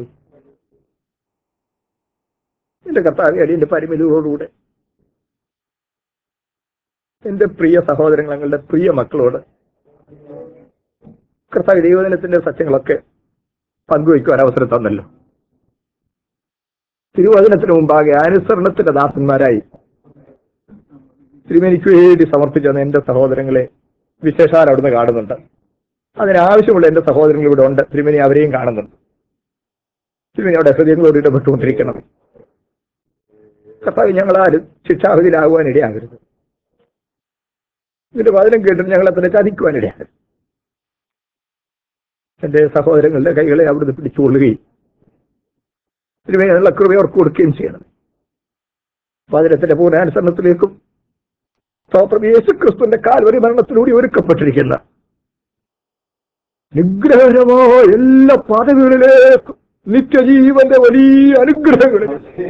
Speaker 1: എന്റെ കർത്താവ് അടിയന്റെ പരിമിതികളോടുകൂടെ എന്റെ പ്രിയ സഹോദരങ്ങൾ ഞങ്ങളുടെ പ്രിയ മക്കളോട് കർത്താവ് ദൈവദിനത്തിന്റെ സത്യങ്ങളൊക്കെ പങ്കുവയ്ക്കുവാൻ അവസരം തന്നല്ലോ തിരുവചനത്തിന് മുമ്പാകെ അനുസരണത്തിന്റെ ദാസന്മാരായി തിരുമേനിക്ക് വേണ്ടി സമർപ്പിച്ചെന്ന എന്റെ സഹോദരങ്ങളെ വിശേഷാൽ അവിടുന്ന് കാണുന്നുണ്ട് അതിനാവശ്യമുള്ള എന്റെ സഹോദരങ്ങൾ ഇവിടെ ഉണ്ട് തിരുമേനി അവരെയും കാണുന്നുണ്ട് തിരുമേനി അവിടെ ഹൃദയങ്ങളോട് ഇടപെട്ടുകൊണ്ടിരിക്കണം കർത്താവ് ഞങ്ങളാരും ശിക്ഷാവിധിയിലാകുവാൻ ഇടയാകരുത് ഇതിന്റെ വചനം കേട്ടിട്ട് ഞങ്ങളെ തന്നെ ചതിക്കുവാൻ ഇടയാകരുത് എന്റെ സഹോദരങ്ങളുടെ കൈകളെ അവിടുന്ന് പിടിച്ചുകൊള്ളുകയും തിരുമേനുള്ള കൃപ അവർക്ക് കൊടുക്കുകയും ചെയ്യണം വചനത്തിന്റെ പൂർണ്ണാനുസരണത്തിലേക്കും സ്തോത്രം യേശു ക്രിസ്തുവിന്റെ കാൽവരി മരണത്തിലൂടെ ഒരുക്കപ്പെട്ടിരിക്കുന്ന നിഗ്രഹരമായ എല്ലാ പദവികളിലേക്കും നിത്യജീവന്റെ വലിയ അനുഗ്രഹങ്ങളിൽ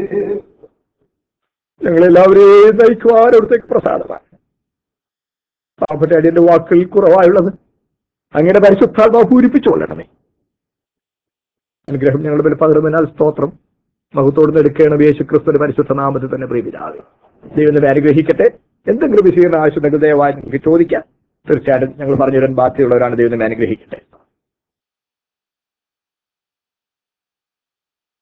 Speaker 1: ഞങ്ങളെല്ലാവരെയും നയിക്കുവാൻ അവിടുത്തേക്ക് പ്രസാദമാണ് പാവപ്പെട്ട അടിയന്റെ വാക്കുകൾ കുറവായുള്ളത് അങ്ങനെ പരിശുദ്ധാത്മാവ് പൂരിപ്പിച്ചുകൊള്ളണമേ അനുഗ്രഹം ഞങ്ങളുടെ മേൽ പകരുന്നതിനാൽ സ്തോത്രം മഹത്തോട് എടുക്കണം യേശു ക്രിസ്തുവിന്റെ പരിശുദ്ധ നാമത്തിൽ തന്നെ പ്രീതിരാതെ ദൈവം നമ്മെ അനുഗ്രഹിക്കട്ടെ എന്തെങ്കിലും വിശീകരണ ആവശ്യം നിങ്ങൾക്ക് ദയവായി നിങ്ങൾക്ക് ചോദിക്കാം തീർച്ചയായിട്ടും ഞങ്ങൾ പറഞ്ഞു തരാൻ ബാധ്യതയുള്ളവരാണ് ദൈവം നമ്മെ അനുഗ്രഹിക്കട്ടെ